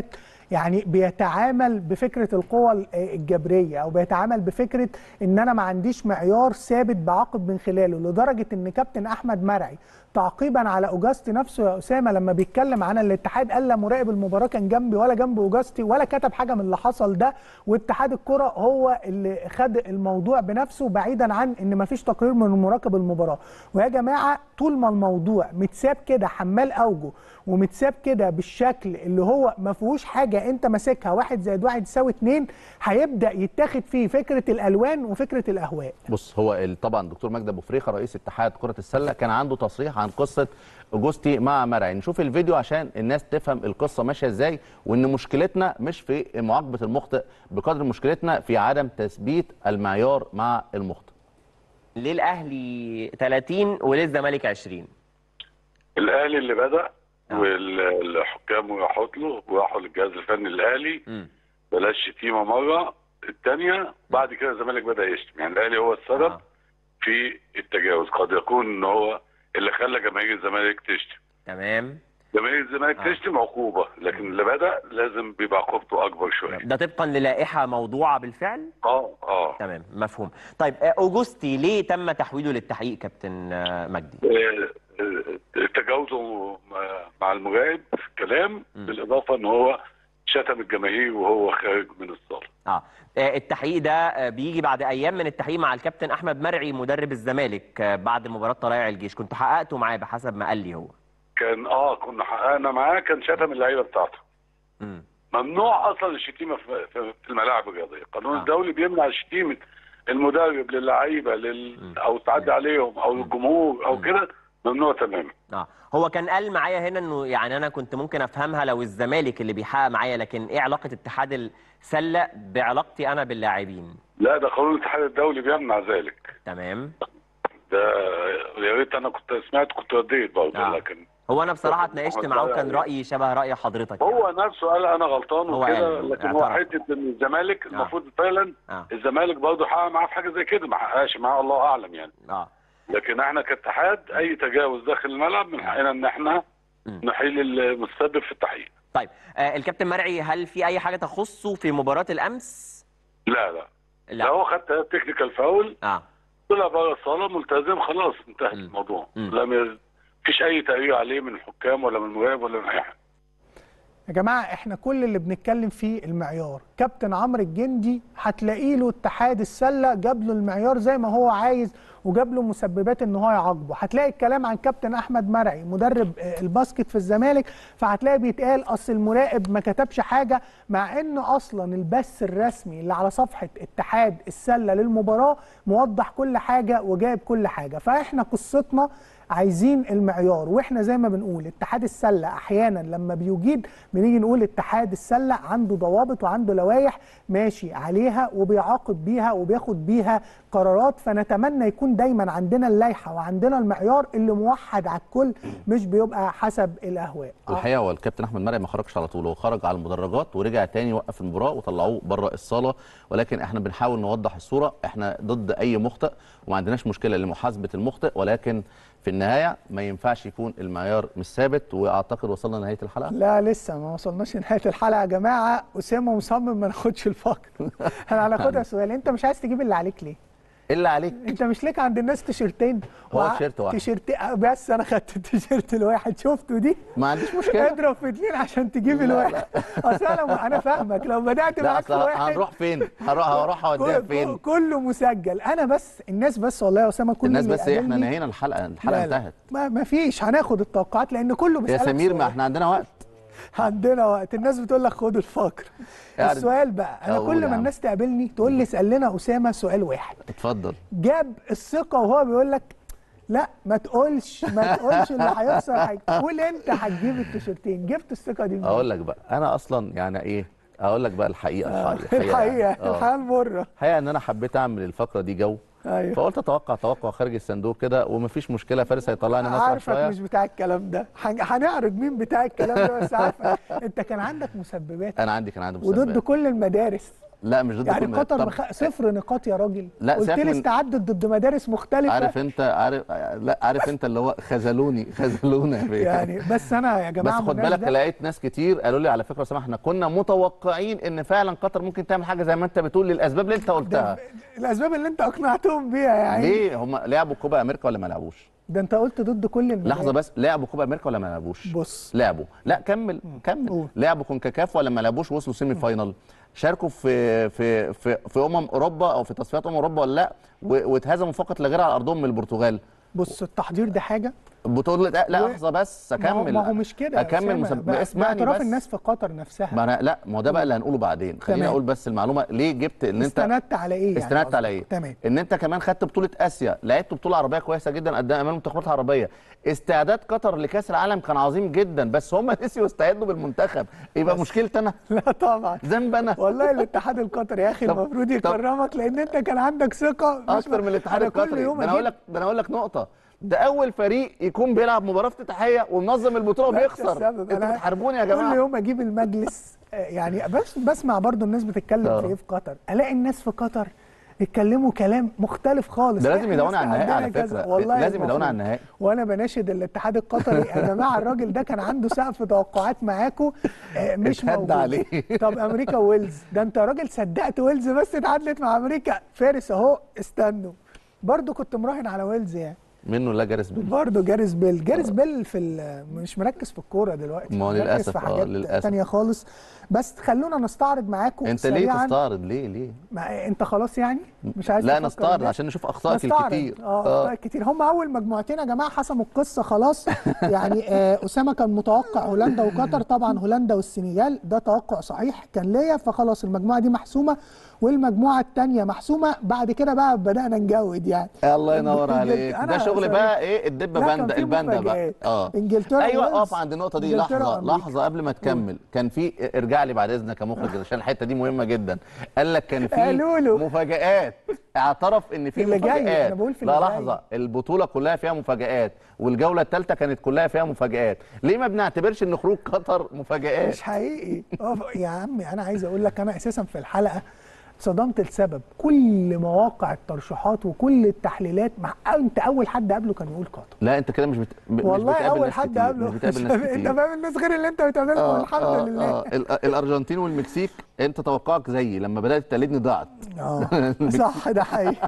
S2: يعني بيتعامل بفكره القوى ال- الجبريه او بيتعامل بفكره ان انا ما عنديش معيار ثابت بعاقب من خلاله لدرجه ان كابتن احمد مرعي تعقيبا على اوجاستي نفسه يا اسامه لما بيتكلم عن الاتحاد قال لا مراقب المباراه كان جنبي ولا جنب اوجاستي ولا كتب حاجه من اللي حصل ده واتحاد الكره هو اللي خد الموضوع بنفسه بعيدا عن ان مفيش تقرير من مراقب المباراه ويا جماعه طول ما الموضوع متساب كده حمال اوجه ومتساب كده بالشكل اللي هو ما فيهوش حاجه انت ماسكها واحد زائد واحد يساوي اتنين هيبدا يتاخد فيه فكره الالوان وفكره الاهواء
S1: بص هو ال- طبعا دكتور مجدي ابو فريخه رئيس اتحاد كره السله كان عنده تصريح عن قصه اوجوستي مع مرعي نشوف الفيديو عشان الناس تفهم القصه ماشيه ازاي وان مشكلتنا مش في معاقبه المخطئ بقدر مشكلتنا في عدم تثبيت المعيار مع المخطئ
S10: ليه الاهلي 30 وليه الزمالك 20
S11: الاهلي اللي بدا والحكام راحوا له وراحوا للجهاز الفني الاهلي
S10: مم.
S11: بلاش شتيمه مره الثانيه بعد كده الزمالك بدا يشتم يعني الاهلي هو السبب
S10: آه.
S11: في التجاوز قد يكون ان هو اللي خلى جماهير الزمالك تشتم
S10: تمام
S11: جماهير الزمالك
S10: آه.
S11: تشتم عقوبه لكن اللي بدا لازم بيبقى عقوبته اكبر شويه
S10: ده طبقا للائحه موضوعه بالفعل
S11: اه اه
S10: تمام مفهوم طيب آه، اوجوستي ليه تم تحويله للتحقيق كابتن آه، مجدي
S11: آه، آه، تجاوزه مع- مع المراقب في الكلام بالاضافه ان هو شتم الجماهير وهو خارج من الصاله
S10: اه آه، التحقيق ده آه، بيجي بعد ايام من التحقيق مع الكابتن احمد مرعي مدرب الزمالك آه، بعد مباراه طلائع الجيش كنت حققته معاه بحسب ما قال لي هو
S11: كان اه كنا حققنا معاه كان شتم اللعيبه بتاعته
S10: مم.
S11: ممنوع اصلا الشتيمه في في- في الملاعب الرياضيه القانون
S10: آه.
S11: الدولي بيمنع شتيمه المدرب للعيبه لل... او تعدي عليهم او الجمهور او كده ممنوع تماما
S10: اه هو كان قال معايا هنا انه يعني انا كنت ممكن افهمها لو الزمالك اللي بيحقق معايا لكن ايه علاقه اتحاد السله بعلاقتي انا باللاعبين
S11: لا ده قانون الاتحاد الدولي بيمنع ذلك
S10: تمام
S11: ده يا ريت انا كنت سمعت كنت رديت برضه
S10: آه.
S11: لكن
S10: هو انا بصراحه اتناقشت
S11: أحمد
S10: معاه
S11: مرعي
S10: وكان رايي شبه راي حضرتك يعني.
S11: هو نفسه قال انا غلطان
S10: هو
S11: وكده
S10: قال،
S11: لكن هو
S10: اعترف.
S11: حته ان الزمالك المفروض فعلا
S10: اه
S11: الزمالك برضه حقق معاه في حاجه زي كده ما حققش معاه الله اعلم يعني
S10: اه
S11: لكن احنا كاتحاد اي تجاوز داخل الملعب من حقنا ان احنا
S10: مم.
S11: نحيل المتسبب في التحقيق
S10: طيب آه الكابتن مرعي هل في اي حاجه تخصه في مباراه الامس
S11: لا لا
S10: لا
S11: لا هو خد تكنيكال فاول
S10: اه
S11: طلع بره الصاله ملتزم خلاص انتهى
S10: مم.
S11: الموضوع
S10: مم.
S11: لم فيش اي تغيير عليه من الحكام ولا من المراقب ولا من اي حاجه
S2: يا جماعه احنا كل اللي بنتكلم فيه المعيار كابتن عمرو الجندي هتلاقي له اتحاد السله جاب له المعيار زي ما هو عايز وجاب له مسببات ان هو يعاقبه هتلاقي الكلام عن كابتن احمد مرعي مدرب آه، الباسكت في الزمالك فهتلاقي بيتقال اصل المراقب ما كتبش حاجه مع ان اصلا البث الرسمي اللي على صفحه اتحاد السله للمباراه موضح كل حاجه وجايب كل حاجه فاحنا قصتنا عايزين المعيار واحنا زي ما بنقول اتحاد السله احيانا لما بيجيد بنيجي نقول اتحاد السله عنده ضوابط وعنده لوائح ماشي عليها وبيعاقب بيها وبياخد بيها قرارات فنتمنى يكون دايما عندنا اللائحه وعندنا المعيار اللي موحد على الكل مش بيبقى حسب الاهواء
S1: الحقيقه هو الكابتن احمد مرعي ما خرجش على طول هو خرج على المدرجات ورجع تاني وقف المباراه وطلعوه بره الصاله ولكن احنا بنحاول نوضح الصوره احنا ضد اي مخطئ وما عندناش مشكله لمحاسبه المخطئ ولكن في النهايه ما ينفعش يكون المعيار مش ثابت واعتقد وصلنا لنهايه الحلقه
S2: لا لسه ما وصلناش لنهايه الحلقه يا جماعه اسامه مصمم ما ناخدش الفقر احنا هناخدها سؤال انت مش عايز تجيب اللي عليك ليه؟
S1: الا عليك
S2: انت مش ليك عند الناس تيشرتين
S1: هو
S2: وع-
S1: تيشيرت واحد.
S2: تيشيرت بس انا خدت التيشيرت الواحد شفته دي
S1: ما عنديش مشكله
S2: اضرب في اتنين عشان تجيب
S1: لا،
S2: الواحد اصل انا انا فاهمك لو بدات
S1: لا
S2: معاك في
S1: اصل
S2: واحد
S1: هنروح فين هروح هروح اوديها
S2: كل-
S1: فين
S2: كله مسجل انا بس الناس بس والله يا اسامه كل
S1: الناس
S2: اللي
S1: بس احنا
S2: قابلني-
S1: نهينا الحلقه الحلقه
S2: لا لا،
S1: انتهت
S2: ما, ما فيش هناخد التوقعات لان كله
S1: يا
S2: بيسالك
S1: سمير ما
S2: سؤال.
S1: احنا عندنا وقت
S2: عندنا وقت الناس بتقول لك خد الفقر
S1: يعني-
S2: السؤال بقى انا
S1: أقول
S2: كل
S1: يا
S2: ما
S1: عم.
S2: الناس تقابلني تقول لي اسال لنا اسامه سؤال واحد
S1: اتفضل
S2: جاب الثقه وهو بيقول لك لا ما تقولش ما تقولش اللي هيخسر حاجه قول انت هتجيب التيشيرتين جبت الثقه دي منين؟
S1: اقول لك بقى انا اصلا يعني ايه اقول لك بقى الحقيقه الحقيقه
S2: الحقيقه
S1: آه.
S2: الحقيقه المره
S1: الحقيقه ان انا حبيت اعمل الفقره دي جو
S2: ايوه
S1: فقلت اتوقع توقع خارج الصندوق كده ومفيش مشكله فارس هيطلعني مسرح
S2: عارفك
S1: شويه
S2: مش بتاع الكلام ده هن- هنعرض مين بتاع الكلام ده بس عارفك انت كان عندك مسببات
S1: انا عندي كان عندي
S2: وضد
S1: مسابقات
S2: كل المدارس
S1: لا مش ضد
S2: يعني
S1: كل
S2: قطر
S1: طب
S2: مخ... صفر نقاط يا راجل
S1: لا،
S2: قلت
S1: سيبك
S2: لي
S1: من-
S2: استعدت ضد مدارس مختلفه
S1: عارف انت عارف لا عارف انت اللي هو خذلوني خذلونا يا بيه.
S2: يعني بس انا يا
S1: بس
S2: جماعه
S1: خد
S2: مناش
S1: بالك
S2: ده-
S1: لقيت ناس كتير قالوا لي على فكره يا سامح احنا كنا متوقعين ان فعلا قطر ممكن تعمل حاجه زي ما انت بتقول للاسباب اللي انت قلتها
S2: الاسباب اللي انت اقنعتهم بيها يا عيني
S1: ليه هم لعبوا كوبا امريكا ولا ما لعبوش
S2: ده انت قلت ضد كل المدارس
S1: لحظه بس لعبوا كوبا امريكا ولا ما لعبوش
S2: بص
S1: لعبوا لا كمل كمل لعبوا كونكاكاف ولا ما لعبوش وصلوا سيمي فاينال شاركوا في في في في امم اوروبا او في تصفيات امم اوروبا ولا لا و- واتهزموا فقط لا غير على ارضهم من البرتغال
S2: بص التحضير ده حاجه
S1: بطولة لا, لا
S2: و-
S1: لحظه بس
S2: ما هو-
S1: اكمل
S2: ما هو مش كده يا
S1: اكمل
S2: أسامة.
S1: مسب...
S2: بقى-
S1: اسمعني
S2: باعتراف
S1: بس
S2: الناس في قطر نفسها
S1: ما أنا لا ما هو ده بقى اللي هنقوله بعدين خليني
S2: تمام.
S1: اقول بس المعلومه ليه جبت ان انت
S2: استندت على ايه يعني
S1: استندت
S2: قصدك؟
S1: على ايه
S2: تمام
S1: ان انت كمان خدت بطوله اسيا لعبت بطوله عربيه كويسه جدا قدام امام المنتخبات العربيه استعداد قطر لكاس العالم كان عظيم جدا بس هم نسيوا يستعدوا بالمنتخب يبقى مشكلتي انا
S2: لا طبعا
S1: ذنب انا
S2: والله الاتحاد القطري يا اخي
S1: طب-
S2: المفروض
S1: طب-
S2: يكرمك لان انت كان عندك ثقه مش
S1: اكتر من الاتحاد
S2: أنا كل
S1: القطري
S2: يوم
S1: ده انا اقول
S2: أجيب-
S1: لك ده انا اقول لك نقطه ده اول فريق يكون بيلعب مباراه افتتاحيه ومنظم البطوله
S2: لا،
S1: وبيخسر
S2: السبب.
S1: انتوا
S2: أنا
S1: بتحاربوني يا جماعه
S2: كل يوم اجيب المجلس آه، يعني بس بسمع برضو الناس بتتكلم
S1: آه.
S2: في ايه في قطر الاقي الناس في قطر يتكلموا كلام مختلف خالص
S1: ده لازم
S2: إحنا
S1: يدعونا على
S2: لسه
S1: النهائي
S2: عندنا
S1: على
S2: كذا.
S1: فكره
S2: والله
S1: لازم يدعونا
S2: المفروض.
S1: على النهائي
S2: وانا بناشد الاتحاد القطري يا جماعه الراجل ده كان عنده سقف توقعات معاكم آه، مش
S1: اتهد
S2: موجود
S1: عليه.
S2: طب امريكا ويلز ده انت يا راجل صدقت ويلز بس اتعادلت مع امريكا فارس اهو استنوا برضو كنت مراهن على ويلز يعني
S1: منه لا جارس بيل
S2: برضه جاريس بيل جاريس بيل في ال- مش مركز في الكوره دلوقتي
S1: ما هو
S2: مركز
S1: للأسف،
S2: في
S1: آه،
S2: حاجات
S1: للأسف.
S2: تانية خالص بس خلونا نستعرض معاكم
S1: انت ليه
S2: سريعاً.
S1: تستعرض ليه ليه
S2: ما انت خلاص يعني مش عايز
S1: لا
S2: تفكر
S1: نستعرض
S2: ليه؟
S1: عشان نشوف اخطائك
S2: نستعرض.
S1: الكتير
S2: اه اخطاء كتير هم اول مجموعتين يا جماعه حسموا القصه خلاص يعني آه اسامه كان متوقع هولندا وقطر طبعا هولندا والسنغال ده توقع صحيح كان ليا فخلاص المجموعه دي محسومه والمجموعه الثانيه محسومه بعد كده بقى بدانا نجود يعني
S1: الله ينور عليك
S2: أنا
S1: ده شغل
S2: صريح.
S1: بقى ايه الدبه
S2: لا، كان
S1: باندا
S2: في
S1: الباندا بقى
S2: مفاجآت.
S1: اه
S2: انجلترا
S1: ايوه
S2: ويلز.
S1: اقف عند النقطه دي
S2: إنجلترا
S1: لحظه
S2: وأمريكا.
S1: لحظه قبل ما تكمل كان في ارجع لي بعد اذنك يا مخرج عشان الحته دي مهمه جدا قال لك كان في
S2: قالوا له.
S1: مفاجآت اعترف ان في
S2: اللي جاي،
S1: مفاجآت
S2: أنا بقول في
S1: لا
S2: اللي جاي.
S1: لحظه البطوله كلها فيها مفاجآت والجوله الثالثه كانت كلها فيها مفاجآت ليه ما بنعتبرش ان خروج قطر مفاجآت
S2: مش حقيقي أوف، يا عمي انا عايز اقول لك انا اساسا في الحلقه صدمت لسبب كل مواقع الترشيحات وكل التحليلات مع انت اول حد قبله كان يقول قطر
S1: لا انت كده مش بت... مش
S2: والله
S1: بتقابل
S2: اول
S1: ناس
S2: حد
S1: كتير،
S2: قبله
S1: مش بتقابل ناس
S2: انت
S1: كتير
S2: فاهم الناس غير اللي انت بتقابلهم
S1: آه
S2: الحمد
S1: آه
S2: لله
S1: آه ال- الارجنتين والمكسيك انت توقعك زيي لما بدات تقلدني ضاعت
S2: اه صح ده حقيقي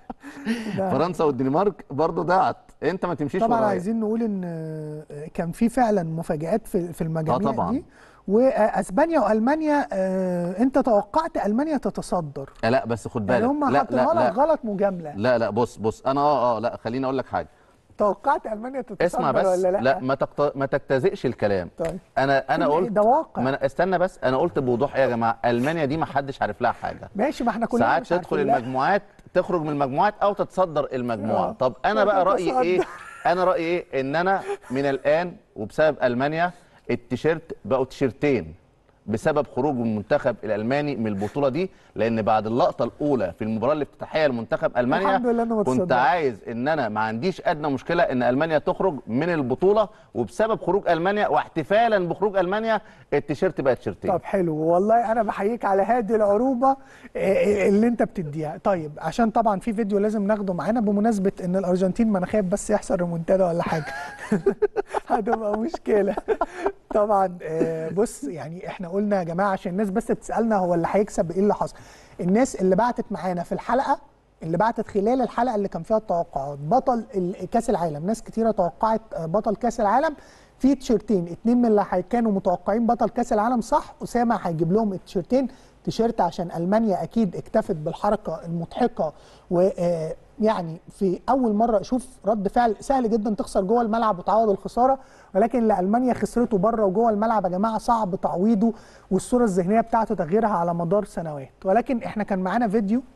S2: ده
S1: فرنسا والدنمارك برضو ضاعت انت ما تمشيش
S2: طبعا
S1: ورايا.
S2: عايزين نقول ان آه، كان في فعلا مفاجآت في في المجاميع
S1: آه طبعاً.
S2: دي واسبانيا والمانيا آه، انت توقعت المانيا تتصدر
S1: آه لا بس خد بالك
S2: يعني هم
S1: لا
S2: حاطينها
S1: لا
S2: لك
S1: لا
S2: غلط مجامله
S1: لا لا بص بص انا اه اه لا خليني اقول لك حاجه
S2: توقعت المانيا تتصدر
S1: اسمع بس
S2: ولا لا,
S1: لا ما تقت... ما تجتزئش الكلام
S2: طيب
S1: انا انا
S2: كل-
S1: قلت
S2: ده واقع.
S1: ما أنا استنى بس انا قلت بوضوح ايه يا جماعه المانيا دي ما حدش عارف لها حاجه
S2: ماشي ما احنا كلنا
S1: ساعات
S2: مش
S1: تدخل
S2: عارفين. لا،
S1: المجموعات تخرج من المجموعات او تتصدر المجموعه
S2: آه.
S1: طب انا بقى رايي
S2: تتصدر.
S1: ايه انا رايي ايه ان انا من الان وبسبب المانيا التيشيرت بقوا تيشيرتين بسبب خروج المنتخب الالماني من البطوله دي لان بعد اللقطه الاولى في المباراه الافتتاحيه لمنتخب المانيا
S2: الحمد لله إنه ما
S1: كنت
S2: تصدرش.
S1: عايز ان انا ما عنديش ادنى مشكله ان المانيا تخرج من البطوله وبسبب خروج المانيا واحتفالا بخروج المانيا التيشيرت بقى تيشيرتين
S2: طب حلو والله انا بحييك على هذه العروبه آه، اللي انت بتديها طيب عشان طبعا في فيديو لازم ناخده معانا بمناسبه ان الارجنتين ما انا خايف بس يحصل ريمونتادا ولا حاجه هتبقى مشكله طبعا آه، بص يعني احنا قلنا يا جماعه عشان الناس بس بتسالنا هو اللي هيكسب ايه اللي حصل الناس اللي بعتت معانا في الحلقه اللي بعتت خلال الحلقه اللي كان فيها التوقعات بطل ال- كاس العالم ناس كتيره توقعت آه، بطل كاس العالم في تيشيرتين اتنين من اللي هي- كانوا متوقعين بطل كاس العالم صح اسامه هيجيب لهم التيشيرتين تيشيرت عشان المانيا اكيد اكتفت بالحركه المضحكه ويعني في اول مره اشوف رد فعل سهل جدا تخسر جوه الملعب وتعوض الخساره ولكن اللي المانيا خسرته بره وجوه الملعب يا جماعه صعب تعويضه والصوره الذهنيه بتاعته تغييرها على مدار سنوات ولكن احنا كان معانا فيديو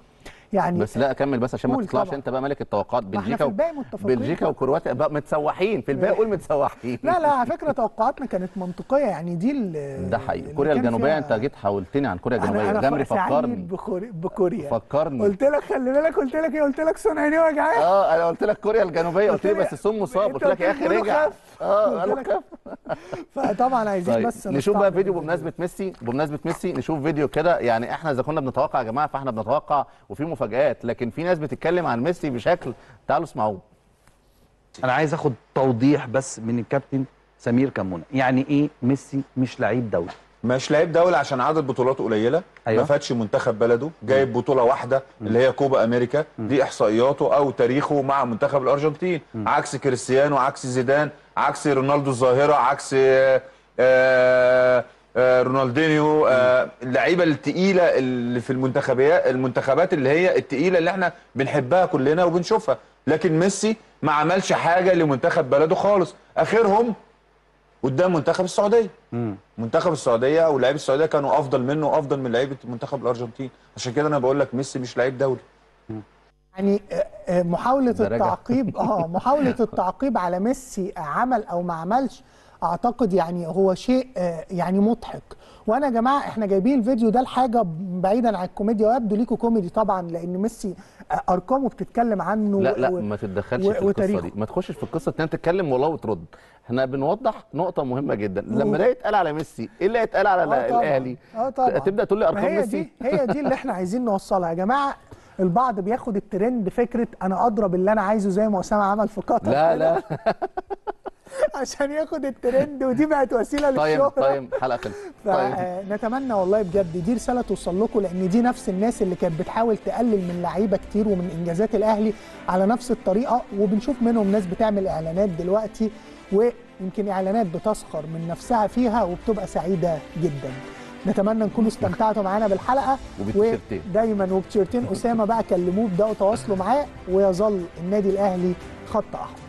S2: يعني
S1: بس لا اكمل بس عشان ما
S2: قول
S1: تطلعش
S2: طبعا.
S1: انت بقى ملك التوقعات
S2: ما احنا
S1: بلجيكا
S2: في
S1: و-
S2: الباقي متفقين
S1: بلجيكا وكرواتيا بقى متسوحين في الباقي قول متسوحين
S2: لا لا على فكره توقعاتنا كانت منطقيه يعني دي ال-
S1: ده حقيقي
S2: اللي
S1: كوريا
S2: كان
S1: الجنوبيه
S2: فيها-
S1: انت جيت حاولتني عن كوريا
S2: انا
S1: الجنوبيه
S2: انا
S1: جمري
S2: سعيد
S1: فكرني
S2: بخوري- بكوريا
S1: فكرني
S2: قلت لك خلي بالك قلت لك ايه قلت لك سون عينيه وجعان
S1: اه انا قلت لك كوريا الجنوبيه قلت لي
S2: قلت لي-
S1: بس سون مصاب
S2: أنت
S1: قلت لك يا
S2: قلت
S1: اخي
S2: لي
S1: رجع
S2: خف.
S1: اه
S2: قلت
S1: قالوا
S2: لك
S1: خف
S2: فطبعا عايزين
S1: طيب
S2: بس
S1: نشوف بقى
S2: نستعرض
S1: فيديو
S2: الفيديو.
S1: بمناسبه ميسي بمناسبه ميسي نشوف فيديو كده يعني احنا اذا كنا بنتوقع يا جماعه فاحنا بنتوقع وفي مفاجآت لكن في ناس بتتكلم عن ميسي بشكل تعالوا اسمعوه
S12: انا عايز اخد توضيح بس من الكابتن سمير كمونه يعني ايه ميسي مش لعيب دولي
S13: مش لعيب دولي عشان عدد بطولاته قليله
S12: أيوة.
S13: ما فاتش منتخب بلده جايب بطوله واحده اللي هي كوبا امريكا دي احصائياته او تاريخه مع منتخب الارجنتين عكس كريستيانو عكس زيدان عكس رونالدو الظاهره عكس آه، آه، آه، رونالدينيو آه، اللعيبه التقيله اللي في المنتخبات المنتخبات اللي هي التقيله اللي احنا بنحبها كلنا وبنشوفها لكن ميسي ما عملش حاجه لمنتخب بلده خالص اخرهم قدام منتخب السعوديه منتخب السعوديه او لعيبه السعوديه كانوا افضل منه وافضل من لعيبه منتخب الارجنتين عشان كده انا بقول لك ميسي مش لعيب دولي
S2: يعني آه، آه، محاولة
S13: ده رجع.
S2: التعقيب اه محاولة التعقيب على ميسي عمل او ما عملش اعتقد يعني هو شيء آه، يعني مضحك وانا يا جماعه احنا جايبين الفيديو ده لحاجه بعيدا عن الكوميديا ويبدو ليكوا كوميدي طبعا لان ميسي آه، ارقامه بتتكلم عنه
S1: لا لا
S2: و-
S1: ما تتدخلش
S2: و-
S1: في القصه
S2: وتاريخه.
S1: دي ما تخشش في القصه ان انت تتكلم والله وترد احنا بنوضح نقطه مهمه جدا لما ده يتقال على ميسي ايه اللي هيتقال على
S2: آه طبعاً.
S1: الاهلي
S2: اه طبعا
S1: تبدا تقول لي
S2: ما
S1: ارقام
S2: هي
S1: ميسي
S2: دي هي دي اللي احنا عايزين نوصلها يا جماعه البعض بياخد الترند فكره انا اضرب اللي انا عايزه زي ما اسامه عمل في قطر
S1: لا
S2: كده.
S1: لا
S2: عشان ياخد الترند ودي بقت وسيله
S1: طيب
S2: للشهره
S1: طيب حلقه خلصت طيب
S2: فنتمنى والله بجد دي رساله توصل لكم لان دي نفس الناس اللي كانت بتحاول تقلل من لعيبه كتير ومن انجازات الاهلي على نفس الطريقه وبنشوف منهم ناس بتعمل اعلانات دلوقتي ويمكن اعلانات بتسخر من نفسها فيها وبتبقى سعيده جدا نتمنى نكونوا استمتعتوا معانا بالحلقه
S1: وبالتيشيرتين.
S2: ودايما وبتيشيرتين اسامه بقى كلموه ابداوا تواصلوا معاه ويظل النادي الاهلي خط احمر